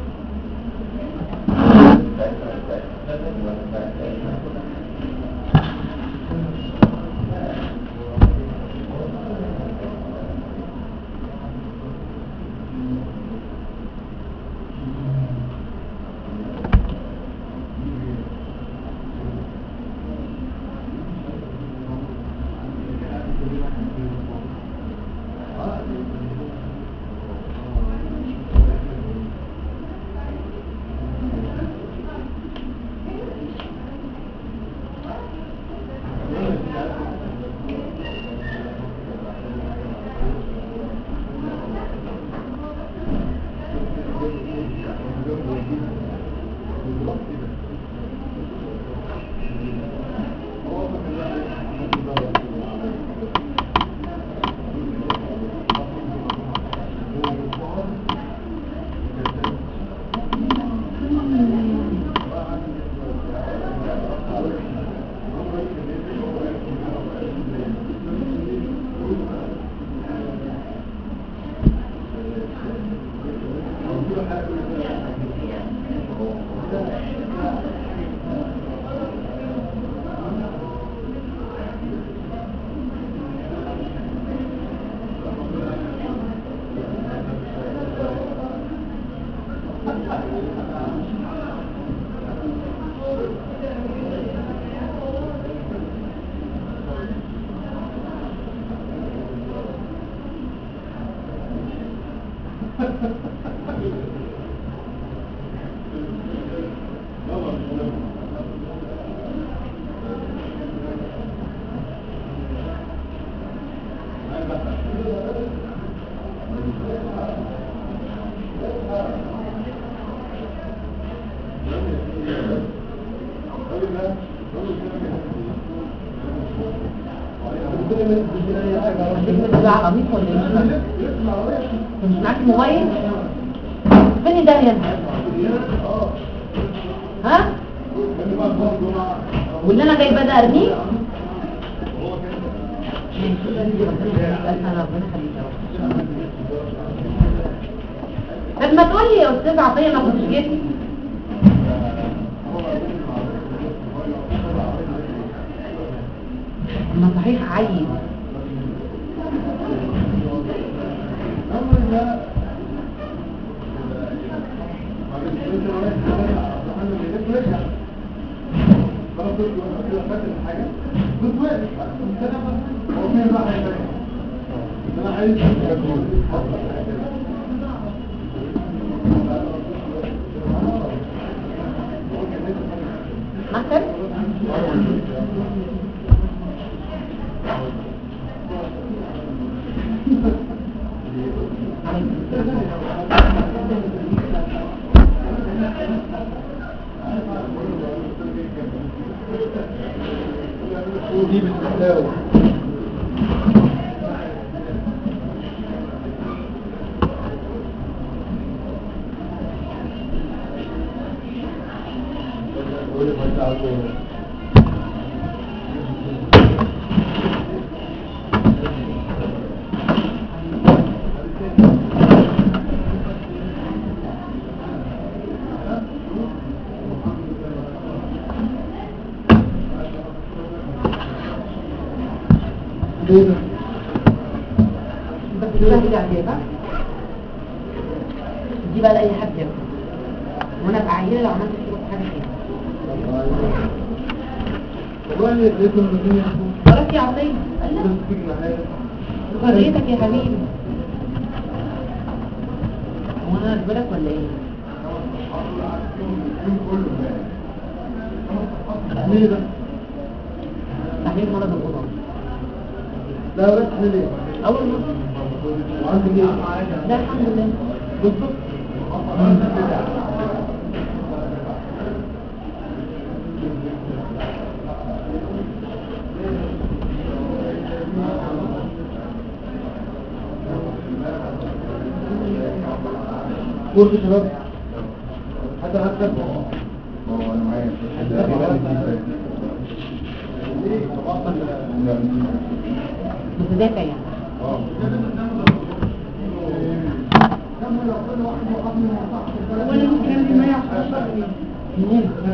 ده عبيط ولا ايه؟ مش معاك موبايل؟ فين ده يا ها؟ واللي انا جايبه ده ارميه؟ ربنا يخليك يا رب. طب ما تقول لي يا استاذ عطيه ما كنتش جيت ما صحيح عيب مكتب عليكم السلام. ودي بالتساوي بس دي بقى تيجي عليها بقى دي بقى لأي حد ياكل وانا ابقى عيله لو عملت كده حاجه كده والله لقيتهم الدنيا خلاص يا عطيه قال لا حريتك يا حبيبي هو انا بالك ولا ايه ليه ده؟ تحليل مرض القضاء لا بس ليه؟ اول مره وعندك ايه؟ لا الحمد لله بالظبط كل شباب حتى هكذا هو انا معايا متدافع يعني هو اللي ممكن يعمل ما يعرفش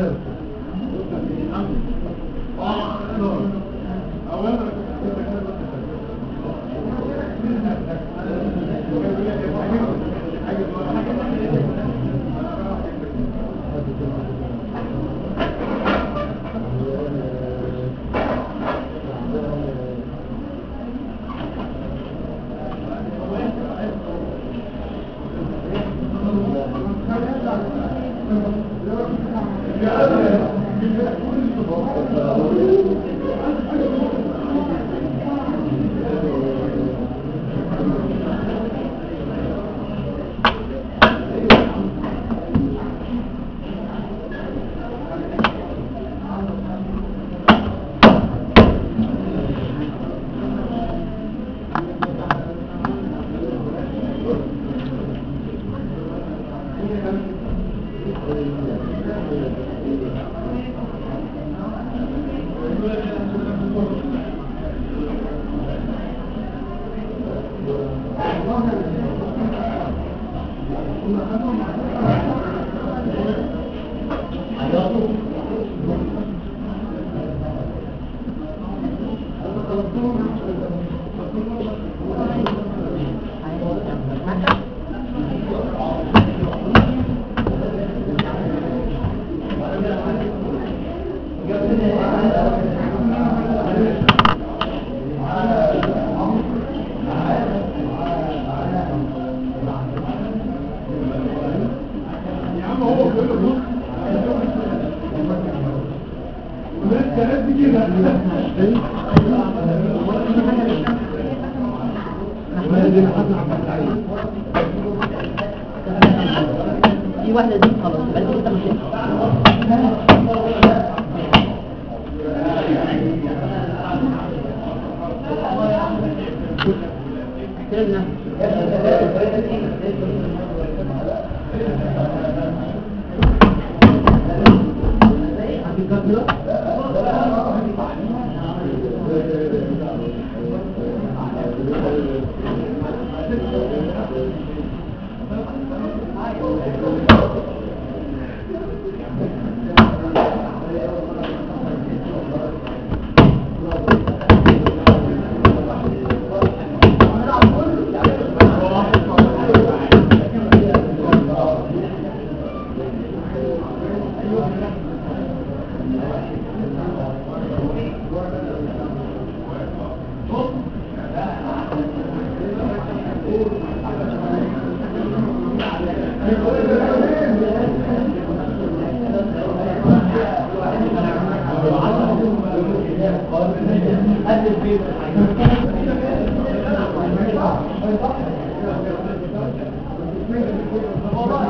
في واحدة دي خلاص يبقى انت كده مش احترم نفسك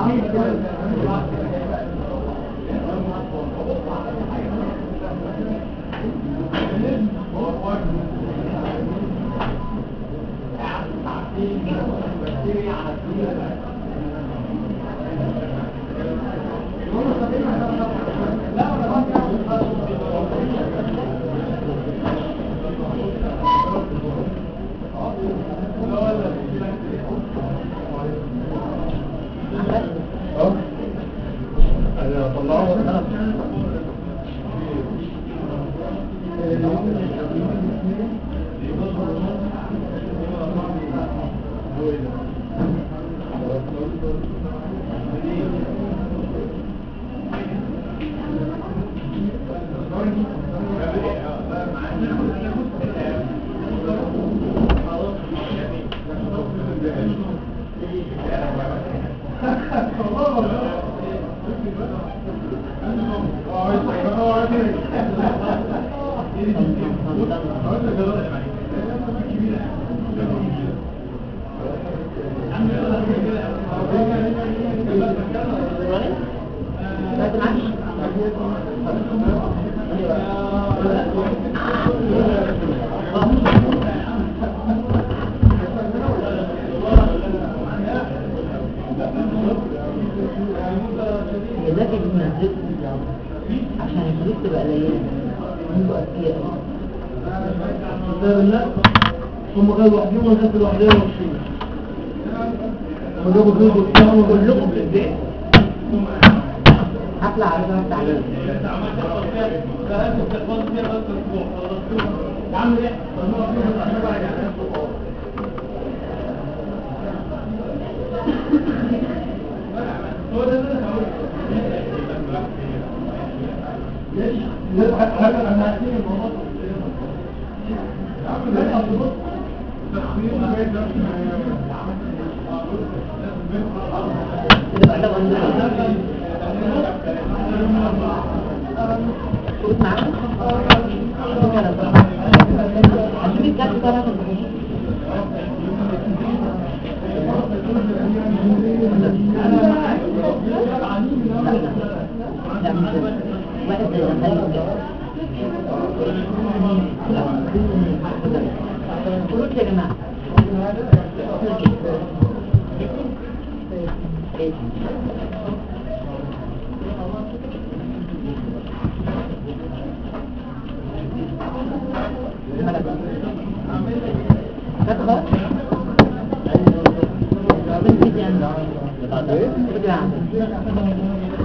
انا طلعه لازم عاش لذلك بننزل عشان الفلوس تبقى قليلة انتوا أذكياء لا هم قالوا لوحدهم ولا انت لوحدهم ومشينا هم جابوا جزء وبتاعهم كلكم في البيت هطلع على جواب تعليم يا عم ليه؟ ممنوع فيهم عشان بقى يعني هو ده اللي انا هقوله ليش؟ ليه حاجه انا هسيب الموضوع يا عم ليه اصل بص تخفيض ما يقدرش تبقى ده غنى شوف معاك هشوف الكارت بتاعك لا لا مش ده. واحد زي ده خليه كده فلوس يا جماعة ايه خلاص بنتي عندها بنتي عندها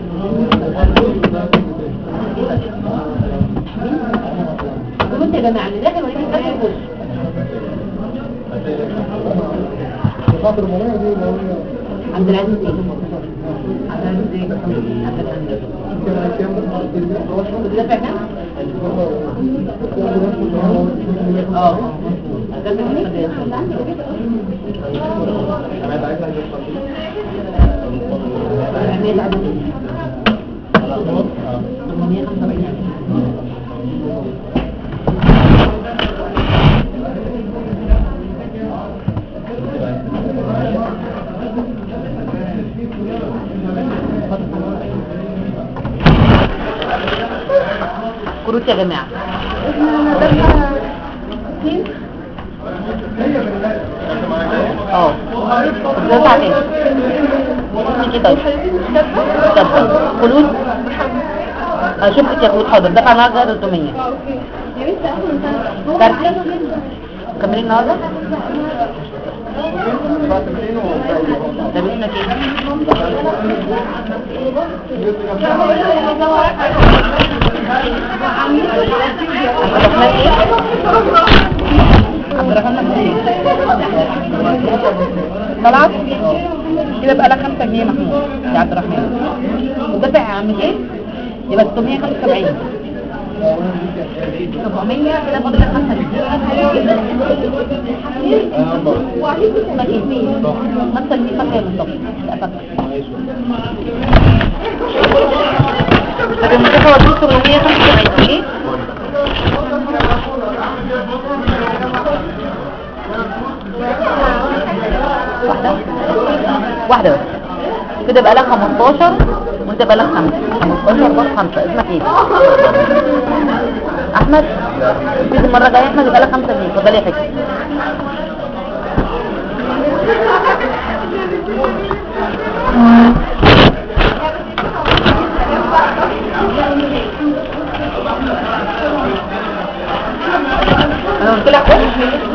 قلت يا جماعة اللي داخل وليد الفتح يخش خاطر الموضوع دي اللي هو عبد العزيز ايه عبد العزيز ايه عبد العزيز كان كام كنت دافع كام؟ اه دافع كام؟ عماد عدد ايه؟ 875 كروت يا جماعة اه دفع ايه اسمك ايه طيب طب فلوس اشوف لك يا فلوس حاضر دفع النهارده 300 كارت كملين النهارده طب اسمك ايه عبد الرحمن ايه عبد الرحمن ايه طلعت كده بقى لك 5 جنيه محمود يا عبد الرحمن ودافع يا عم ايه يبقى 675 700 كده فاضل لك 5 جنيه مكين 5 جنيه فاكهه بالظبط لا فاكهه لكن المسافه وديك 875 ايه واحدة واحدة بس كده بقى لك 15 وانت بقى لك 5 15 بقى 5 اسمك ايه احمد تيجي المره الجايه احمد يبقى لك 5 جنيه اتفضل يا فكري انا قلت لك خش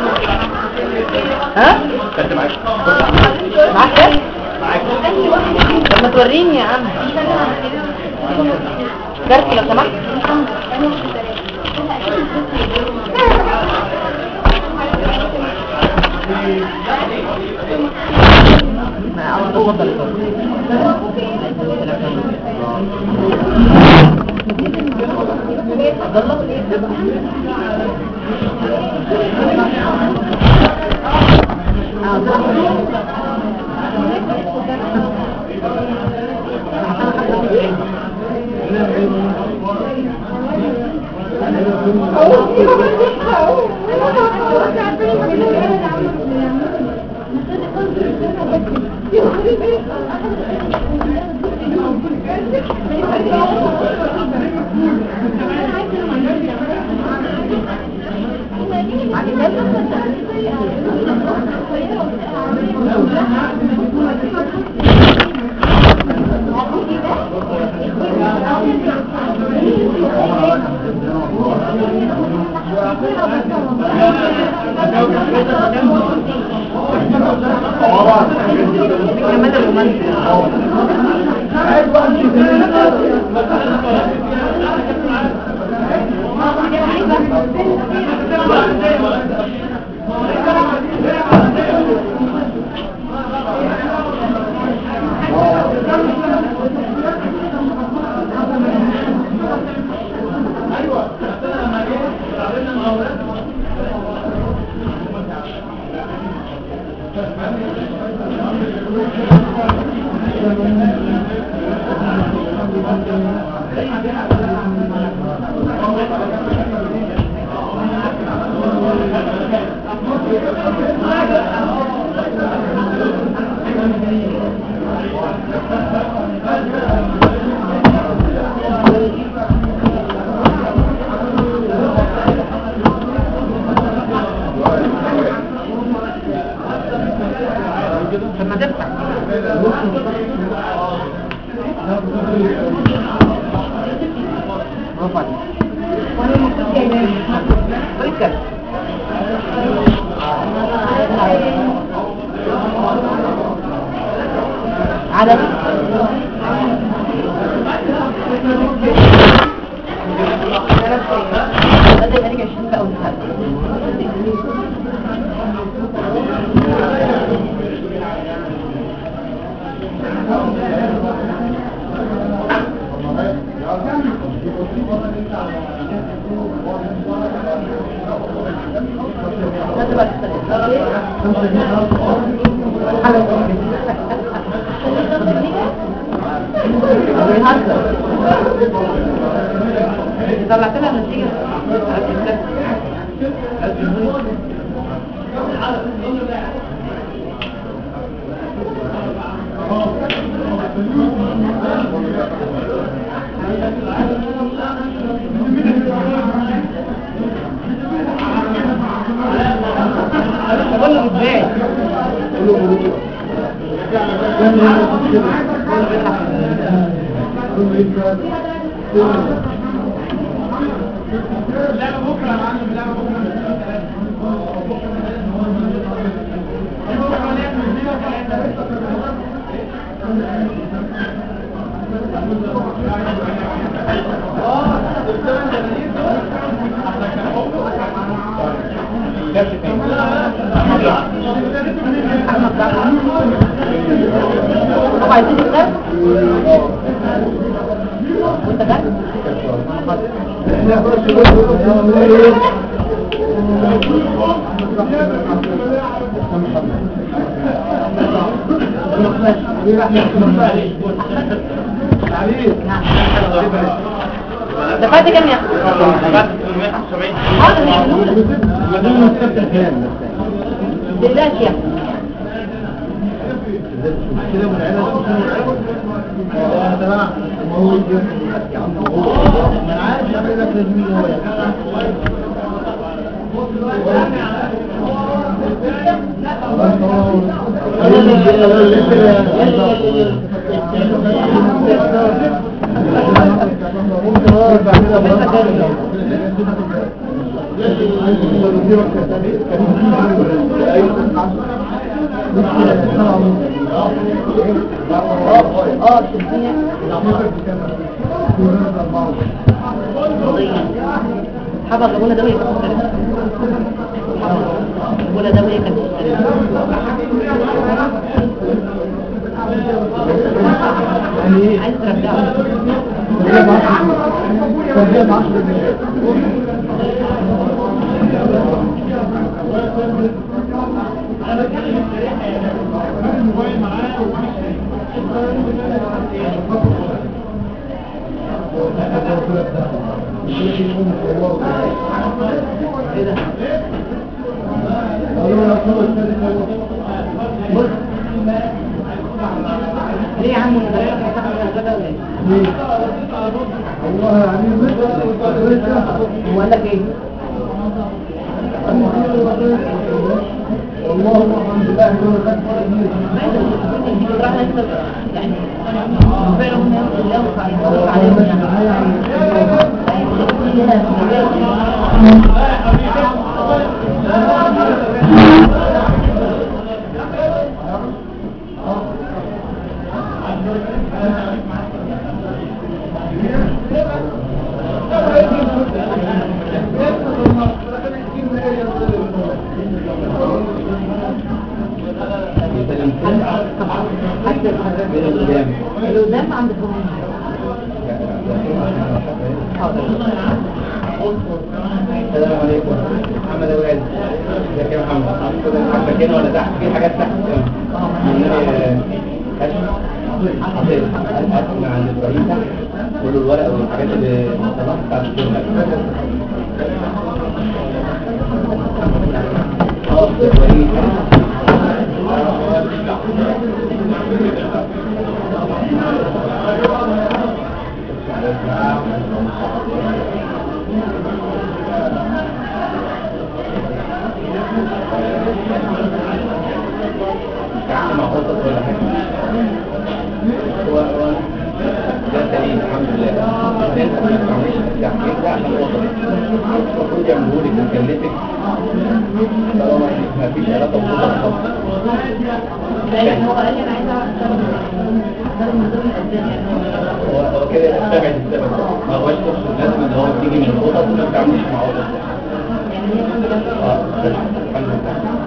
ها كنت معاك معاك كام طب ما توريني يا عم كارت لو سمحت ما أول تفضل عبد كمان الرومانسي لما تفتح برافو عليك بركة عدد بدل ما نيجي 20 بقى ونسحب طلعت لها النتيجة بقول له ازاي طب عايزين الكارت وانت كارت دفعت كام يا اخي؟ بعد 875 حاضر مش هنقول دلوقتي يا اخي كده من العيله اه تمام ما هو يجي يا عم هو ما انا عارف اعمل لك لازم هو اه الشمسية حبا غبونة دوية كانت مختلفة غبونة دوية كانت مختلفة عايز ترجعه ايه ده ليه يا عم المدرسة هتاخد الغدا ولا ايه؟ والله يعني هو قال لك ايه؟ والله الحمد لله كل خير يعني فعلا هم يوقع يوقع عليهم حتى اللي قدام عند الفمين السلام عليكم محمد ابو غازي ازيك يا محمد كده حبك هنا ولا تحت في حاجات تحت حطيت من عند ابراهيم تحت كل الورق والحاجات اللي طلعت بتاعت الشغل اه ابراهيم يعني ما خطط ولا حاجه هو هو ده سليم الحمد لله بس انت ما تعملش التحقيق ده عشان هو طبيعي المفروض يعملوا لك مكلفك طالما ما فيش علاقه بوجودك خالص يعني هو قال لي انا عايزه اعرف ده من ضمن الاسباب يعني هو هو كده يستبعد السبب ده ما هوش تقصد لازم ان هو تيجي من الخطط وما تتعاملش مع خطط يعني هي كده اه بس الحمد لله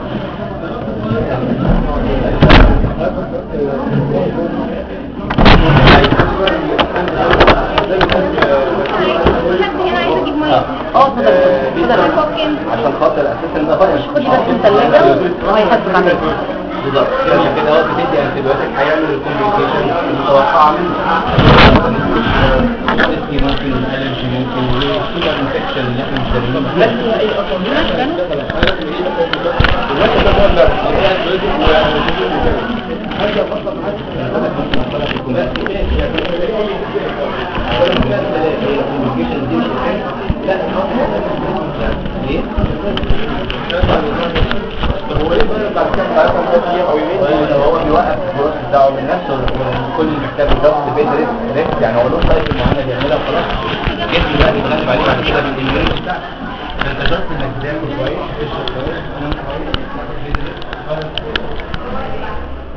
حد هنا عايز اجيب ميه اه اتفضل اتفضل عشان خاطر اساسا ده فايروس خدي بس من الثلاجه وهيحاسبك عليه بالظبط عشان كده هو بتدي انتبيوتيك هيعمل الكومبليكيشن المتوقعه منه الاسكي ممكن الالرجي ممكن والسوبر انفكشن اللي احنا مش دارينه ليه؟ هو ايه بقى بعد كده بعد كده او يومين هو بيوقف الجروس بتاعه من نفسه كل اللي محتاج ضغط بيت ريست ريست يعني هو له سايكل معينه بيعملها وخلاص جسمي بقى بيتغلب عليه بعد كده بالاميون بتاعك فانت جربت انك تاكل كويس تشرب كويس تنام كويس